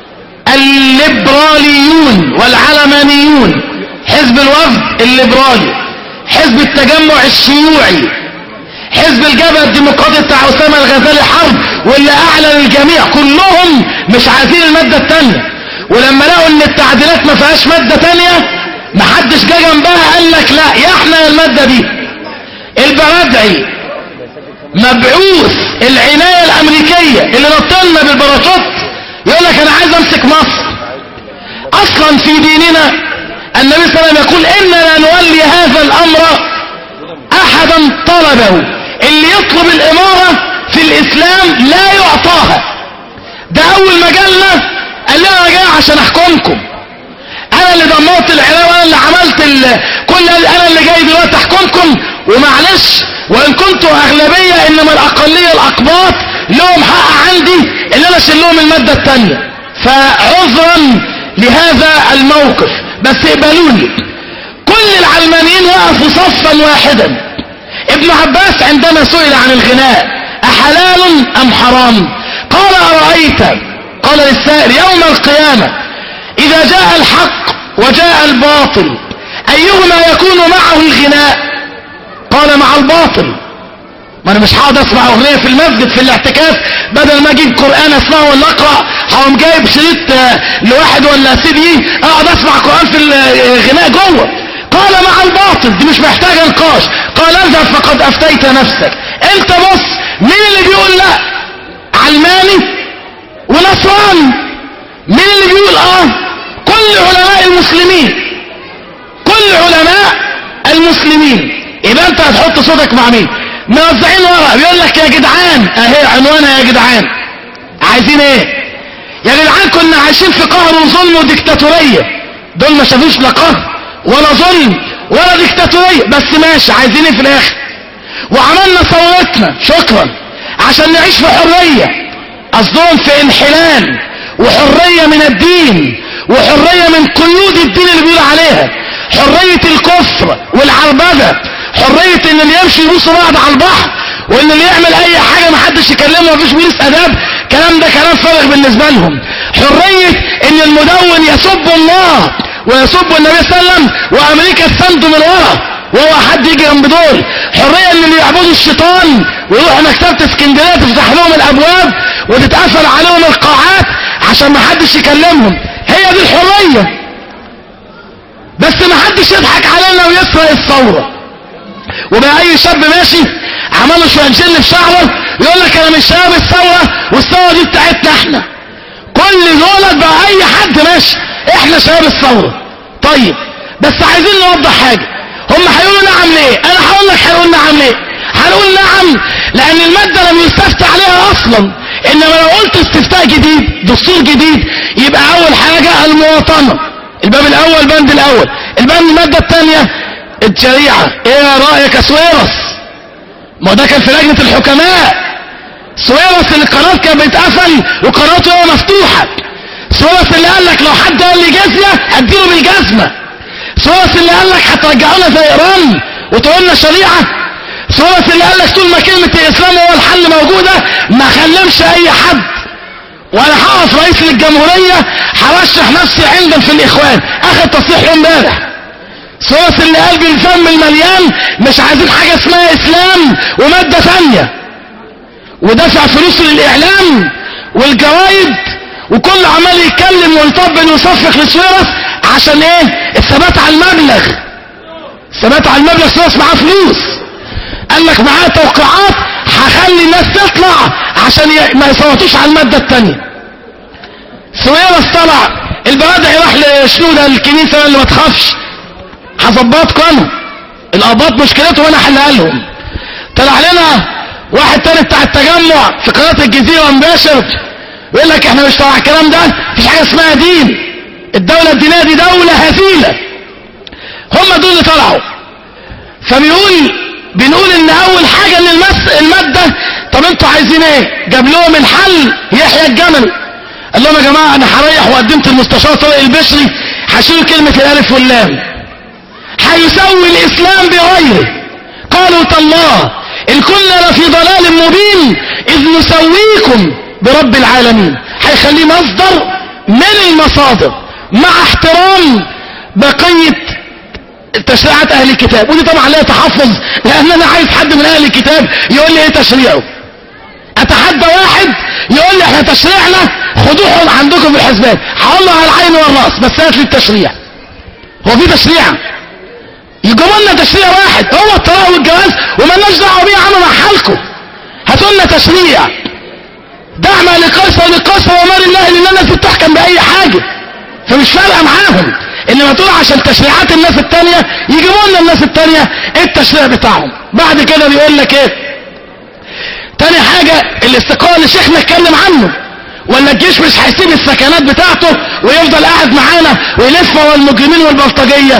الليبراليون والعلمانيون حزب الوفد الليبرالي حزب التجمع الشيوعي حزب الجبهة الديمقراطي بتاع أسامة الغزالي حرب واللي أعلن الجميع كلهم مش عايزين المادة التانية ولما لقوا ان التعديلات ما فيهاش مادة تانية محدش جه جنبها قال لك لا يا احنا يا المادة دي البرادعي مبعوث العناية الامريكية اللي نطلنا بالباراشوت يقول لك انا عايز امسك مصر اصلا في ديننا النبي صلى الله عليه وسلم يقول اننا نولي هذا الامر احدا طلبه اللي يطلب الامارة في الاسلام لا يعطاها ده اول ما جالنا قال لنا انا جاي عشان احكمكم انا اللي دمرت العراق وانا اللي عملت ال... كل انا اللي جاي دلوقتي احكمكم ومعلش وان كنتوا اغلبية انما الاقلية الاقباط لهم حق عندي ان انا اشيل لهم المادة التانية فعذرا لهذا الموقف بس اقبلوني كل العلمانيين وقفوا صفا واحدا ابن عباس عندما سئل عن الغناء أحلال أم حرام قال أرأيت قال للسائل يوم القيامة إذا جاء الحق وجاء الباطل أيهما يكون معه الغناء قال مع الباطل ما انا مش هقعد اسمع اغنيه في المسجد في الاعتكاف بدل ما اجيب قران اسمعه ولا اقرا هقوم جايب شريط لواحد ولا سي دي اقعد اسمع قران في الغناء جوه قال مع الباطل دي مش محتاجه نقاش قال اذهب فقد افتيت نفسك انت بص مين اللي بيقول لا علماني ونصراني مين اللي بيقول اه كل علماء المسلمين كل علماء المسلمين يبقى انت هتحط صوتك مع مين موزعين ورق بيقول لك يا جدعان اهي عنوانها يا جدعان عايزين ايه يا جدعان كنا عايشين في قهر وظلم وديكتاتورية دول ما شافوش لا قهر ولا ظلم ولا ديكتاتورية بس ماشي عايزين ايه في الاخر وعملنا ثورتنا شكرا عشان نعيش في حرية قصدهم في انحلال وحرية من الدين وحرية من قيود الدين اللي بيقول عليها حرية الكفر والعربدة حرية ان اللي يمشي يبوس بعض على البحر وان اللي يعمل اي حاجة محدش يكلمه مفيش بوليس اداب كلام ده كلام فارغ بالنسبة لهم حرية ان المدون يسب الله ويسب النبي صلى الله عليه وسلم وامريكا تسنده من ورا وهو حد يجي جنب دول حرية ان اللي يعبدوا الشيطان ويروحوا مكتبة اسكندرية تفتح لهم الابواب وتتقفل عليهم القاعات عشان ما حدش يكلمهم هي دي الحرية بس ما حدش يضحك علينا ويسرق الثورة وبقى اي شاب ماشي عمله شويه جل في شعره يقول لك انا مش شباب الثوره والثوره دي بتاعتنا احنا كل دولت بقى اي حد ماشي احنا شباب الثوره طيب بس عايزين نوضح حاجه هم هيقولوا نعم ليه انا هقول لك هيقول نعم ليه هنقول نعم لان الماده لم يستفتى عليها اصلا انما لو قلت استفتاء جديد دستور جديد يبقى اول حاجه المواطنه الباب الاول بند الاول البند الماده الثانيه الشريعه ايه رايك يا سويرس ما ده كان في لجنه الحكماء سويرس اللي القناه كانت بتقفل وقناته هي مفتوحه سويرس اللي قال لك لو حد قال لي جزيه هديله بالجزمه سويرس اللي قال لك هترجعونا زي ايران وتقول لنا شريعه سويرس اللي قال لك طول ما كلمه الاسلام هو الحل موجوده ما خلمش اي حد وانا هقف رئيس للجمهوريه هرشح نفسي عندم في الاخوان اخر تصريح امبارح سويرس اللي قال بالفم المليان مش عايزين حاجه اسمها اسلام وماده ثانيه ودفع فلوس للاعلام والجرايد وكل عمال يتكلم ويطبل ويصفق لسويرس عشان ايه الثبات على المبلغ الثبات على المبلغ سويرس معاه فلوس قال لك معاه توقيعات هخلي الناس تطلع عشان ي... ما يصوتوش على المادة التانية سويرس طلع البرادعي راح لشنودة الكنيسة اللي ما تخافش هظبطكم انا الاباط مشكلتهم انا احلها لهم طلع لنا واحد تاني بتاع التجمع في قناة الجزيرة مباشر يقول لك احنا مش تبع الكلام ده مفيش حاجة اسمها دين الدولة الدينية دي دولة هزيلة هم دول اللي طلعوا فبيقول بنقول ان اول حاجة ان المس المادة طب انتوا عايزين ايه جاب لهم الحل يحيى الجمل قال لهم يا جماعة انا هريح وقدمت المستشار طارق البشري هشيل كلمة الالف واللام هيسوي الاسلام بغيره قالوا تالله ان كنا لفي ضلال مبين اذ نسويكم برب العالمين هيخليه مصدر من المصادر مع احترام بقية تشريعات اهل الكتاب ودي طبعا لا تحفظ لان انا عايز حد من اهل الكتاب يقول لي ايه تشريعه اتحدى واحد يقول لي احنا تشريعنا خدوه عندكم في الحسبان هقول له على العين والراس بس هات لي التشريع هو في تشريع يجيبوا لنا تشريع واحد هو الطلاق والجواز ومالناش دعوه بيه عملوا مع حالكم هاتوا لنا تشريع دعم لقيصر لقيصر ومال الله لان الناس بتحكم باي حاجه فمش فارقه معاهم انما تقول عشان تشريعات الناس التانية يجيبوا لنا الناس التانية ايه التشريع بتاعهم بعد كده بيقول لك ايه تاني حاجة الاستقرار اللي شيخنا اتكلم عنه ولا الجيش مش هيسيب السكنات بتاعته ويفضل قاعد معانا ويلف ورا المجرمين والبلطجية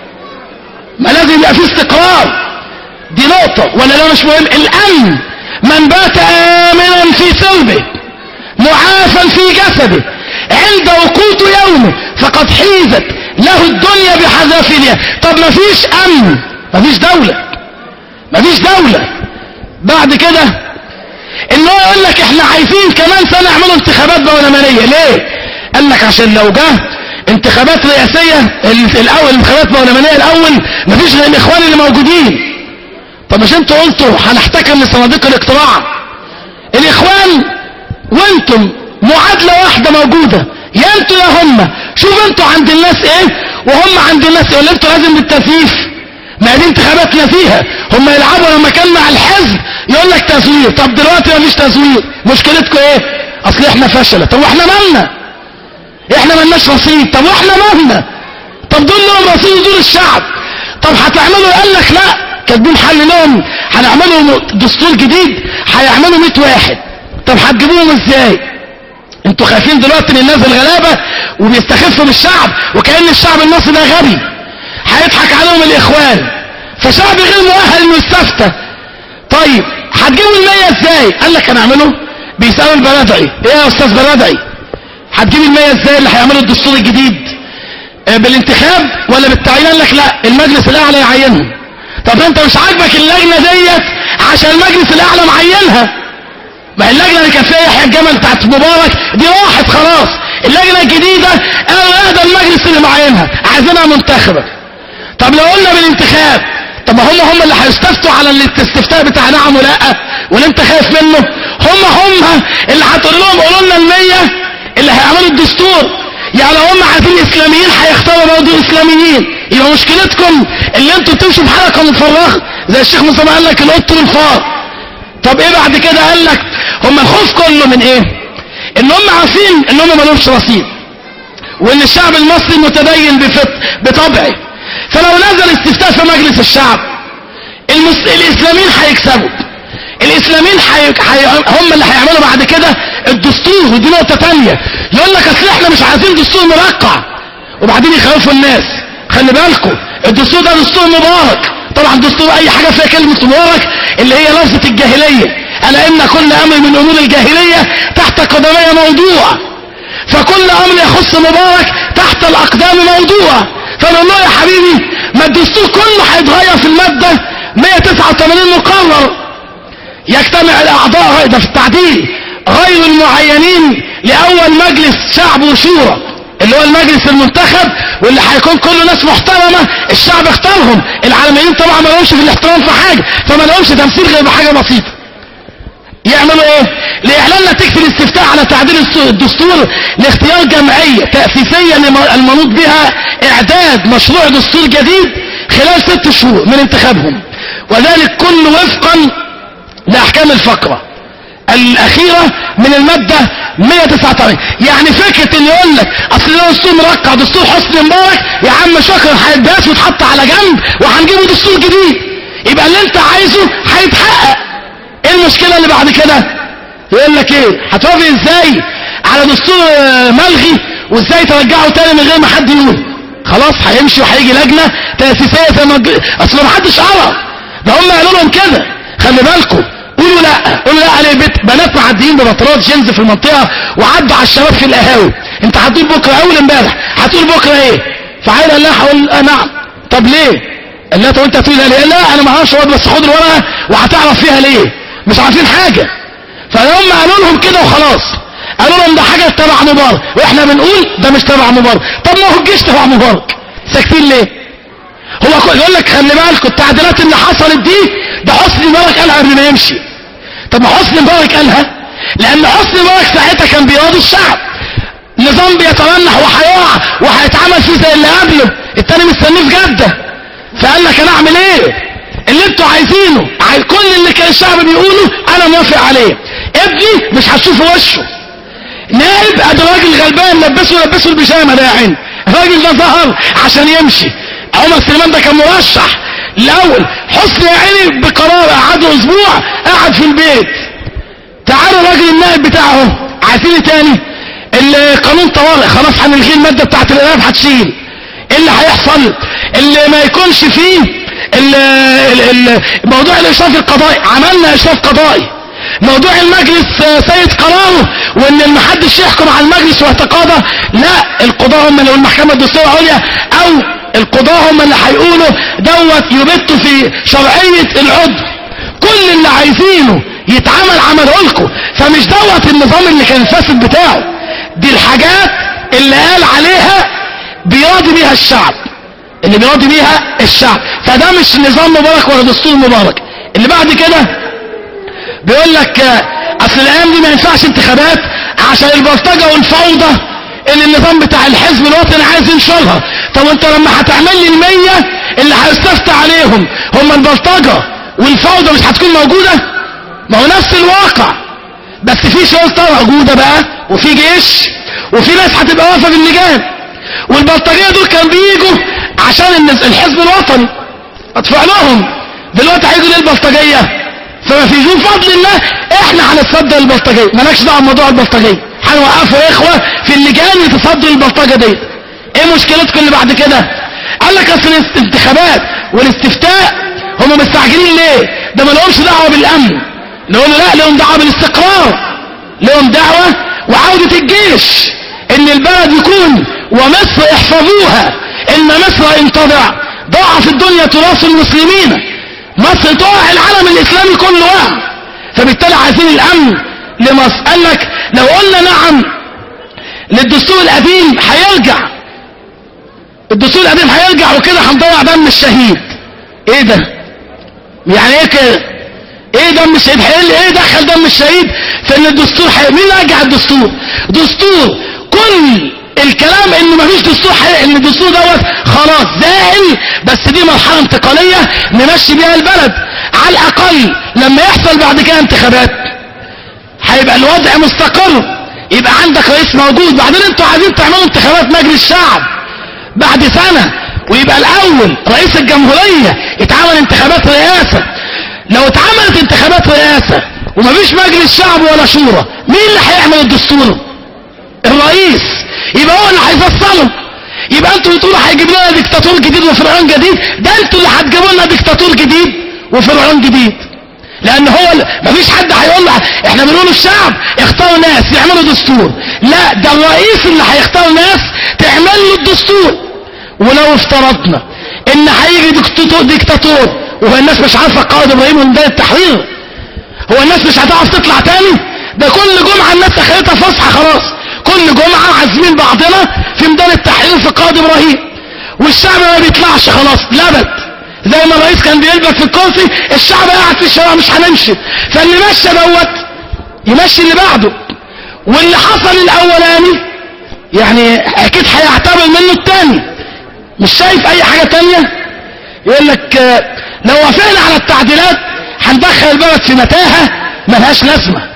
ما لازم يبقى في استقرار دي نقطة ولا ده مش مهم الامن من بات امنا في ثوبه معافا في جسده عند وقوت يومه فقد حيزت له الدنيا بحذافيرها طب مفيش امن مفيش دولة مفيش دولة بعد كده ان هو يقول لك احنا عايزين كمان سنة يعملوا انتخابات برلمانية ليه قال لك عشان لو جه انتخابات رئاسية الاول انتخابات برلمانية الاول مفيش غير الاخوان اللي موجودين طب مش انتوا قلتوا هنحتكم لصناديق الاقتراع الاخوان وانتم معادلة واحدة موجودة يا انتوا يا هم شوف انتوا عند الناس ايه وهم عند الناس ايه ولا انتوا لازم بالتزييف ما دي انتخاباتنا فيها هم يلعبوا لما كان مع الحزب يقول لك تزوير طب دلوقتي مفيش تزوير مشكلتكم ايه اصل احنا فشلة طب واحنا مالنا احنا مالناش رصيد طب واحنا مالنا طب دول لهم رصيد ودول الشعب طب هتعملوا قال لك لا كاتبين حل لهم هنعملوا دستور جديد هيعملوا 100 واحد طب هتجيبوهم ازاي انتوا خايفين دلوقتي من الناس الغلابة وبيستخفوا بالشعب وكأن الشعب المصري ده غبي هيضحك عليهم الاخوان فشعب غير مؤهل انه يستفتى طيب هتجيبوا المية ازاي قال لك هنعمله بيسألوا البلدعي ايه يا استاذ بلدعي هتجيب المية ازاي اللي هيعملوا الدستور الجديد آه، بالانتخاب ولا بالتعيين قال لك لا المجلس الاعلى يعينهم طب انت مش عاجبك اللجنه ديت عشان المجلس الاعلى معينها ما هي اللجنه اللي كانت فيها يحيى الجمل بتاعت مبارك دي راحت خلاص اللجنه الجديده قالوا لا ده المجلس اللي معينها عايزينها منتخبه طب لو قلنا بالانتخاب طب ما هم هم اللي هيستفتوا على الاستفتاء بتاع نعم ولا واللي انت خايف منه هم هم اللي هتقول لهم قولوا لنا المية اللي هيعملوا الدستور يعني لو هم عايزين اسلاميين هيختاروا برضه اسلاميين يبقى مشكلتكم اللي انتوا بتمشوا بحلقه مفرغه زي الشيخ مصطفى قال لك القط والفار طب ايه بعد كده قال لك هم الخوف كله من ايه ان هم عارفين ان هم مالهمش رصيد وان الشعب المصري متدين بفط بطبعه فلو نزل استفتاء في مجلس الشعب المس... الاسلاميين هيكسبوا الاسلاميين حي... حي... هم اللي هيعملوا بعد كده الدستور ودي نقطه تانية يقول لك اصل احنا مش عايزين دستور مرقع وبعدين يخوفوا الناس خلي بالكم الدستور ده دستور مبارك طبعا دستور اي حاجه فيها كلمه مبارك اللي هي لفظه الجاهليه الا ان كل امر من امور الجاهليه تحت قدمي موضوع فكل امر يخص مبارك تحت الاقدام موضوع فنقول له يا حبيبي ما الدستور كله هيتغير في الماده 189 مقرر يجتمع الاعضاء ده في التعديل غير المعينين لاول مجلس شعب وشورى اللي هو المجلس المنتخب واللي هيكون كله ناس محترمة الشعب اختارهم العالميين طبعا ما لهمش في الاحترام في حاجة فما لهمش تمثيل غير بحاجة بسيطة يعملوا ايه لاعلان نتيجة الاستفتاء على تعديل الدستور لاختيار جمعية تأسيسية المنوط بها اعداد مشروع دستور جديد خلال ست شهور من انتخابهم وذلك كله وفقا لاحكام الفقرة الاخيرة من المادة 189 يعني فكرة ان يقول لك اصل ده دستور مرقع دستور حسني مبارك يا عم شكرا هيتباس ويتحط على جنب وهنجيبه دستور جديد يبقى اللي انت عايزه هيتحقق ايه المشكلة اللي بعد كده يقول لك ايه هتوافق ازاي على دستور ملغي وازاي ترجعه تاني من غير ما حد يقول خلاص هيمشي وهيجي لجنة تأسيسية زي ما اصل ما حدش عرف ده هم قالوا لهم كده خلي بالكم قولوا لا قولوا لا عليه بيت بنات معديين ببطلات جينز في المنطقة وعدوا على الشباب في القهاوي انت هتقول بكرة اول امبارح هتقول بكرة ايه فعايل قال لها هقول آه نعم طب ليه قال لها طب انت هتقول ليه لا انا ما اعرفش بس خد الورقة وهتعرف فيها ليه مش عارفين حاجة فهم قالوا لهم كده وخلاص قالوا لهم ده حاجة تبع مبارك واحنا بنقول ده مش تبع مبارك طب ما هو الجيش تبع مبارك ساكتين ليه هو يقول لك خلي بالكم التعديلات اللي حصلت دي ده حسني مبارك قالها قبل ما يمشي طب ما حسني مبارك قالها لان حسني مبارك ساعتها كان بيراضي الشعب نظام بيترنح وهيقع وهيتعمل فيه زي اللي قبله التاني مستنيه في جده فقال لك انا اعمل ايه اللي انتوا عايزينه عايز كل اللي كان الشعب بيقوله انا موافق عليه ابني مش هتشوفوا وشه نائب ادي راجل غلبان لبسه لبسه البيجامه ده يا عيني الراجل ده ظهر عشان يمشي عمر سليمان ده كان مرشح الاول حسني يا عيني بقرار قعدوا اسبوع قعد في البيت تعالوا الراجل النائب بتاعه عايزين ايه تاني القانون طوارئ خلاص هنلغي الماده بتاعت الارهاب هتشيل ايه اللي هيحصل اللي ما يكونش فيه ال ال موضوع الاشراف القضائي عملنا اشراف قضائي موضوع المجلس سيد قراره وان محدش يحكم على المجلس ويتقاضى لا القضاء هم اللي والمحكمه الدستوريه العليا او القضاء هم اللي هيقولوا دوت يبت في شرعيه العضو كل اللي عايزينه يتعمل عمله لكم فمش دوت النظام اللي كان الفاسد بتاعه دي الحاجات اللي قال عليها بيراضي بيها الشعب اللي بيراضي بيها الشعب فده مش نظام مبارك ولا دستور مبارك اللي بعد كده بيقول لك اصل الايام دي ما ينفعش انتخابات عشان البلطجه والفوضى اللي النظام بتاع الحزب الوطني عايز ينشرها طب انت لما هتعمل لي المية اللي هيستفتى عليهم هم البلطجه والفوضى مش هتكون موجوده ما هو نفس الواقع بس في شرطه موجوده بقى وفي جيش وفي ناس هتبقى واقفه باللجان والبلطجيه دول كانوا بيجوا عشان الحزب الوطني ادفع لهم دلوقتي هيجوا ليه البلطجيه فما في ذو فضل الله احنا هنتصدى البلطجيه مالكش دعوه بموضوع البلطجيه هنوقفوا اخوه في اللجان يتصدوا البلطجه دي ايه مشكلتكم اللي بعد كده قال لك اصل الانتخابات والاستفتاء هم مستعجلين ليه ده ما لهمش دعوه بالامن نقول له لا لهم دعوه بالاستقرار لهم دعوه وعوده الجيش ان البلد يكون ومصر احفظوها ان مصر ان تضع ضاع في الدنيا تراث المسلمين مصر تقع العالم الاسلامي كله وقع فبالتالي عايزين الامن لمصر قال لك لو قلنا نعم للدستور القديم هيرجع الدستور القديم هيرجع وكده هنضيع دم الشهيد ايه ده يعني ايه كده ايه دم الشهيد هيقل ايه دخل دم الشهيد في ان الدستور حي... مين رجع الدستور دستور كل الكلام ان مفيش دستور حقيقي ان الدستور دوت خلاص زائل بس دي مرحله انتقاليه نمشي بيها البلد على الاقل لما يحصل بعد كده انتخابات هيبقى الوضع مستقر يبقى عندك رئيس موجود بعدين انتوا عايزين تعملوا انتخابات مجلس الشعب بعد سنه ويبقى الاول رئيس الجمهوريه يتعمل انتخابات رئاسه لو اتعملت انتخابات رئاسه ومفيش مجلس شعب ولا شورى مين اللي هيعمل الدستور الرئيس يبقى هو اللي هيفصله يبقى انتوا بتقولوا هيجيب لنا ديكتاتور جديد وفرعون جديد ده انتوا اللي هتجيبوا لنا ديكتاتور جديد وفرعون جديد لان هو ال- مفيش حد هيقول له احنا بنقول الشعب اختاروا ناس يعملوا دستور لا ده الرئيس اللي هيختار ناس تعمل له الدستور ولو افترضنا ان هيجي ديكتاتور ديكتاتور وهو الناس مش عارفه قائد ابراهيم وميدان التحرير هو الناس مش هتعرف تطلع تاني ده كل جمعة الناس اخرتها فصحى خلاص كل جمعة عازمين بعضنا في ميدان التحرير في قائد ابراهيم والشعب ما بيطلعش خلاص لبد زي ما الرئيس كان بيلبس في الكرسي الشعب قاعد في الشارع مش هنمشي فاللي مشى دوت يمشي اللي بعده واللي حصل الاولاني يعني اكيد هيعتبر منه التاني مش شايف اي حاجة تانية يقول لك آه، لو وافقنا على التعديلات هندخل البلد في متاهة ملهاش لازمة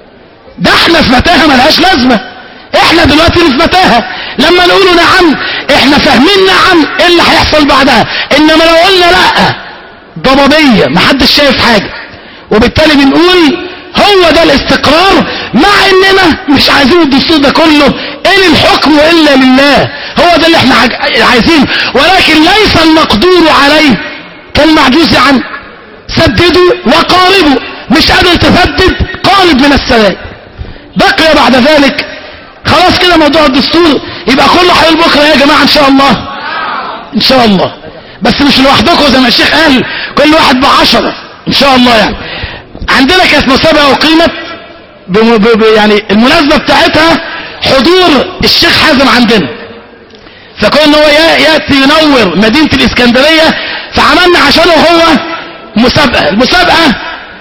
ده احنا في متاهة ملهاش لازمة احنا دلوقتي في متاهة لما نقولوا نعم احنا فاهمين نعم ايه اللي هيحصل بعدها انما لو قلنا لا ضبابية محدش شايف حاجة وبالتالي بنقول هو ده الاستقرار مع اننا مش عايزين الدستور ده كله ان الحكم الا لله هو ده اللي احنا عاج- عايزينه ولكن ليس المقدور عليه كالمعجوز عنه سددوا وقاربوا مش قادر تسدد قارب من السلام بقي بعد ذلك خلاص كده موضوع الدستور يبقى كله هيقول بكره يا جماعه ان شاء الله ان شاء الله بس مش لوحدكم زي ما الشيخ قال كل واحد بعشرة ان شاء الله يعني عندنا كانت مسابقه اقيمت بم- ب- ب- يعني المناسبه بتاعتها حضور الشيخ حازم عندنا فكون ان هو يا- ياتي ينور مدينه الاسكندريه فعملنا عشانه هو مسابقه المسابقه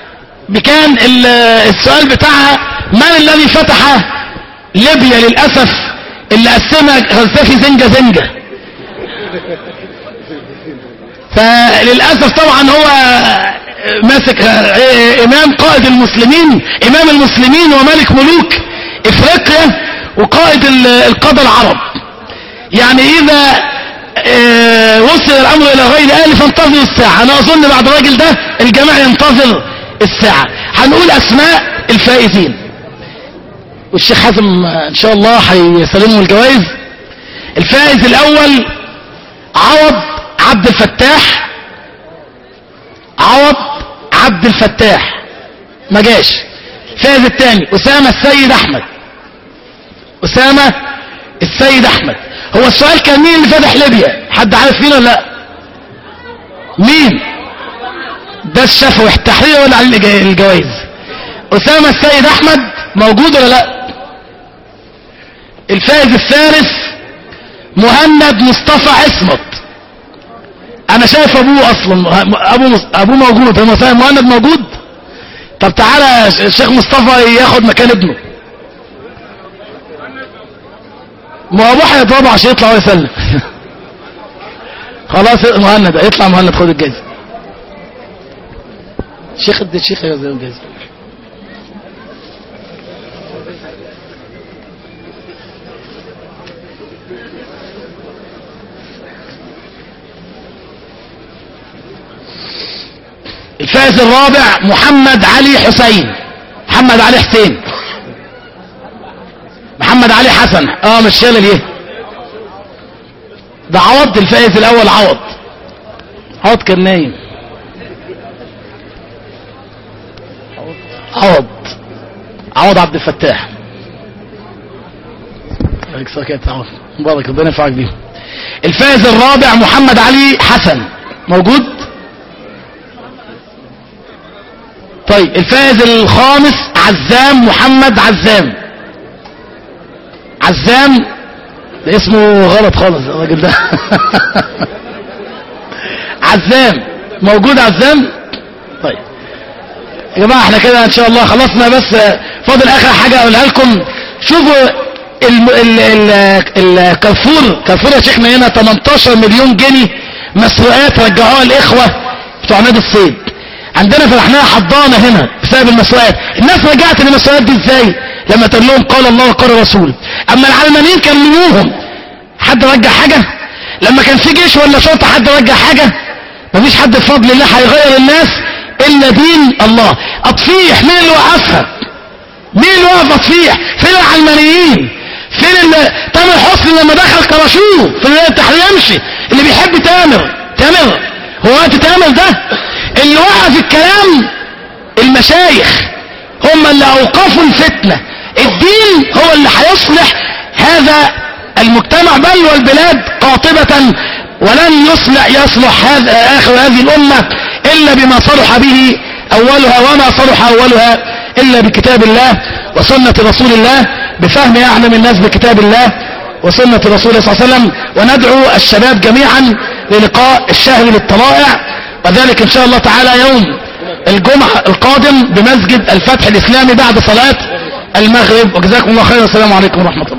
كان ال- السؤال بتاعها من الذي فتح ليبيا للاسف اللي قسمها غزافي زنجه زنجه فللأسف طبعا هو ماسك إمام قائد المسلمين إمام المسلمين وملك ملوك إفريقيا وقائد ال- القادة العرب يعني إذا آه، وصل الأمر إلى غير أهل فانتظروا الساعة أنا أظن بعد الراجل ده الجميع ينتظر الساعة هنقول أسماء الفائزين والشيخ حازم آه، إن شاء الله هيسلموا الجوائز الفائز الأول عوض عبد الفتاح عوض عبد الفتاح ما جاش فاز الثاني أسامة السيد أحمد أسامة السيد أحمد هو السؤال كان مين اللي فتح ليبيا حد عارف مين ولا لا مين ده الشفوي التحرير ولا عليه الج- الجوائز أسامة السيد أحمد موجود ولا لا الفائز الثالث مهند مصطفى عصمت انا شايف ابوه اصلا ابوه مص- ابوه موجود هو مثلا مهند موجود طب تعالى الشيخ مصطفى ياخد مكان ابنه ما ابوه هيضربه عشان يطلع ويسلم خلاص مهند يطلع مهند خد الجايزه شيخ ادي الشيخ ياخد الجايزه الفائز الرابع محمد علي حسين محمد علي حسين محمد علي حسن اه مش شايل ايه ده عوض الفائز الاول عوض عوض كان نايم عوض عوض عبد الفتاح عليك سكت عوض مبارك ربنا ينفعك بيه الفائز الرابع محمد علي حسن موجود طيب الفائز الخامس عزام محمد عزام عزام ده اسمه غلط خالص الراجل ده عزام موجود عزام طيب يا جماعه احنا كده ان شاء الله خلصنا بس فاضل اخر حاجه اقولها لكم شوفوا الم- ال- ال- الكارفور كارفور يا شيخنا هنا 18 مليون جنيه مسروقات رجعوها الاخوه بتوع نادي الصيد عندنا فتحناها حضانه هنا بسبب المسروقات الناس رجعت المسروقات دي ازاي لما تقول لهم قال الله وقال الرسول اما العلمانيين كلموهم حد رجع حاجه لما كان في جيش ولا شرطه حد رجع حاجه مفيش حد بفضل الله هيغير الناس الا دين الله اطفيح مين اللي وقفها مين اللي وقف اطفيح فين العلمانيين فين اللي تامر حسني لما دخل كرشوه في الولايه التحرير يمشي اللي بيحب تامر تامر هو وقت تامر ده اللي وقف الكلام المشايخ هم اللي اوقفوا الفتنه الدين هو اللي هيصلح هذا المجتمع بل والبلاد قاطبة ولن يصلح يصلح هذا آخر هذه الأمة إلا بما صلح به أولها وما صلح أولها إلا بكتاب الله وسنة رسول الله بفهم أعلم الناس بكتاب الله وسنة رسول الله صلى الله عليه وسلم وندعو الشباب جميعا للقاء الشهر للطلائع وذلك إن شاء الله تعالى يوم الجمعة القادم بمسجد الفتح الإسلامي بعد صلاة المغرب وجزاكم الله خيرا والسلام عليكم ورحمة الله